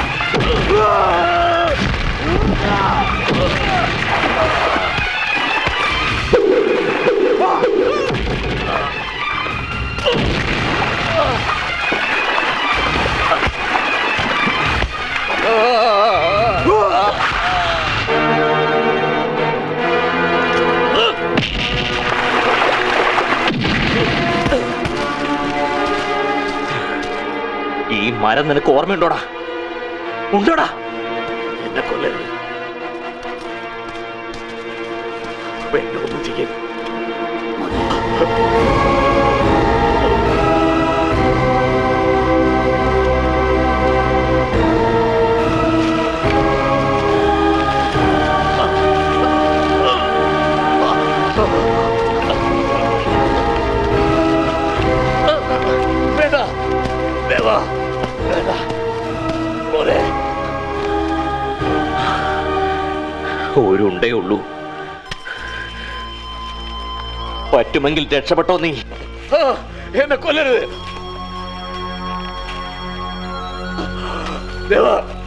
R: Ah! മരം നിനക്ക് ഓർമ്മയുണ്ടോടാ ഉണ്ടോടാ എന്നെ കൊല്ലരുത് വേണ്ട ഒന്നും ചെയ്യരുത് വേണ്ട ദേവാ വേണ്ട മോനെ ഒരുണ്ടേ ഉള്ളൂ പറ്റുമെങ്കിൽ രക്ഷപ്പെട്ടോ നീ എന്നെ കൊല്ലരുത് ദേവാ